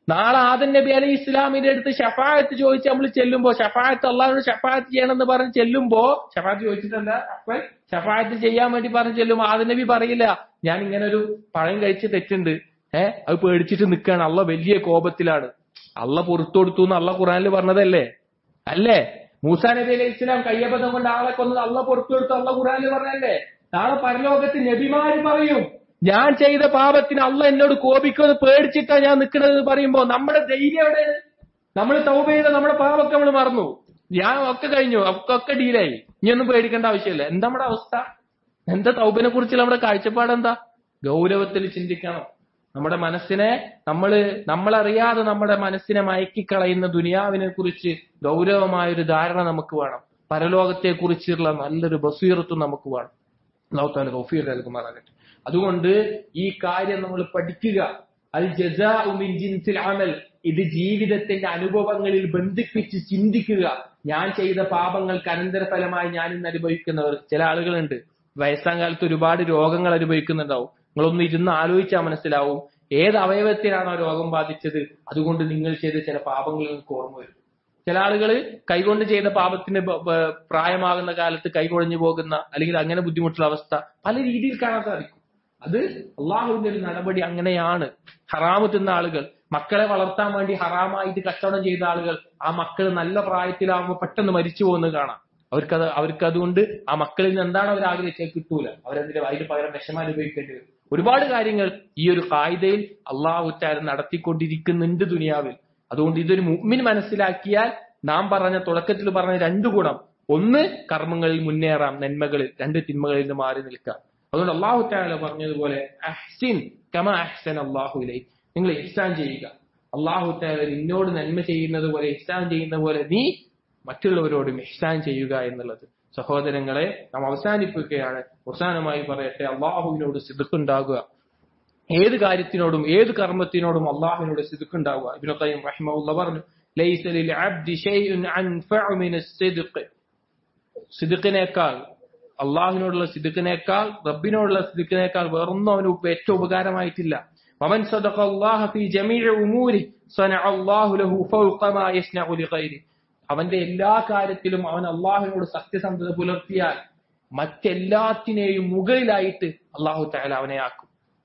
നാളെ ആദൻ നബി അലൈഹി ഇസ്ലാമിന്റെ അടുത്ത് ഷഫായത്ത് ചോദിച്ച് നമ്മൾ ചെല്ലുമ്പോ ഷഫായത്ത് അള്ളാഹുനോട് ഷഫായത്ത് ചെയ്യണമെന്ന് പറഞ്ഞ് ചെല്ലുമ്പോ ഷഫായത്ത് ചോദിച്ചിട്ടല്ല അപ്പോൾ ഷഫായത്ത് ചെയ്യാൻ വേണ്ടി പറഞ്ഞ് ചെല്ലുമ്പോ ആദൻ നബി പറയില്ല ഞാൻ ഇങ്ങനെ ഒരു പഴം കഴിച്ച് തെറ്റുണ്ട് ഏഹ് അത് പേടിച്ചിട്ട് നിൽക്കുകയാണ് അള്ള വലിയ കോപത്തിലാണ് അള്ള പുറത്തു കൊടുത്തു എന്ന് അള്ള ഖുറാനിൽ പറഞ്ഞതല്ലേ അല്ലേ മൂസാ നബി അലൈഹി ഇസ്ലാം കയ്യബദ്ധം കൊണ്ട് ആളെ കൊന്നത് അള്ള പുറത്തു കൊടുത്തു അള്ള ഖുറാനിൽ പറഞ്ഞല്ലേ നാളെ പരലോകത്ത് നബിമാര് പറയും ഞാൻ ചെയ്ത പാപത്തിന് അള്ള എന്നോട് കോപിക്കുമെന്ന് പേടിച്ചിട്ടാ ഞാൻ നിൽക്കുന്നത് പറയുമ്പോ നമ്മുടെ ധൈര്യം എവിടെയാണ് നമ്മൾ തൗബ ചെയ്ത നമ്മുടെ പാപമൊക്കെ നമ്മൾ മറന്നു ഞാൻ ഒക്കെ കഴിഞ്ഞു ഒക്കെ ഒക്കെ ഡീലായി ഇനി ഒന്നും പേടിക്കേണ്ട ആവശ്യമില്ല എന്താ നമ്മുടെ അവസ്ഥ എന്താ തൗബിനെ കുറിച്ചുള്ള നമ്മുടെ കാഴ്ചപ്പാട് എന്താ ഗൗരവത്തിൽ ചിന്തിക്കണം നമ്മുടെ മനസ്സിനെ നമ്മള് നമ്മളറിയാതെ നമ്മുടെ മനസ്സിനെ മയക്കിക്കളയുന്ന ദുനിയാവിനെ കുറിച്ച് ഗൗരവമായ ഒരു ധാരണ നമുക്ക് വേണം പരലോകത്തെ കുറിച്ചുള്ള നല്ലൊരു ബസീറത്തും നമുക്ക് വേണം അള്ളാഹുത്താല ഗൗഫീർ നൽകുമാറാകട്ടെ അതുകൊണ്ട് ഈ കാര്യം നമ്മൾ പഠിക്കുക അൽ ജസാഉ മിൻ ജിൻസിൽ അമൽ ഇത് ജീവിതത്തിന്റെ അനുഭവങ്ങളിൽ ബന്ധിപ്പിച്ച് ചിന്തിക്കുക ഞാൻ ചെയ്ത പാപങ്ങൾക്ക് അനന്തരഫലമായി ഞാൻ ഇന്ന് അനുഭവിക്കുന്നവർ ചില ആളുകളുണ്ട് വയസ്സാം കാലത്ത് ഒരുപാട് രോഗങ്ങൾ അനുഭവിക്കുന്നുണ്ടാവും നിങ്ങളൊന്ന് ഇരുന്ന് ആലോചിച്ചാൽ മനസ്സിലാവും ഏത് അവയവത്തിനാണോ രോഗം ബാധിച്ചത് അതുകൊണ്ട് നിങ്ങൾ ചെയ്ത ചില പാപങ്ങൾ നിങ്ങൾക്ക് ഓർമ്മ വരും ചില ആളുകൾ കൈകൊണ്ട് ചെയ്ത പാപത്തിന് ബ- ബ- പ്രായമാകുന്ന കാലത്ത് കൈകൊഴഞ്ഞു പോകുന്ന അല്ലെങ്കിൽ അങ്ങനെ ബുദ്ധിമുട്ടുള്ള അവസ്ഥ പല രീതിയിൽ കാണാൻ സാധിക്കും അത് അള്ളാഹുവിന്റെ ഒരു നടപടി അങ്ങനെയാണ് ഹറാമ് തിന്ന ആളുകൾ മക്കളെ വളർത്താൻ വേണ്ടി ഹറാമായിട്ട് കച്ചവടം ചെയ്ത ആളുകൾ ആ മക്കൾ നല്ല പ്രായത്തിലാവുമ്പോൾ പെട്ടെന്ന് മരിച്ചു പോകുന്നത് കാണാം അവർക്കത് അവർക്ക് അതുകൊണ്ട് ആ മക്കളിൽ നിന്ന് എന്താണ് അവർ ആഗ്രഹിച്ചത് കിട്ടൂല അവരെന്തിന് അതിന് പകരം വിഷമം അനുഭവിക്കേണ്ടി വരും ഒരുപാട് കാര്യങ്ങൾ ഈ ഒരു കായികയിൽ അള്ളാഹുറ്റാരൻ നടത്തിക്കൊണ്ടിരിക്കുന്നുണ്ട് ദുനിയാവിൽ അതുകൊണ്ട് ഇതൊരു മുമ്മിൻ മനസ്സിലാക്കിയാൽ നാം പറഞ്ഞ തുടക്കത്തിൽ പറഞ്ഞ രണ്ടു ഗുണം ഒന്ന് കർമ്മങ്ങളിൽ മുന്നേറാം നന്മകളിൽ രണ്ട് തിന്മകളിൽ നിന്ന് മാറി നിൽക്കാം അതുകൊണ്ട് അള്ളാഹു താല പറഞ്ഞതുപോലെ അഹ്സിൻ കമ അഹ്സൻ അള്ളാഹു ഇലൈ നിങ്ങൾ ഇഹ്സാൻ ചെയ്യുക അള്ളാഹു താല നിന്നോട് നന്മ ചെയ്യുന്നത് പോലെ ഇഹ്സാൻ ചെയ്യുന്ന പോലെ നീ മറ്റുള്ളവരോടും ഇഹ്സാൻ ചെയ്യുക എന്നുള്ളത് സഹോദരങ്ങളെ നാം അവസാനിപ്പിക്കുകയാണ് അവസാനമായി പറയട്ടെ അള്ളാഹുവിനോട് സിദ്ധുണ്ടാകുക ഏത് കാര്യത്തിനോടും ഏത് കർമ്മത്തിനോടും അള്ളാഹുവിനോട് സിദ്ധുണ്ടാവുക ഇബ്നു ഖയ്യിം റഹിമഹുള്ള പറഞ്ഞു ലൈസ ലിൽ അബ്ദി ഷൈഉൻ അൻഫഉ മിന സിദ്ഖ് സിദ്ഖിനേക്കാൾ അള്ളാഹുവിനോടുള്ള സിദ്ഖിനേക്കാൾ റബ്ബിനോടുള്ള സിദ്ഖിനേക്കാൾ വേറൊന്നും അവന് ഏറ്റവും ഉപകാരമായിട്ടില്ല വമൻ സദഖ അല്ലാഹ ഫീ ജമീഇ ഉമൂരി സനഅ അല്ലാഹു ലഹു ഫൗഖ മാ യസ്നഉ ലിഗൈരി അവന്റെ എല്ലാ കാര്യത്തിലും അവൻ അള്ളാഹുവിനോട് സത്യസന്ധത പുലർത്തിയാൽ മറ്റെല്ലാത്തിനെയും മുകളിലായിട്ട് അള്ളാഹു തആല അവനെ ആക്കും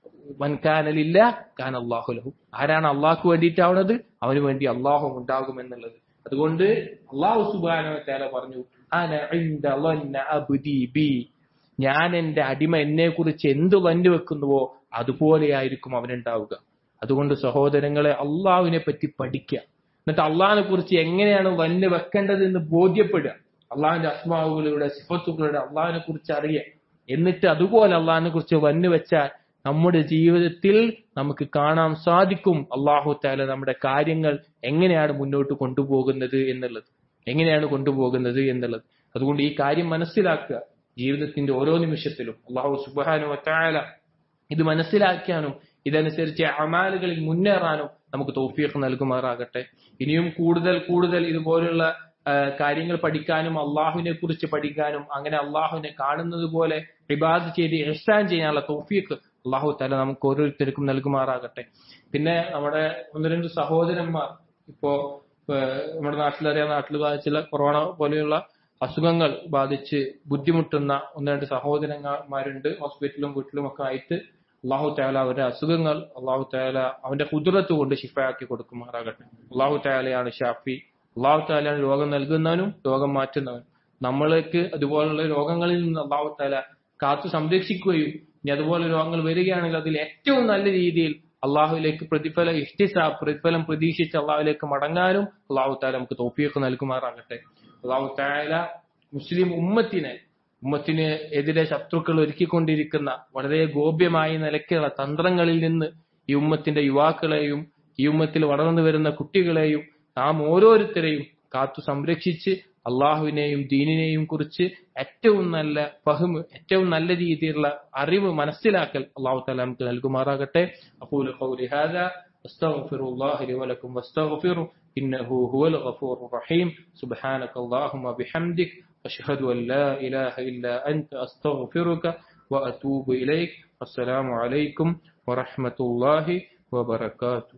മൻ കാനലില്ല കാൻ അള്ളാഹു ലഹു ആരാണ് അള്ളാഹ്ക്ക് വേണ്ടിയിട്ടാവുന്നത് അവന് വേണ്ടി അള്ളാഹു ഉണ്ടാകും എന്നുള്ളത് അതുകൊണ്ട് അള്ളാഹു സുബാന തേല പറഞ്ഞു അന ഇൻദ ളന്ന അബ്ദി ബി ഞാൻ എന്റെ അടിമ എന്നെ കുറിച്ച് എന്ത് വന്നു വെക്കുന്നുവോ അതുപോലെയായിരിക്കും അവനുണ്ടാവുക അതുകൊണ്ട് സഹോദരങ്ങളെ അള്ളാഹുവിനെ പറ്റി പഠിക്കുക എന്നിട്ട് അള്ളാഹിനെ കുറിച്ച് എങ്ങനെയാണ് വന്ന് വെക്കേണ്ടത് എന്ന് ബോധ്യപ്പെടുക അള്ളാഹിന്റെ അസ്മാവുകളുടെ സിഫത്തുകളുടെ അള്ളാഹിനെ കുറിച്ച് അറിയുക എന്നിട്ട് അതുപോലെ അള്ളാഹിനെ കുറിച്ച് വന്നു വെച്ചാൽ നമ്മുടെ ജീവിതത്തിൽ നമുക്ക് കാണാൻ സാധിക്കും അള്ളാഹു താല നമ്മുടെ കാര്യങ്ങൾ എങ്ങനെയാണ് മുന്നോട്ട് കൊണ്ടുപോകുന്നത് എന്നുള്ളത് എങ്ങനെയാണ് കൊണ്ടുപോകുന്നത് എന്നുള്ളത് അതുകൊണ്ട് ഈ കാര്യം മനസ്സിലാക്കുക ജീവിതത്തിന്റെ ഓരോ നിമിഷത്തിലും അള്ളാഹു സുബാനു താല ഇത് മനസ്സിലാക്കാനും ഇതനുസരിച്ച് അമാലുകളിൽ മുന്നേറാനും നമുക്ക് തോഫീഖ് നൽകുമാറാകട്ടെ ഇനിയും കൂടുതൽ കൂടുതൽ ഇതുപോലുള്ള ആ, കാര്യങ്ങൾ പഠിക്കാനും അള്ളാഹുവിനെ കുറിച്ച് പഠിക്കാനും അങ്ങനെ അള്ളാഹുവിനെ കാണുന്നത് പോലെ ഇബാദ് ചെയ്ത് ഇഹ്സാൻ ചെയ്യാനുള്ള തോഫീഖ് അള്ളാഹു തല നമുക്ക് ഓരോരുത്തർക്കും നൽകുമാറാകട്ടെ പിന്നെ നമ്മുടെ ഒന്ന് രണ്ട് സഹോദരന്മാർ ഇപ്പോ ഏഹ്, നമ്മുടെ നാട്ടിലറിയാം നാട്ടിൽ ബാധിച്ചുള്ള കൊറോണ പോലെയുള്ള അസുഖങ്ങൾ ബാധിച്ച് ബുദ്ധിമുട്ടുന്ന ഒന്ന് രണ്ട് സഹോദരന്മാരുണ്ട് ഹോസ്പിറ്റലും വീട്ടിലും ഒക്കെ ആയിട്ട് അള്ളാഹു താല അവരുടെ അസുഖങ്ങൾ അള്ളാഹു താല അവന്റെ കുതിരത്ത് കൊണ്ട് ശിഫയാക്കി കൊടുക്കുമാറാകട്ടെ അള്ളാഹു താലയാണ് ഷാഫി അള്ളാഹു താലയാണ് രോഗം നൽകുന്നവനും രോഗം മാറ്റുന്നവനും നമ്മൾക്ക് അതുപോലുള്ള രോഗങ്ങളിൽ നിന്ന് അള്ളാഹു താല കാത്തു സംരക്ഷിക്കുകയും ഇനി അതുപോലെ രോഗങ്ങൾ വരികയാണെങ്കിൽ അതിൽ ഏറ്റവും നല്ല രീതിയിൽ അള്ളാഹുവിലേക്ക് പ്രതിഫലം ഇഷ്ടിസ പ്രതിഫലം പ്രതീക്ഷിച്ച് അള്ളാഹുവിലേക്ക് മടങ്ങാനും അള്ളാഹു താല നമുക്ക് തോപ്പിയൊക്കെ നൽകുമാറാകട്ടെ അള്ളാഹു താല മുസ്ലിം ഉമ്മത്തിനെ ഉമ്മത്തിന് എതിരെ ശത്രുക്കൾ ഒരുക്കിക്കൊണ്ടിരിക്കുന്ന വളരെ ഗോപ്യമായ നിലയ്ക്കുള്ള തന്ത്രങ്ങളിൽ നിന്ന് ഈ ഉമ്മത്തിന്റെ യുവാക്കളെയും ഈ ഉമ്മത്തിൽ വളർന്നു വരുന്ന കുട്ടികളെയും നാം ഓരോരുത്തരെയും കാത്തു സംരക്ഷിച്ച് അള്ളാഹുവിനെയും ദീനിനെയും കുറിച്ച് ഏറ്റവും നല്ല ഫഹ്മ് ഏറ്റവും നല്ല രീതിയിലുള്ള അറിവ് മനസ്സിലാക്കൽ അള്ളാഹു താല നമുക്ക് നൽകുമാറാകട്ടെ അപ്പോൾ أستغفر الله لي ولكم واستغفروا إنه هو الغفور الرحيم سبحانك اللهم بحمدك أشهد أن لا إله إلا أنت أستغفرك وأتوب إليك السلام عليكم ورحمة الله وبركاته